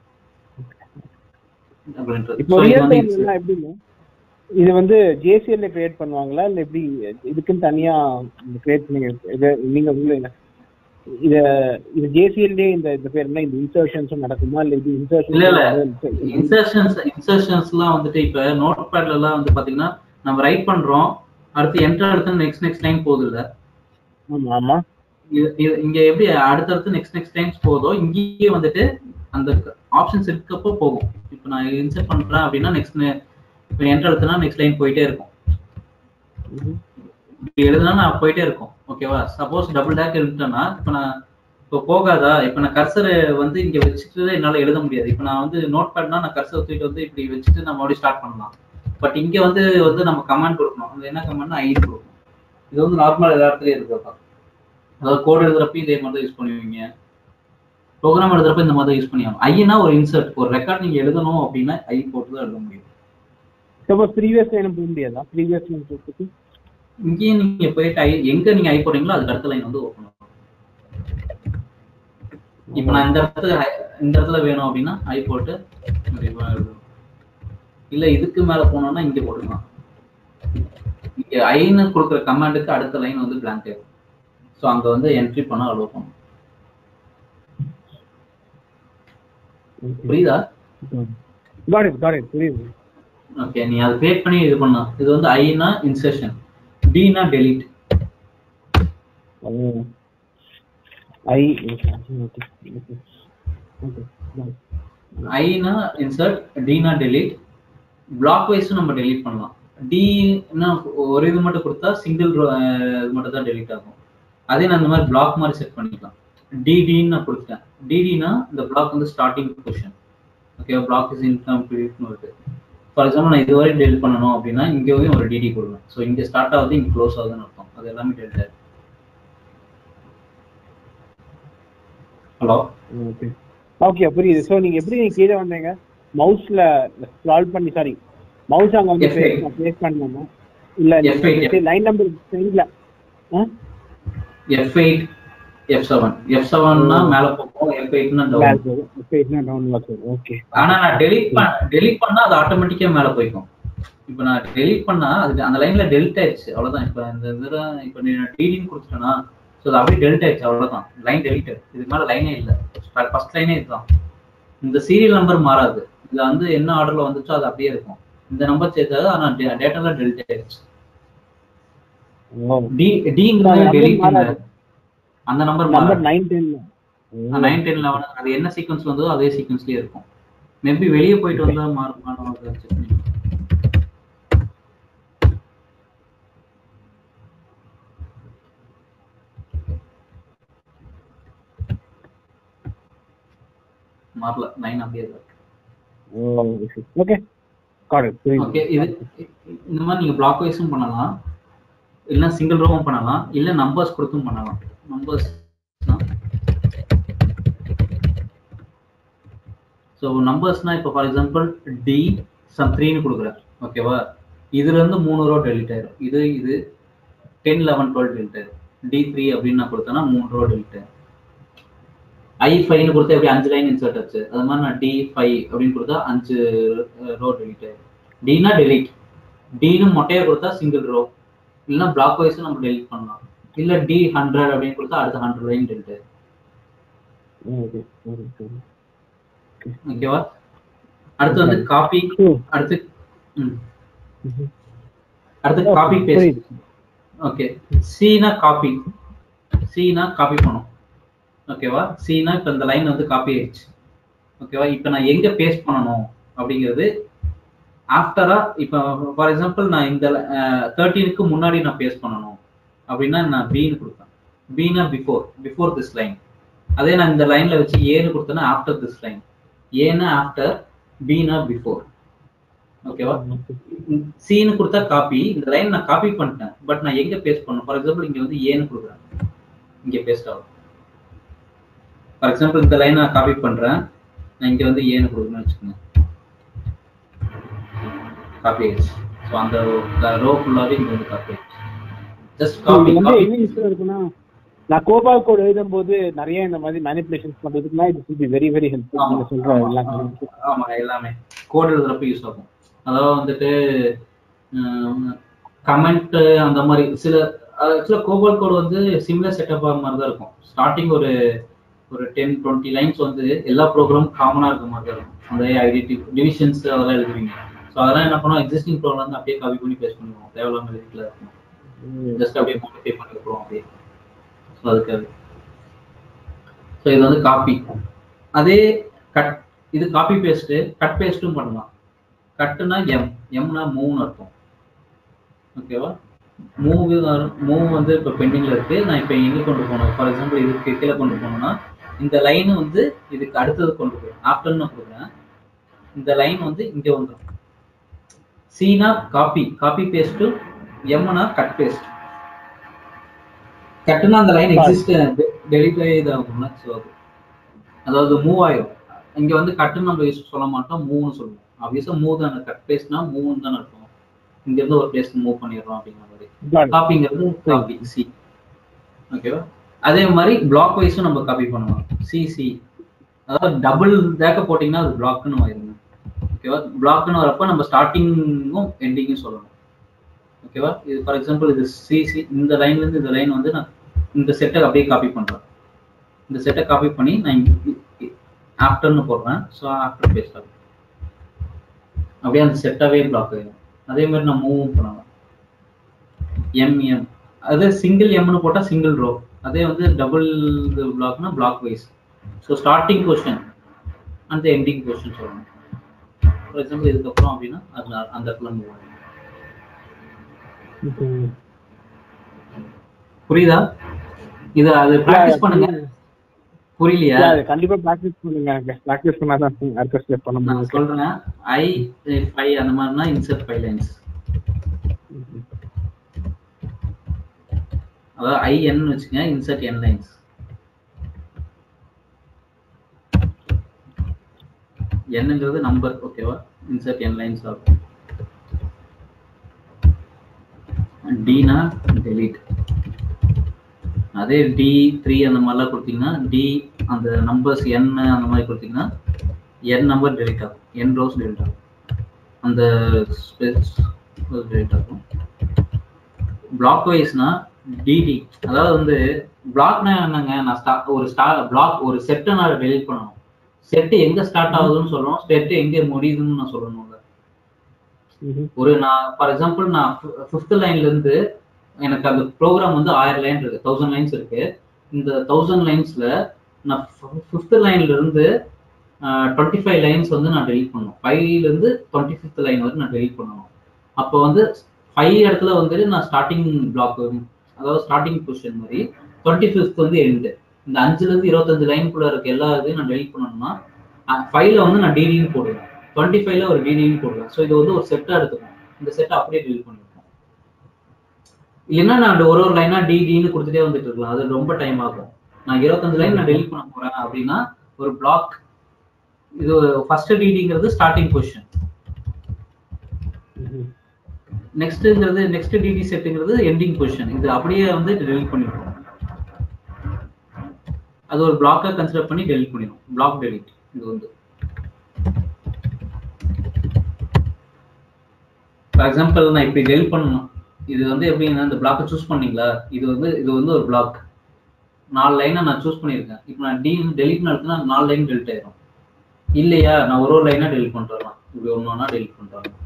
அப்படின்றது. இப்போ So, இது ரியல் வந்து டைம்ல எப்படிங்க இது வந்து ஜேசிஎல்ல கிரியேட் பண்ணுவாங்களா இல்ல எப்படி இதுக்குன்னு தனியா கிரியேட் பண்ணி இது நீங்க உள்ள இத இது ஜேசிஎல்லே இந்த இந்த பேர் என்ன இந்த இன்சர்ஷன்ஸும் நடக்குமா இல்ல இது இல்ல, இல்ல. இன்சர்ஷன் இன்சர்ஷன்ஸ் இன்சர்ஷன்ஸ்லாம் வந்துட்டு இப்ப நோட் பேட்ல எல்லாம் வந்து பாத்தீங்கன்னா நம்ம ரைட் பண்றோம் அடுத்து என்டர் அடுத்து நெக்ஸ்ட் நெக்ஸ்ட் லைன் போகுது இல்ல ஆமா ஆமா இது- இது- இங்க எப்படி அடுத்தடுத்து நெக்ஸ்ட் நெக்ஸ்ட் லைன்ஸ் போதோ இங்கேயே வந்துட்டு அந்த ஆப்ஷன்ஸ் இருக்கப்போ போகும் இப்போ நான் இன்சர்ட் பண்றேன் அப்படின்னா நெக்ஸ்ட் இப்போ என்டர் அடுத்துனா நெக்ஸ்ட் லைன் போயிட்டே இருக்கும் ம்ஹும். இப்படி எழுதுனா நான் போயிட்டே இருக்கும் ஓகேவா சப்போஸ் டபுள் டேக் எழுதிட்டேன்னா இப்போ நான் இப்போ போகாதா இப்போ நான் கர்சரை வந்து இங்க வச்சுட்டு என்னால எழுத முடியாது இப்போ நான் வந்து நோட் பேட்னா நான் கர்சர் தூக்கிட்டு வந்து இப்படி வச்சுட்டு நம்ம மறுபடியும் ஸ்டார்ட் பண்ணலாம் பட் இங்க வந்து வந்து நம்ம கமாண்ட் கொடுக்கணும் அது என்ன கமாண்ட்னா ஐ கொடுக்கணும் இது வந்து நார்மல் எல்லா இடத்துலயும் இருக்கிறதா அதாவது கோட் எழுதுறப்ப இதே மாதிரி தான் யூஸ் பண்ணுவீங்க ப்ரோக்ராம் எழுதுறப்ப இந்த மாதிரி தான் யூஸ் பண்ணி ஆகணும் ஐனா ஒரு இன்சர்ட் ஒரு ரெக்கார்ட் நீங்க எழுதணும் அப்படின்னா ஐ போட்டு தான் எழுத முடியும் சப்போஸ் ப்ரீவியஸ் லைன் போக முடியாதா ப்ரீவியஸ் லைன் போட்டு இங்கேயும் நீங்க போயிட்டு ஐ எங்க நீங்க ஐ போடுறீங்களோ அதுக்கு அடுத்த லைன் வந்து ஓப்பன் ஆகும் இப்போ நான் இந்த இடத்துல I- இந்த இடத்துல வேணும் அப்படின்னா ஐ போட்டு இப்படி எழுதணும். இல்ல இதுக்கு மேல போனோம்னா இங்க போட்டுக்கலாம் இங்க ஐன்னு கொடுக்குற கமாண்டுக்கு அடுத்த லைன் வந்து blank ஆகும் ஸோ அங்க வந்து என்ட்ரி பண்ண அலோவ் பண்ணும் புரியுதா காட் இட் காட் இட் புரியுது ஓகே நீ அதை கிரியேட் பண்ணி இது பண்ண இது வந்து ஐனா இன்சர்ஷன் டினா டெலீட் ஐ ஐனா இன்சர்ட் டினா டெலீட் பிளாக் வைஸும் நம்ம டெலீட் பண்ணலாம் டினா ஒரு இது மட்டும் கொடுத்தா சிங்கிள் இது மட்டும் தான் டெலீட் ஆகும் அதே நான் இந்த மாதிரி பிளாக் மாதிரி செட் பண்ணிக்கலாம் டிடின்னு நான் கொடுத்துட்டேன் டிடினா இந்த பிளாக் வந்து starting position okay block is இன்கம்ப்ளீட்னு வருது ஃபார் எக்ஸாம்பிள் நான் இதுவரை டெலிட் பண்ணணும் அப்படின்னா இங்கேயும் ஒரு டிடி கொடுக்கணும் ஸோ இங்கே ஸ்டார்ட் ஆகுது இங்கே க்ளோஸ் ஆகுதுன்னு அர்த்தம் அது எல்லாமே டெலிட் ஹலோ ஓகே ஓகே புரியுது ஸோ நீங்க எப்படி நீங்க கீழே வந்தீங்க மவுஸ்ல ஸ்க்ரால் பண்ணி சாரி மவுஸ் அங்க வந்து F8. பிளேஸ் பண்ணணுமா இல்ல F8. லைன் நம்பர் இல்ல F eight F seven F செவன்னா மேல போகும் எஃப் எயிட்னா டவுன் ஓகே ஆனா நான் டெலீட் பண்ண டெலீட் பண்ணா அது ஆட்டோமேட்டிக்கா மேல போய்க்கும் இப்போ நான் டெலீட் பண்ணா அது அந்த லைன்ல டெலிட் ஆயிடுச்சு அவ்வளவுதான் இப்போ இந்த இதுல இப்போ நீ டிடின்னு கொடுத்துட்டேன்னா ஸோ அது அப்படியே டெலிட் ஆயிடுச்சு அவ்வளவுதான் லைன் டெலிட்டட் இதுக்கு மேல லைனே இல்லை ஃபர்ஸ்ட் லைனே இதுதான் இந்த சீரியல் நம்பர் மாறாது இதுல வந்து என்ன ஆர்டர்ல வந்துச்சோ அது அப்படியே இருக்கும் இந்த நம்பர் சேர்த்தாது ஆனா டேட்டால டெலிட் ஆயிடுச்சு டி டிங்கிறது number டெலிட் மாறாது. அந்த நம்பர் நம்பர் மாறாது நைன் டென்ல நைன் டென் லெவன் அது என்ன சீக்வன்ஸ் வந்ததோ அதே சீக்வன்ஸ்லயே இருக்கும் மேபி வெளியே போயிட்டு வந்தா மாறுமானு செக் பண்ணி மாறல நைன் அப்படியே தான் இருக்கு ஓகே காட் இட் புரியுது ஓகே இது இந்த மாதிரி நீங்க பிளாக் வைஸும் பண்ணலாம் இல்ல சிங்கிள் ரோவும் பண்ணலாம் இல்ல நம்பர்ஸ் கொடுத்தும் பண்ணலாம் நம்பர்ஸ் ஸோ நம்பர்ஸ்னா இப்போ ஃபார் எக்ஸாம்பிள் டி சம் த்ரீன்னு கொடுக்குறேன் ஓகேவா இதுல இருந்து மூணு ரோ டெலிட் ஆயிரும் இது இது டென் லெவன் டுவெல் டெலிட் ஆயிரும் டி த்ரீ அப்படின்னு நான் கொடுத்தேன்னா மூணு ரோ டெலிட் ஆயிரும் ஐ ஃபைவ்னு கொடுத்தா எப்படி அஞ்சு லைன் இன்சர்ட் ஆச்சு அது மாதிரி நான் டி ஃபைவ் அப்படின்னு கொடுத்தா அஞ்சு ரோ டெலிட் ஆயிரும் டினா டெலிட் டின்னு மொட்டையா கொடுத்தா சிங்கிள் ரோ இல்லைன்னா பிளாக் வைஸ் நம்ம டெலிட் பண்ணலாம் இல்ல டி ஹண்ட்ரட் அப்படின்னு கொடுத்தா அடுத்த ஹண்ட்ரட் லைன் டெலிட் ஓகே சரி சரி ஓகேவா அடுத்து வந்து காப்பி ம். அடுத்து ம். ம்ஹும். அடுத்து காப்பி பேஸ்ட் புரியுது ஓகே சீனா காப்பி சீனா காப்பி பண்ணும் ஓகேவா சீனா இப்போ இந்த லைன் வந்து காப்பி ஆயிடுச்சு ஓகேவா இப்போ நான் எங்க பேஸ்ட் பண்ணணும் அப்படிங்கிறது ஆஃப்டரா இப்போ ஃபார் எக்ஸாம்பிள் நான் இந்த தேர்ட்டீனுக்கு முன்னாடி நான் பேஸ்ட் பண்ணணும் அப்படின்னா நான் பின்னு கொடுப்பேன் பின்னா பிஃபோர் பிஃபோர் திஸ் லைன் அதே நான் இந்த லைன்ல வச்சு ஏன்னு கொடுத்தேன்னா ஆஃப்டர் திஸ் லைன் ஏன்னா ஆஃப்டர் பின்னா பிஃபோர் ஓகேவா சீனு கொடுத்தா காப்பி இந்த லைன் நான் காப்பி பண்ணிட்டேன் பட் நான் எங்க பேஸ்ட் பண்ணணும் ஃபார் எக்ஸாம்பிள் இங்க வந்து ஏன்னு கொடுக்குறேன் இங்க பேஸ்ட் ஆகும் ஃபார் எக்ஸாம்பிள் இந்த லைன் நான் காப்பி பண்றேன் நான் இங்க வந்து ஏன்னு கொடுக்குறேன்னு வச்சுக்கோங்க காப்பி ஆயிடுச்சு ஸோ அந்த ரோ ஃபுல்லாவே இங்க வந்து காப்பி ஆயிடுச்சு ஜஸ்ட் காப்பி வந்து காப்பி என்ன விஷயம் இருக்குன்னா நான் கோபால் கோட் எழுதும் போது நிறைய இந்த மாதிரி மேனிபுலேஷன்ஸ் பண்றதுக்குனா இது will be very very helpful நீங்க சொல்ற எல்லாம் ஆமா எல்லாமே கோட் எழுதுறப்ப யூஸ் ஆகும் அதாவது வந்துட்டு கமெண்ட் அந்த மாதிரி சில ஆக்சுவலாக கோபால் கோட் வந்து சிமிலர் செட்டப் மாதிரி தான் இருக்கும் ஸ்டார்டிங் ஒரு ஒரு டென் டுவெண்ட்டி லைன்ஸ் வந்து எல்லா ப்ரோக்ராமும் காமனாக இருக்க மாதிரி தான் இருக்கும் அந்த ஐடென்டி டிவிஷன்ஸ் அதெல்லாம் எழுதுவீங்க ஸோ அதெல்லாம் என்ன பண்ணுவோம் எக்ஸிஸ்டிங் ப்ரோக்ராம் வந்து அப்படியே காப்பி பண்ணி பேஸ்ட் பண்ணுவோம் தேவையில்லாம எழுதிக்கல இருக்கும் ஜஸ்ட் அப்படியே மாடிஃபை பண்ணிக்கிறோம் அப்படியே ஸோ அதுக்காக ஸோ இது வந்து காப்பி அதே கட் இது காப்பி பேஸ்ட்டு கட் பேஸ்ட்டும் பண்ணலாம் கட்டுனா எம் எம்னா மூவ்னு அர்த்தம் ஓகேவா மூவ் மூவ் வந்து இப்போ பெண்டிங்ல இருக்கு நான் இப்போ எங்க கொண்டு போகணும் ஃபார் எக்ஸாம்பிள் இதுக்கு கீழே கொண்டு போகணும்னா இந்த லைன் வந்து இதுக்கு அடுத்தது கொண்டு போகிறேன் ஆஃப்டர்னு நான் கொடுக்குறேன் இந்த லைன் வந்து இங்க வந்துடும் சீனா காப்பி காப்பி பேஸ்ட்டு எம்னா கட் பேஸ்ட் கட்டுனா அந்த லைன் எக்ஸிஸ்ட் டெலிட் இதாகும்ல ஸோ அது அதாவது மூவ் ஆயிடும் இங்க வந்து கட்டுன்னு நம்ம யூஸ் சொல்ல மாட்டோம் மூவ்னு சொல்லுவோம் ஆப்வியஸா மூவ் தானே கட் பேஸ்ட்னா மூவ்னு தானே இருக்கும் இங்க இருந்து ஒரு பிளேஸ்க்கு மூவ் பண்ணிடுறோம் அப்படிங்கிற மாதிரி காப்பிங்கிறது காப்பி சி ஓகேவா அதே மாதிரி பிளாக் வைஸும் நம்ம காப்பி பண்ணலாம் சி சி அதாவது டபுள் தேக்க போட்டிங்கன்னா அது பிளாக்னு ஆயிருங்க ஓகேவா பிளாக்னு வரப்ப நம்ம ஸ்டார்டிங்கும் எண்டிங்கும் சொல்லணும் ஓகேவா இது ஃபார் எக்ஸாம்பிள் இது சி சி இந்த லைன்ல இருந்து இந்த லைன் வந்து நான் இந்த செட்டை அப்படியே காப்பி பண்றேன் இந்த செட்டை காப்பி பண்ணி நான் ஆஃப்டர்னு போடுறேன் ஸோ ஆஃப்டர் பேஸ்ட் ஆகும் அப்படியே அந்த செட்டாவே பிளாக் ஆயிடும் அதே மாதிரி நான் மூவும் பண்ணலாம் எம்எம் அது சிங்கிள் எம்னு போட்டா சிங்கிள் ரோ அதே வந்து டபுள் பிளாக்னா block wise so starting question அந்த எண்டிங் கொஸ்டின் சொல்லணும் ஃபார் எக்ஸாம்பிள் இதுக்கப்புறம் அப்படின்னா அது நான் அந்த இடத்துல மூவ் ஆகும் புரியுதா இது அது ப்ராக்டிஸ் பண்ணுங்க புரியலையா அது கண்டிப்பா பிராக்டிஸ் பண்ணுங்க பிராக்டிஸ் பண்ணாதான் அடுத்த ஸ்டெப் பண்ண நான் முடியும் சொல்றேன் ஐ ஃபைவ் அந்த மாதிரினா இன்சர்ட் ஃபைவ் லைன்ஸ் அதாவது ஐ என் வச்சுக்கங்க இன்சர்ட் என் லைன்ஸ் என்னங்கிறது நம்பர் ஓகேவா இன்சர்ட் என் லைன்ஸ் ஆகும் டினா டெலீட் அதே டி த்ரீ அந்த மாதிரிலாம் கொடுத்தீங்கன்னா டி அந்த நம்பர்ஸ் என் அந்த மாதிரி கொடுத்தீங்கன்னா என் நம்பர் டெலிட் ஆகும் என் ரோஸ் டெலிட் ஆகும் அந்த ஸ்பேஸ் டெலிட் ஆகும் பிளாக் வைஸ்னா டிடி அதாவது வந்து பிளாக்னா என்னங்க நான் ஸ்டா ஒரு ஸ்டா பிளாக் ஒரு செட்டை நான் டெலிட் பண்ணணும் செட்டு எங்க ஸ்டார்ட் ஆகுதுன்னு சொல்லணும் செட்டு எங்க முடியுதுன்னு நான் சொல்லணும்ல ஒரு நான் ஃபார் எக்ஸாம்பிள் நான் ஃபிஃப்த் லைன்ல இருந்து எனக்கு அந்த ப்ரோக்ராம் வந்து ஆயிரம் லைன் இருக்கு தௌசண்ட் லைன்ஸ் இருக்கு இந்த தௌசண்ட் லைன்ஸ்ல நான் ஃபிஃப்த் லைன்ல இருந்து டுவெண்ட்டி ஃபைவ் லைன்ஸ் வந்து நான் டெலிட் பண்ணணும் ஃபைவ்ல இருந்து டுவெண்ட்டி ஃபிஃப்த் லைன் வரை நான் டெலிட் பண்ணணும் அப்போ வந்து ஃபைவ் இடத்துல வந்துட்டு நான் ஸ்டார்டிங் பிளாக் அதாவது ஸ்டார்டிங் பொசிஷன் மாதிரி டுவெண்ட்டி ஃபிஃப்த் வந்து எண்டு இந்த அஞ்சுல இருந்து இருபத்தஞ்சு லைனுக்குள்ள இருக்க எல்லா இதையும் நான் டெலிட் பண்ணணும்னா ஃபைவ்ல வந்து நான் டிடின்னு போடுவேன் டுவெண்ட்டி ஃபைவ்ல ஒரு டிடின்னு போடுவேன் ஸோ இது வந்து ஒரு செட்டா எடுத்துக்கணும் இந்த செட்டை அப்படியே டெலிட் பண்ணிருக்கோம் இல்லைன்னா நான் ஒரு ஒரு லைனா டிடின்னு கொடுத்துட்டே வந்துட்டு இருக்கலாம் அது ரொம்ப டைம் ஆகும் நான் இருபத்தஞ்சு லைன் நான் டெலிட் பண்ண போறேன் அப்படின்னா ஒரு பிளாக் இது ஃபர்ஸ்ட் டிடிங்கிறது ஸ்டார்டிங் பொசிஷன் நெக்ஸ்ட்ங்கிறது நெக்ஸ்ட் டிடி செட்டுங்கிறது எண்டிங் பொசிஷன் இது அப்படியே வந்து டெலிட் பண்ணிடுவோம் அது ஒரு பிளாக்கா கன்சிடர் பண்ணி டெலிட் பண்ணிடும் பிளாக் டெலிட் இது வந்து ஃபார் எக்ஸாம்பிள் நான் இப்படி டெலிட் பண்ணணும் இது வந்து எப்படின்னா இந்த பிளாக்கை சூஸ் பண்ணீங்களா இது வந்து இது வந்து ஒரு பிளாக் நாலு லைனை நான் சூஸ் பண்ணியிருக்கேன் இப்போ நான் டி டெலிட் நடத்தினா நாலு லைன் டெலிட் ஆயிரும் இல்லையா நான் ஒரு ஒரு லைனா டெலிட் பண்ணிட்டு வரலாம் இப்படி ஒன்று ஒன்றா டெலிட் பண்ணிட்டு வரலாம்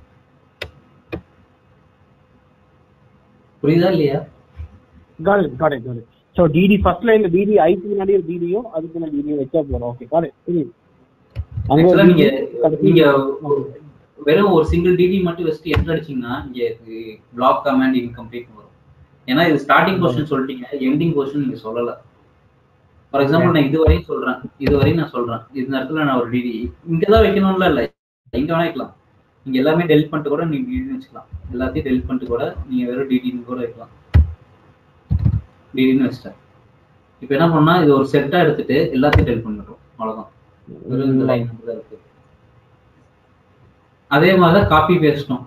புரியுதா இல்லையா got it got it got it so dd first line dd ஐக்கு முன்னாடி ஒரு ddயோ அதுக்கு முன்னாடி ddயோ வச்சா போறோம் ஓகே got it புரியுது அங்க ஒரு ஆக்சுவலா நீங்க கடைசி- நீங்க வெறும் ஒரு சிங்கிள் டிடி மட்டும் வச்சுட்டு என்டர் அடிச்சீங்கன்னா இங்க பிளாக் கமாண்ட் இன்கம்ப்ளீட் வரும் ஏன்னா இது ஸ்டார்டிங் கொஸ்டின் சொல்லிட்டீங்க எண்டிங் கொஸ்டின் நீங்க சொல்லல ஃபார் எக்ஸாம்பிள் நான் இது வரையும் சொல்றேன் இது வரையும் நான் சொல்றேன் இந்த இடத்துல நான் ஒரு டிடி இங்க தான் வைக்கணும்ல இல்ல எங்க வேணா வைக்கலாம் நீங்க எல்லாமே டெலிட் பண்ணிட்டு கூட நீங்க டிடி வச்சுக்கலாம் எல்லாத்தையும் டெலிட் பண்ணிட்டு கூட நீங்க வெறும் டிடின்னு கூட வைக்கலாம் டிடின்னு வச்சுட்டேன் இப்போ என்ன பண்ணா இது ஒரு செட்டா எடுத்துட்டு எல்லாத்தையும் டெலிட் பண்ணிடுறோம் அவ்வளவுதான் வெறும் இந்த லைன் தான் இருக்கு அதே மாதிரி தான் காப்பி பேஸ்டும்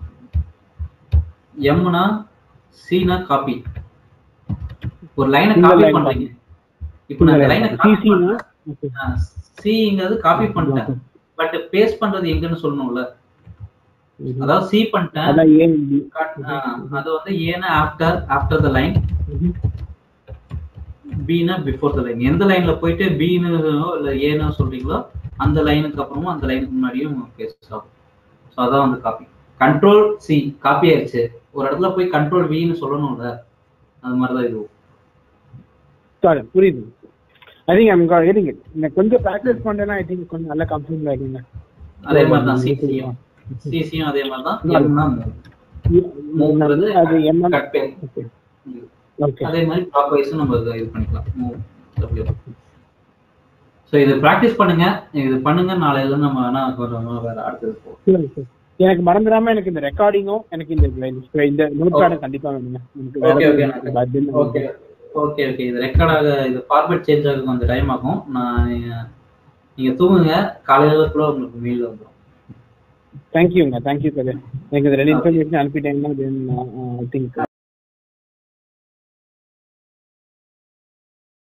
எம்னா சினா காப்பி ஒரு லைனை இந்த காப்பி line பண்றீங்க இப்போ நான் லைனை cc னா okay. சிங்கிறது காப்பி பண்ணிட்டேன் பட் பேஸ்ட் பண்றது எங்கன்னு சொல்லணும்ல ம்ஹும். அதாவது சி பண்ணிட்டேன் அதான் ஏன் இப்படி? ஆ, அது வந்து ஏன்னா ஆஃப்டர் ஆஃப்டர் த லைன் ம்ஹும். பினா பிஃபோர் த லைன் எந்த லைன்ல போயிட்டு பின்னு இல்ல ஏன்னு சொல்றீங்களோ அந்த லைனுக்கு அப்புறமும் அந்த லைனுக்கு முன்னாடியும் பேஸ்ட் ஆகும் ஸோ அதான் வந்து காப்பி கண்ட்ரோல் சி காப்பி ஆயிடுச்சு ஒரு இடத்துல போய் கண்ட்ரோல் வின்னு சொல்லணும்ல அது மாதிரி தான் இதுவும் Got it. புரியுது I think I'm getting it நான் கொஞ்சம் ப்ராக்டிஸ் பண்ணேன்னா ஐ திங்க் கொஞ்சம் நல்ல கம்ப்ளீட் ஆகிடுங்க அதே மாதிரி தான் சிசியும் சிசியும் அதே மாதிரி தான் எம்னா மூவ்ங்கிறது அது என்ன கட் பேர் ஓகே அதே மாதிரி கிளாக் வைஸும் நம்ம இதை இது பண்ணிக்கலாம் மூவ் டபிள்யூ ஸோ இது ப்ராக்டிஸ் பண்ணுங்க இது பண்ணுங்க நாளையில நம்ம வேணா கொஞ்சம் வேற அடுத்தது போவோம் எனக்கு மறந்துடாம எனக்கு இந்த ரெக்கார்டிங்கும் எனக்கு இந்த இந்த நோட் பேடும் கண்டிப்பா வேணுங்க எனக்கு வேற ஓகே ஓகே எதுவும் பதில் ஓகே ஓகே ஓகே இது ரெக்கார்ட் ஆக இது ஃபார்மேட் சேஞ்ச் ஆக கொஞ்சம் டைம் ஆகும் நான் நீங்க- நீங்க தூங்குங்க காலையில கூட உங்களுக்கு மெயில் வந்துடும் தேங்க்யூங்க தேங்க்யூ கதை எனக்கு இந்த ரெண்டு இன்ஃபர்மேஷன் அனுப்பிட்டேங்கன்னா தென் ஐ திங்க்